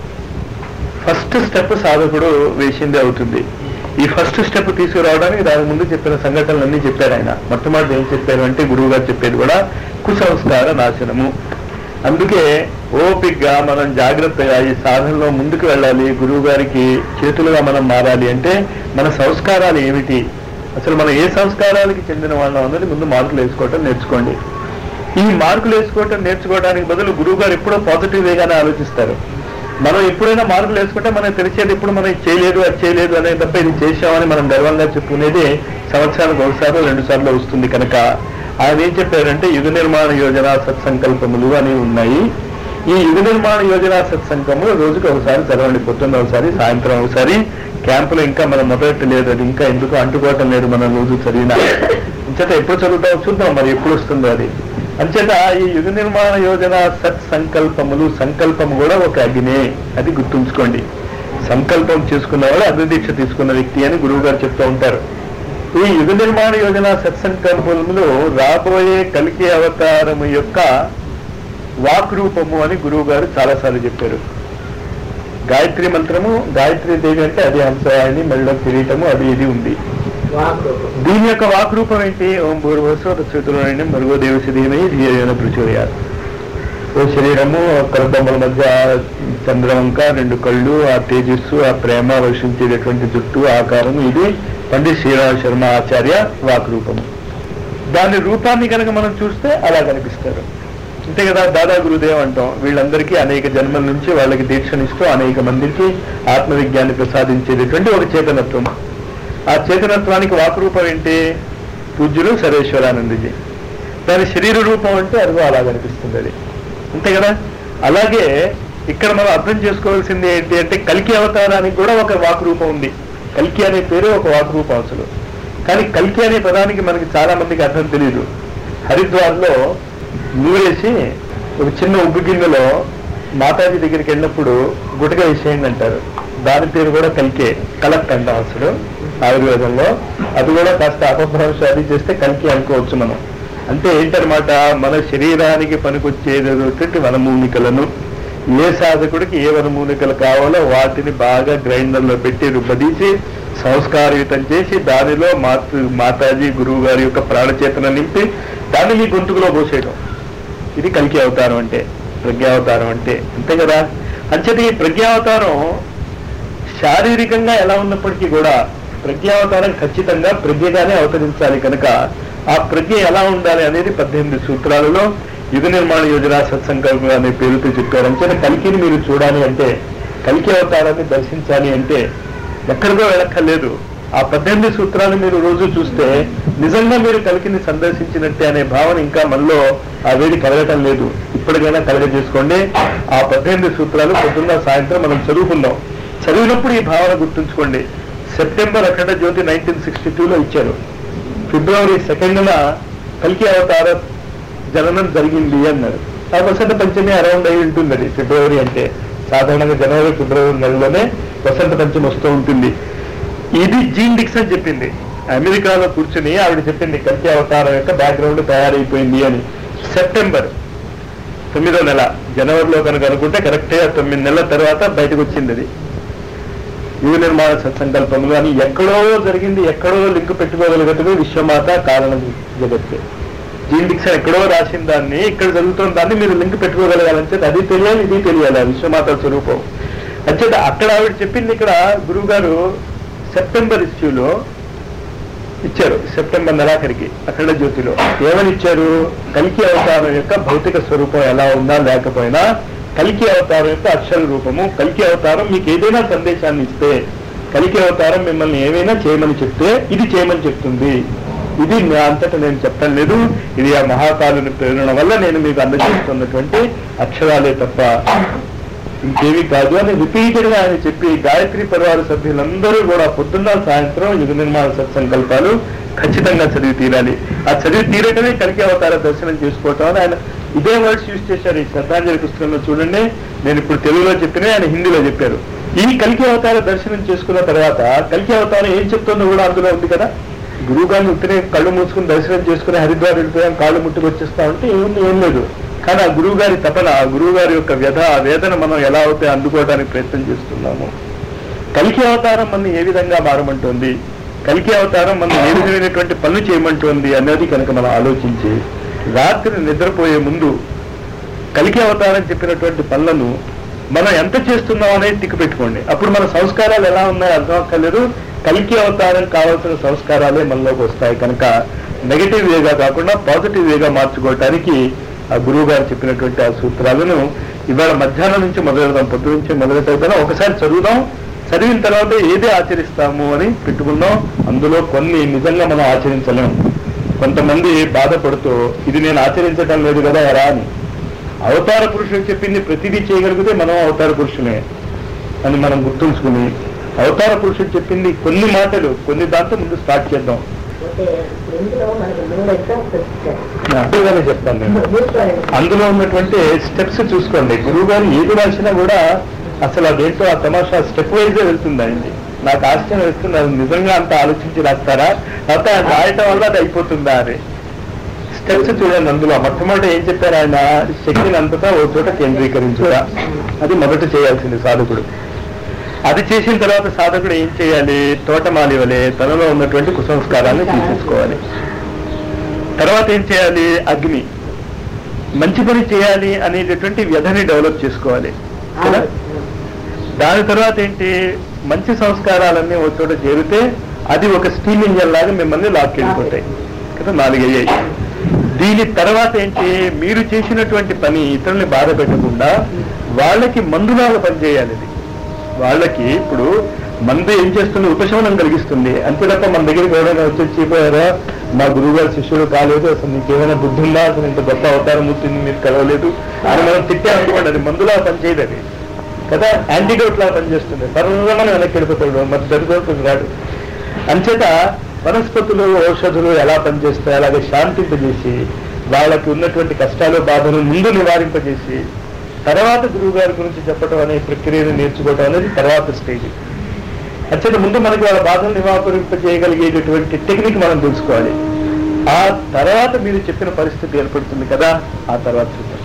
Speaker 3: ఫస్ట్ స్టెప్ సాధకుడు వేసింది అవుతుంది ఈ ఫస్ట్ స్టెప్ తీసుకురావడానికి దాని ముందు చెప్పిన సంఘటనలన్నీ చెప్పారు ఆయన మొట్టమొదటి ఏం చెప్పారు అంటే గురువు గారు చెప్పేది కూడా కుసంస్కార నాశనము అందుకే ఓపిగ్గా మనం జాగ్రత్తగా ఈ సాధనలో ముందుకు వెళ్ళాలి గురువు గారికి చేతులుగా మనం మారాలి అంటే మన సంస్కారాలు ఏమిటి అసలు మనం ఏ సంస్కారాలకి చెందిన వాళ్ళం అన్నది ముందు మార్కులు వేసుకోవటం నేర్చుకోండి ఈ మార్కులు వేసుకోవటం నేర్చుకోవడానికి బదులు గురువు గారు ఎప్పుడో పాజిటివ్ వేగానే ఆలోచిస్తారు మనం ఎప్పుడైనా మార్కులు వేసుకుంటే మనకు తెలిసేది ఎప్పుడు మనం ఇది చేయలేదు అది చేయలేదు అనే తప్ప ఇది చేశామని మనం గర్వంగా చెప్పుకునేది సంవత్సరానికి ఒకసారి రెండు సార్లు వస్తుంది కనుక ఆయన ఏం చెప్పారంటే యుగ నిర్మాణ యోజన సత్సంకల్పములు అని ఉన్నాయి ఈ యుగ నిర్మాణ యోజన సత్సంకము రోజుకి ఒకసారి చదవండి పొద్దున్న ఒకసారి సాయంత్రం ఒకసారి క్యాంపులో ఇంకా మనం మొదలెట్టలేదు అది ఇంకా ఎందుకు అంటుకోవటం లేదు మనం రోజు చదివినా అంచేత ఎప్పుడు చదువుతామో చూద్దాం మరి ఎప్పుడు వస్తుందో అది అంచేత ఈ యుగ నిర్మాణ యోజన సత్ సంకల్పములు సంకల్పం కూడా ఒక అగ్నే అది గుర్తుంచుకోండి సంకల్పం చేసుకున్నవాడు అగ్నిదీక్ష తీసుకున్న వ్యక్తి అని గురువు గారు చెప్తూ ఉంటారు ఈ యుగ నిర్మాణ యోజన సత్సంకల్పములు రాబోయే కలికి అవతారము యొక్క వాక్ రూపము అని గురువు గారు చాలాసార్లు చెప్పారు గాయత్రి మంత్రము గాయత్రి దేవి అంటే అది హంసవాణి మెళ్ళ కిరీటము అది ఇది ఉంది దీని యొక్క వాక్ రూపం ఏంటి ఓం భూర్వస్వ చేతులని మరుగో దేవశదీమై ధీరైన ప్రచోదయాలు ఓ శరీరము కరబొమ్మల మధ్య చంద్రవంక రెండు కళ్ళు ఆ తేజస్సు ఆ ప్రేమ వర్షించేటటువంటి జుట్టు ఆకారము ఇది పండిత్ శ్రీరామ శర్మ ఆచార్య వాక్ రూపము దాని రూపాన్ని కనుక మనం చూస్తే అలా కనిపిస్తారు అంతే కదా దాదా గురుదేవ్ అంటాం వీళ్ళందరికీ అనేక జన్మల నుంచి వాళ్ళకి దీక్షనిస్తూ అనేక మందికి ఆత్మవిజ్ఞాన్ని ప్రసాదించేటటువంటి ఒక చేతనత్వం ఆ చేతనత్వానికి వాక్ రూపం ఏంటి పూజ్యులు సర్వేశ్వరానందజీ దాని శరీర రూపం అంటే అదిగో అలా కనిపిస్తుంది అది అంతే కదా అలాగే ఇక్కడ మనం అర్థం చేసుకోవాల్సింది ఏంటి అంటే కల్కి అవతారానికి కూడా ఒక వాక్ రూపం ఉంది కల్కి అనే పేరు ఒక వాక్ రూపం అసలు కానీ కల్కి అనే పదానికి మనకి చాలా మందికి అర్థం తెలియదు హరిద్వార్లో నూరేసి ఒక చిన్న ఉగ్గు గిన్నెలో మాతాజీ దగ్గరికి వెళ్ళినప్పుడు గుటక వేసేయండి అంటారు దాని పేరు కూడా కలికే కలక్ అంటాం అసలు ఆయుర్వేదంలో అది కూడా కాస్త అపభ్రంశ అది చేస్తే కలికి అనుకోవచ్చు మనం అంటే ఏంటనమాట మన శరీరానికి పనికొచ్చేటటువంటి వనమూలికలను ఏ సాధకుడికి ఏ వనమూలికలు కావాలో వాటిని బాగా గ్రైండర్లో పెట్టి రుబ్బదీసి సంస్కారయుతం చేసి దానిలో మాతృ మాతాజీ గురువు గారి యొక్క ప్రాణచేతన నింపి దాన్ని మీ గొంతుకులో పోసేయడం ఇది కలికి అవతారం అంటే ప్రజ్ఞావతారం అంటే అంతే కదా అంచేది ఈ ప్రజ్ఞావతారం శారీరకంగా ఎలా ఉన్నప్పటికీ కూడా ప్రజ్ఞావతారం ఖచ్చితంగా ప్రజ్ఞగానే అవతరించాలి కనుక ఆ ప్రజ్ఞ ఎలా ఉండాలి అనేది పద్దెనిమిది సూత్రాలలో యుగ నిర్మాణ యోజన సత్సంకల్పం అనే పేరుతో చెప్పారు అంటే కలికిని మీరు చూడాలి అంటే కలికి అవతారాన్ని దర్శించాలి అంటే ఎక్కడికో వెళ్ళక్కర్లేదు ఆ పద్దెనిమిది సూత్రాలు మీరు రోజు చూస్తే నిజంగా మీరు కలికిని సందర్శించినట్టే అనే భావన ఇంకా మనలో ఆ వేడి కలగటం లేదు ఇప్పటికైనా కలగజేసుకోండి ఆ పద్దెనిమిది సూత్రాలు పొద్దున్న సాయంత్రం మనం చదువుకుందాం చదివినప్పుడు ఈ భావన గుర్తుంచుకోండి September Akhand Jyoti nineteen sixty టూలో ఇచ్చారు ఫిబ్రవరి సెకండ్న కలికి అవతార జననం జరిగింది అన్నారు ఆ వసంత పంచమి అరౌండ్ అయి ఉంటుంది అది ఫిబ్రవరి అంటే సాధారణంగా జనవరి ఫిబ్రవరి నెలలోనే వసంత పంచమి వస్తూ ఉంటుంది ఇది జీన్ డిక్సన్ చెప్పింది అమెరికాలో కూర్చుని ఆవిడ చెప్పింది కల్కి అవతారం యొక్క బ్యాక్గ్రౌండ్ తయారైపోయింది అని సెప్టెంబర్ తొమ్మిదో నెల జనవరిలో కనుక అనుకుంటే కరెక్ట్గా తొమ్మిది నెలల తర్వాత బయటకు వచ్చింది అది యువ నిర్మాణ సత్సంకల్పములు అని ఎక్కడో జరిగింది ఎక్కడో లింక్ పెట్టుకోగలిగటమే విశ్వమాత కారణం జగత్తు జీన్ డిక్సన్ ఎక్కడో రాసిన దాన్ని ఇక్కడ జరుగుతున్న దాన్ని మీరు లింక్ పెట్టుకోగలగాలంటే అది తెలియాలి ఇది తెలియాలి ఆ విశ్వమాత స్వరూపం అంచేత అక్కడ ఆవిడ చెప్పింది ఇక్కడ గురువు గారు సెప్టెంబర్ ఇష్యూలో ఇచ్చారు సెప్టెంబర్ నెలాఖరికి అఖండ జ్యోతిలో ఏమని ఇచ్చారు కలికి అవతారం యొక్క భౌతిక స్వరూపం ఎలా ఉందా లేకపోయినా కలికి అవతారం యొక్క అక్షర రూపము కలికి అవతారం మీకు ఏదైనా సందేశాన్ని ఇస్తే కలికి అవతారం మిమ్మల్ని ఏమైనా చేయమని చెప్తే ఇది చేయమని చెప్తుంది ఇది నా అంతటా నేను చెప్పడం లేదు ఇది ఆ మహాకాలుని ప్రేరణ వల్ల నేను మీకు అందజేస్తున్నటువంటి అక్షరాలే తప్ప ఇంకేమీ కాదు అని రిపీటెడ్ గా ఆయన చెప్పి గాయత్రి పరివార సభ్యులందరూ కూడా పొద్దున్న సాయంత్రం యుగ నిర్మాణ సత్సంకల్పాలు ఖచ్చితంగా చదివి తీరాలి ఆ చదివి తీరటమే కలికి అవతార దర్శనం చేసుకోవటం అని ఆయన ఇదే వర్డ్స్ యూజ్ చేశారు ఈ శ్రద్ధాంజలి పుస్తకంలో చూడండి నేను ఇప్పుడు తెలుగులో చెప్పిన ఆయన హిందీలో చెప్పారు ఈ కలికి అవతార దర్శనం చేసుకున్న తర్వాత కలికి అవతారం ఏం చెప్తుందో కూడా అందులో ఉంది కదా గురువు గారిని ఉత్తినే కళ్ళు మూసుకుని దర్శనం చేసుకుని హరిద్వార్ వెళ్ళిపోయాం కాళ్ళు ముట్టుకు వచ్చేస్తా ఉంటే ఏముంది ఏం లేదు కానీ ఆ గురువు గారి తపన ఆ గురువు గారి యొక్క వ్యధ ఆ వేదన మనం ఎలా అవుతే అందుకోవడానికి ప్రయత్నం చేస్తున్నాము కలికి అవతారం మన ఏ విధంగా మారమంటోంది కలికి అవతారం మనం ఏ విధమైనటువంటి పనులు చేయమంటోంది అనేది కనుక మనం ఆలోచించి రాత్రి నిద్రపోయే ముందు కలికి అవతారం చెప్పినటువంటి పనులను మనం ఎంత చేస్తున్నాం అనేది టిక్కు పెట్టుకోండి అప్పుడు మన సంస్కారాలు ఎలా ఉన్నాయో అర్థం అక్కర్లేదు కలికి అవతారం కావాల్సిన సంస్కారాలే మనలోకి వస్తాయి కనుక నెగటివ్ వేగా కాకుండా పాజిటివ్ వేగా మార్చుకోవటానికి ఆ గురువు గారు చెప్పినటువంటి ఆ సూత్రాలను ఇవాళ మధ్యాహ్నం నుంచి మొదలెడదాం పొద్దు నుంచి మొదలెట్టయిపోయినా ఒకసారి చదువుదాం చదివిన తర్వాత ఏది ఆచరిస్తాము అని పెట్టుకుందాం అందులో కొన్ని నిజంగా మనం ఆచరించలేం కొంతమంది బాధపడుతూ ఇది నేను ఆచరించడం లేదు కదా ఎలా అని అవతార పురుషుడు చెప్పింది ప్రతిదీ చేయగలిగితే మనం అవతార పురుషులే అని మనం గుర్తుంచుకుని అవతార పురుషుడు చెప్పింది కొన్ని మాటలు కొన్ని దాంతో ముందు స్టార్ట్ చేద్దాం
Speaker 6: అంటే ఇందులో మనకి మూడు ఎగ్జామ్స్ వచ్చాయి
Speaker 3: అందులోనే చెప్తాను నేను అందులో ఉన్నటువంటి స్టెప్స్ చూసుకోండి గురువు గారు ఏది రాసినా కూడా అసలు అదేంటో ఆ తమాషా స్టెప్ వైజే వెళ్తుంది ఆయనది నాకు ఆశ్చర్యం వేస్తుంది అది నిజంగా అంత ఆలోచించి రాస్తారా లేకపోతే ఆయన రాయటం వల్ల అది అయిపోతుందా అని స్టెప్స్ చూడండి అందులో మొట్టమొదటి ఏం చెప్పారు ఆయన శక్తిని అంతటా ఓ చోట కేంద్రీకరించుగా అది మొదట చేయాల్సింది సాధకుడు అది చేసిన తర్వాత సాధకుడు ఏం చేయాలి తోటమాలి వలె తనలో ఉన్నటువంటి కుసంస్కారాన్ని తీసేసుకోవాలి తర్వాత ఏం చేయాలి అగ్ని మంచి పని చేయాలి అనేటటువంటి వ్యధని డెవలప్ చేసుకోవాలి కదా దాని తర్వాత ఏంటి మంచి సంస్కారాలన్నీ ఒక చోట చేరితే అది ఒక స్టీమ్ ఇంజన్ లాగా మిమ్మల్ని లాక్కెళ్ళిపోతాయి కదా నాలుగయ్యాయి దీని తర్వాత ఏంటి మీరు చేసినటువంటి పని ఇతరుల్ని బాధ పెట్టకుండా వాళ్ళకి మందులాగా పనిచేయాలి ఇది వాళ్ళకి ఇప్పుడు మందు ఏం చేస్తుంది ఉపశమనం కలిగిస్తుంది అంతే తప్ప మన దగ్గరికి ఎవరైనా వచ్చి చెప్పారా మా గురువు గారి శిష్యుడు కాలేదు అసలు నీకు ఏమైనా బుద్ధి ఉందా అసలు ఇంత గొప్ప అవతారం ఉంటుంది మీరు కలవలేదు అని మనం తిట్టామనుకోండి అది మందులా పనిచేయదు అది కదా యాంటీడోట్ లా పనిచేస్తుంది పర్వతమని వెనక్కి వెళ్ళిపోతాడు మరి దరిదోపు రాడు అంచేత వనస్పతులు ఔషధులు ఎలా పనిచేస్తాయి అలాగే శాంతింపజేసి వాళ్ళకి ఉన్నటువంటి కష్టాలు బాధలు ముందు నివారింపజేసి తర్వాత గురువు గారి గురించి చెప్పడం అనే ప్రక్రియను నేర్చుకోవడం అనేది తర్వాత స్టేజ్ అంచేత ముందు మనకి వాళ్ళ బాధలు నివారింపజేయగలిగేటటువంటి టెక్నిక్ మనం తెలుసుకోవాలి ఆ తర్వాత మీరు చెప్పిన పరిస్థితి ఏర్పడుతుంది కదా ఆ తర్వాత చూద్దాం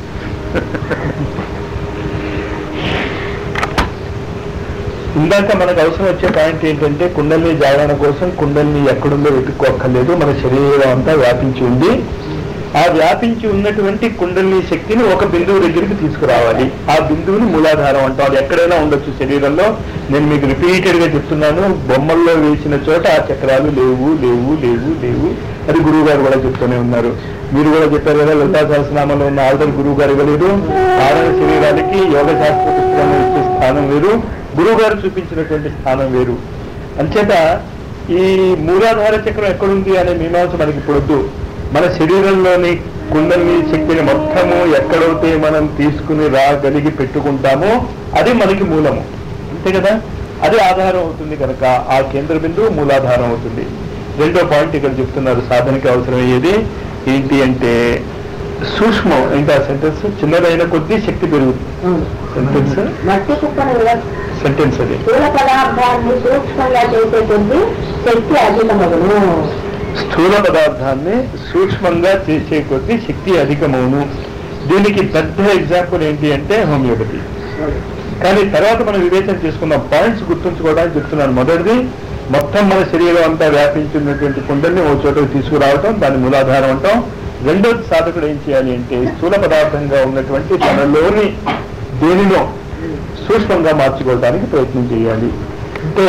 Speaker 3: ఇందాక మనకు అవసరం వచ్చే పాయింట్ ఏంటంటే కుండల్ని జాగరణ కోసం కుండల్ని ఎక్కడుందో వెతుక్కోక్కర్లేదు మన శరీరం అంతా వ్యాపించి ఉంది ఆ వ్యాపించి ఉన్నటువంటి కుండల్ని శక్తిని ఒక బిందువు దగ్గరికి తీసుకురావాలి ఆ బిందువుని మూలాధారం అంటాం అది ఎక్కడైనా ఉండొచ్చు శరీరంలో నేను మీకు రిపీటెడ్ గా చెప్తున్నాను బొమ్మల్లో వేసిన చోట ఆ చక్రాలు లేవు లేవు లేవు లేవు అది గురువు గారు కూడా చెప్తూనే ఉన్నారు మీరు కూడా చెప్పారు కదా లలితా సహస్రనామంలో ఉన్న ఆర్డర్ గురువు గారు ఇవ్వలేదు ఆరణ శరీరానికి యోగ శాస్త్ర పుస్తకంలో ఇచ్చే స్థానం వేరు గురువు గారు చూపించినటువంటి స్థానం వేరు అంచేత ఈ మూలాధార చక్రం ఎక్కడుంది అనే మీమాంస మనకి ఇప్పుడొద్దు మన శరీరంలోని కుండలి శక్తిని మొత్తము ఎక్కడైతే మనం తీసుకుని రాగలిగి పెట్టుకుంటామో అది మనకి మూలము అంతే కదా అది ఆధారం అవుతుంది కనుక ఆ కేంద్ర బిందువు మూలాధారం అవుతుంది రెండో పాయింట్ ఇక్కడ చెప్తున్నారు సాధనకి అవసరమయ్యేది ఏంటి అంటే సూక్ష్మం ఇంకా సెంటెన్స్ చిన్నదైన కొద్దీ శక్తి పెరుగుతుంది సెంటెన్స్
Speaker 6: మట్టి కుప్పను విడ-
Speaker 3: సెంటెన్స్ అది
Speaker 6: స్థూల పదార్థాన్ని సూక్ష్మంగా చేసే కొద్దీ శక్తి అధికమగును
Speaker 3: స్థూల పదార్థాన్ని సూక్ష్మంగా చేసే కొద్దీ శక్తి అధికమవును దీనికి పెద్ద ఎగ్జాంపుల్ ఏంటి అంటే హోమియోపతి కానీ తర్వాత మనం వివేచన చేసుకున్న పాయింట్స్ గుర్తుంచుకోవడానికి చెప్తున్నాను మొదటిది మొత్తం మన శరీరం అంతా వ్యాపించినటువంటి కుండల్ని ఓ చోటకి తీసుకురావటం దాని మూలాధారం అంటాం రెండోది సాధకుడు ఏం చేయాలి అంటే స్థూల పదార్థంగా ఉన్నటువంటి తనలోని దేనిలో సూక్ష్మంగా మార్చుకోవడానికి ప్రయత్నం చేయాలి అంటే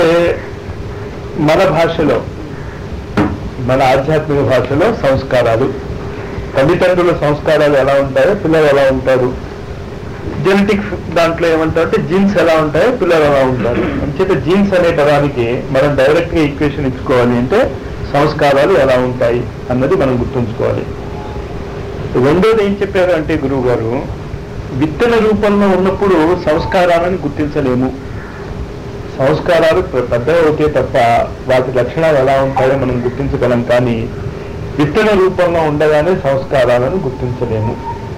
Speaker 3: మన భాషలో మన ఆధ్యాత్మిక భాషలో సంస్కారాలు తల్లిదండ్రుల సంస్కారాలు ఎలా ఉంటాయో పిల్లలు ఎలా ఉంటారు జెనెటిక్ దాంట్లో ఏమంటారు అంటే జీన్స్ ఎలా ఉంటాయో పిల్లలు ఎలా ఉంటారు అంచేత జీన్స్ అనే పదానికి మనం డైరెక్ట్ గా ఈక్వేషన్ ఇచ్చుకోవాలి అంటే సంస్కారాలు ఎలా ఉంటాయి అన్నది మనం గుర్తుంచుకోవాలి రెండోది ఏం చెప్పారు అంటే గురువు గారు విత్తన రూపంలో ఉన్నప్పుడు సంస్కారాలను గుర్తించలేము సంస్కారాలు పె- పెద్దవి అవుతే తప్ప వాటి లక్షణాలు ఎలా ఉంటాయో మనం గుర్తించగలం కానీ విత్తన రూపంలో ఉండగానే సంస్కారాలను గుర్తించలేము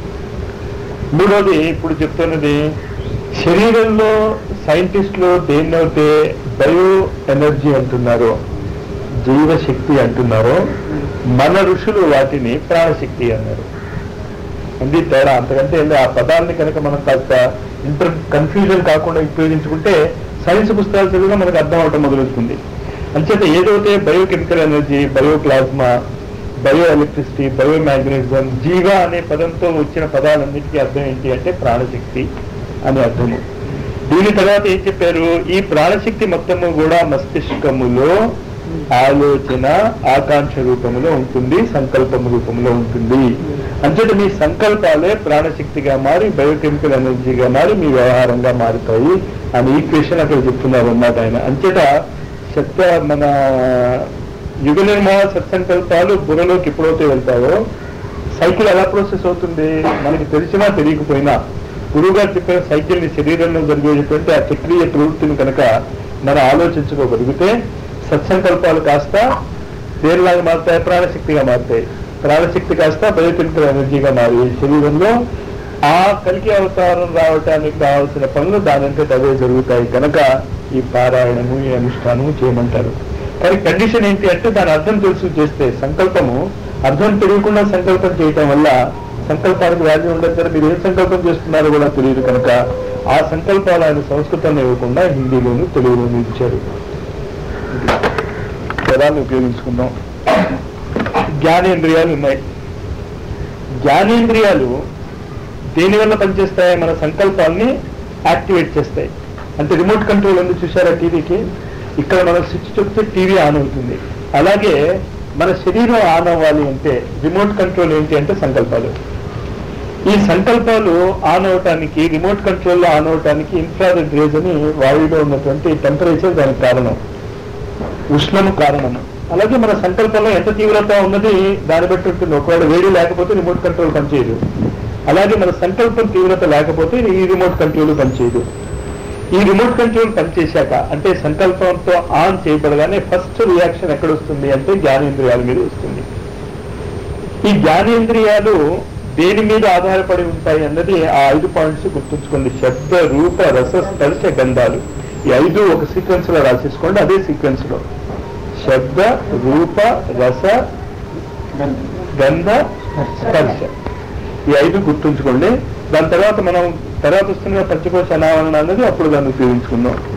Speaker 3: మూడోది ఇప్పుడు చెప్తున్నది శరీరంలో సైంటిస్టులు దేన్నైతే బయో ఎనర్జీ అంటున్నారో జీవశక్తి అంటున్నారో మన ఋషులు వాటిని ప్రాణశక్తి అన్నారు ఉంది తేడా అంతకంటే ఏంది ఆ పదాలని కనుక మనం కాస్త ఇంటర్ కన్ఫ్యూజన్ కాకుండా ఉపయోగించుకుంటే సైన్స్ పుస్తకాలు చదివినా మనకు అర్థం అవటం మొదలవుతుంది అంచేత ఏదైతే biochemical energy bio plasma bio electricity bio magnetism జీవ అనే పదంతో వచ్చిన పదాలన్నిటికీ అర్థం ఏంటి అంటే ప్రాణశక్తి అని అర్థము దీని తర్వాత ఏం చెప్పారు ఈ ప్రాణశక్తి మొత్తము కూడా మస్తిష్కములో ఆలోచన ఆకాంక్ష రూపంలో ఉంటుంది సంకల్పము రూపంలో ఉంటుంది అంతటి మీ సంకల్పాలే ప్రాణశక్తిగా మారి బయోకెమికల్ ఎనర్జీగా మారి మీ వ్యవహారంగా మారుతాయి అని ఈక్వేషన్ అక్కడ చెప్తున్నారు అన్నమాట ఆయన అంచేత సత్య మన యుగ నిర్మాణ సత్సంకల్పాలు బుర్రలోకి ఎప్పుడైతే వెళ్తాయో సైకిల్ ఎలా ప్రాసెస్ అవుతుంది మనకి తెలిసినా తెలియకపోయినా గురువు గారు చెప్పిన సైకిల్ ని శరీరంలో జరిగేటువంటి ఆ చక్రీయ ప్రవృత్తిని కనుక మనం ఆలోచించుకోగలిగితే సత్సంకల్పాలు కాస్త దేనిలాగా మారుతాయి ప్రాణశక్తిగా మారుతాయి ప్రాణశక్తి కాస్త బయోకెమికల్ ఎనర్జీగా మారి శరీరంలో ఆ కలికి అవతారం రావటానికి కావాల్సిన పనులు దానంటే అవే జరుగుతాయి కనుక ఈ పారాయణము ఈ అనుష్ఠానము చేయమంటారు కానీ కండిషన్ ఏంటి అంటే దాని అర్థం తెలుసు చేస్తే సంకల్పము అర్థం తెలియకుండా సంకల్పం చేయటం వల్ల సంకల్పానికి వాల్యూ ఉండదు కదా మీరు ఏం సంకల్పం చేస్తున్నారో కూడా తెలియదు కనుక ఆ సంకల్పాలు ఆయన సంస్కృతంలో ఇవ్వకుండా హిందీలోను తెలుగులోను ఇచ్చారు పదాన్ని ఉపయోగించుకుందాం జ్ఞానేంద్రియాలు ఉన్నాయి జ్ఞానేంద్రియాలు దేని వల్ల పనిచేస్తాయి మన సంకల్పాల్ని యాక్టివేట్ చేస్తాయి అంటే రిమోట్ కంట్రోల్ ఉంది చూసారా టీవీకి ఇక్కడ మనం స్విచ్ చెప్తే టీవీ ఆన్ అవుతుంది అలాగే మన శరీరం ఆన్ అవ్వాలి అంటే రిమోట్ కంట్రోల్ ఏంటి అంటే సంకల్పాలు ఈ సంకల్పాలు ఆన్ అవటానికి రిమోట్ కంట్రోల్లో ఆన్ అవటానికి ఇన్ఫ్రారెడ్ రేజ్ అని వాయువులో ఉన్నటువంటి టెంపరేచర్ దానికి కారణం ఉష్ణము కారణము అలాగే మన సంకల్పంలో ఎంత తీవ్రత ఉన్నది దాన్ని బట్టి ఉంటుంది ఒకవేళ వేడి లేకపోతే రిమోట్ కంట్రోల్ పనిచేయదు అలాగే మన సంకల్పం తీవ్రత లేకపోతే ఈ రిమోట్ కంట్రోల్ పనిచేయదు ఈ రిమోట్ కంట్రోల్ పనిచేశాక అంటే సంకల్పంతో ఆన్ చేయబడగానే ఫస్ట్ రియాక్షన్ ఎక్కడ వస్తుంది అంటే జ్ఞానేంద్రియాల మీద వస్తుంది ఈ జ్ఞానేంద్రియాలు దేని మీద ఆధారపడి ఉంటాయి అన్నది ఆ ఐదు పాయింట్స్ గుర్తుంచుకోండి శబ్ద రూప రస స్పర్శ గంధాలు ఈ ఐదు ఒక సీక్వెన్స్ లో రాసేసుకోండి అదే సీక్వెన్స్ లో శబ్ద రూప రస గంధ స్పర్శ ఈ ఐదు గుర్తుంచుకోండి దాని తర్వాత మనం తర్వాత వస్తున్న పంచకోశ అనావరణ అనేది అప్పుడు దాన్ని ఉపయోగించుకుందాం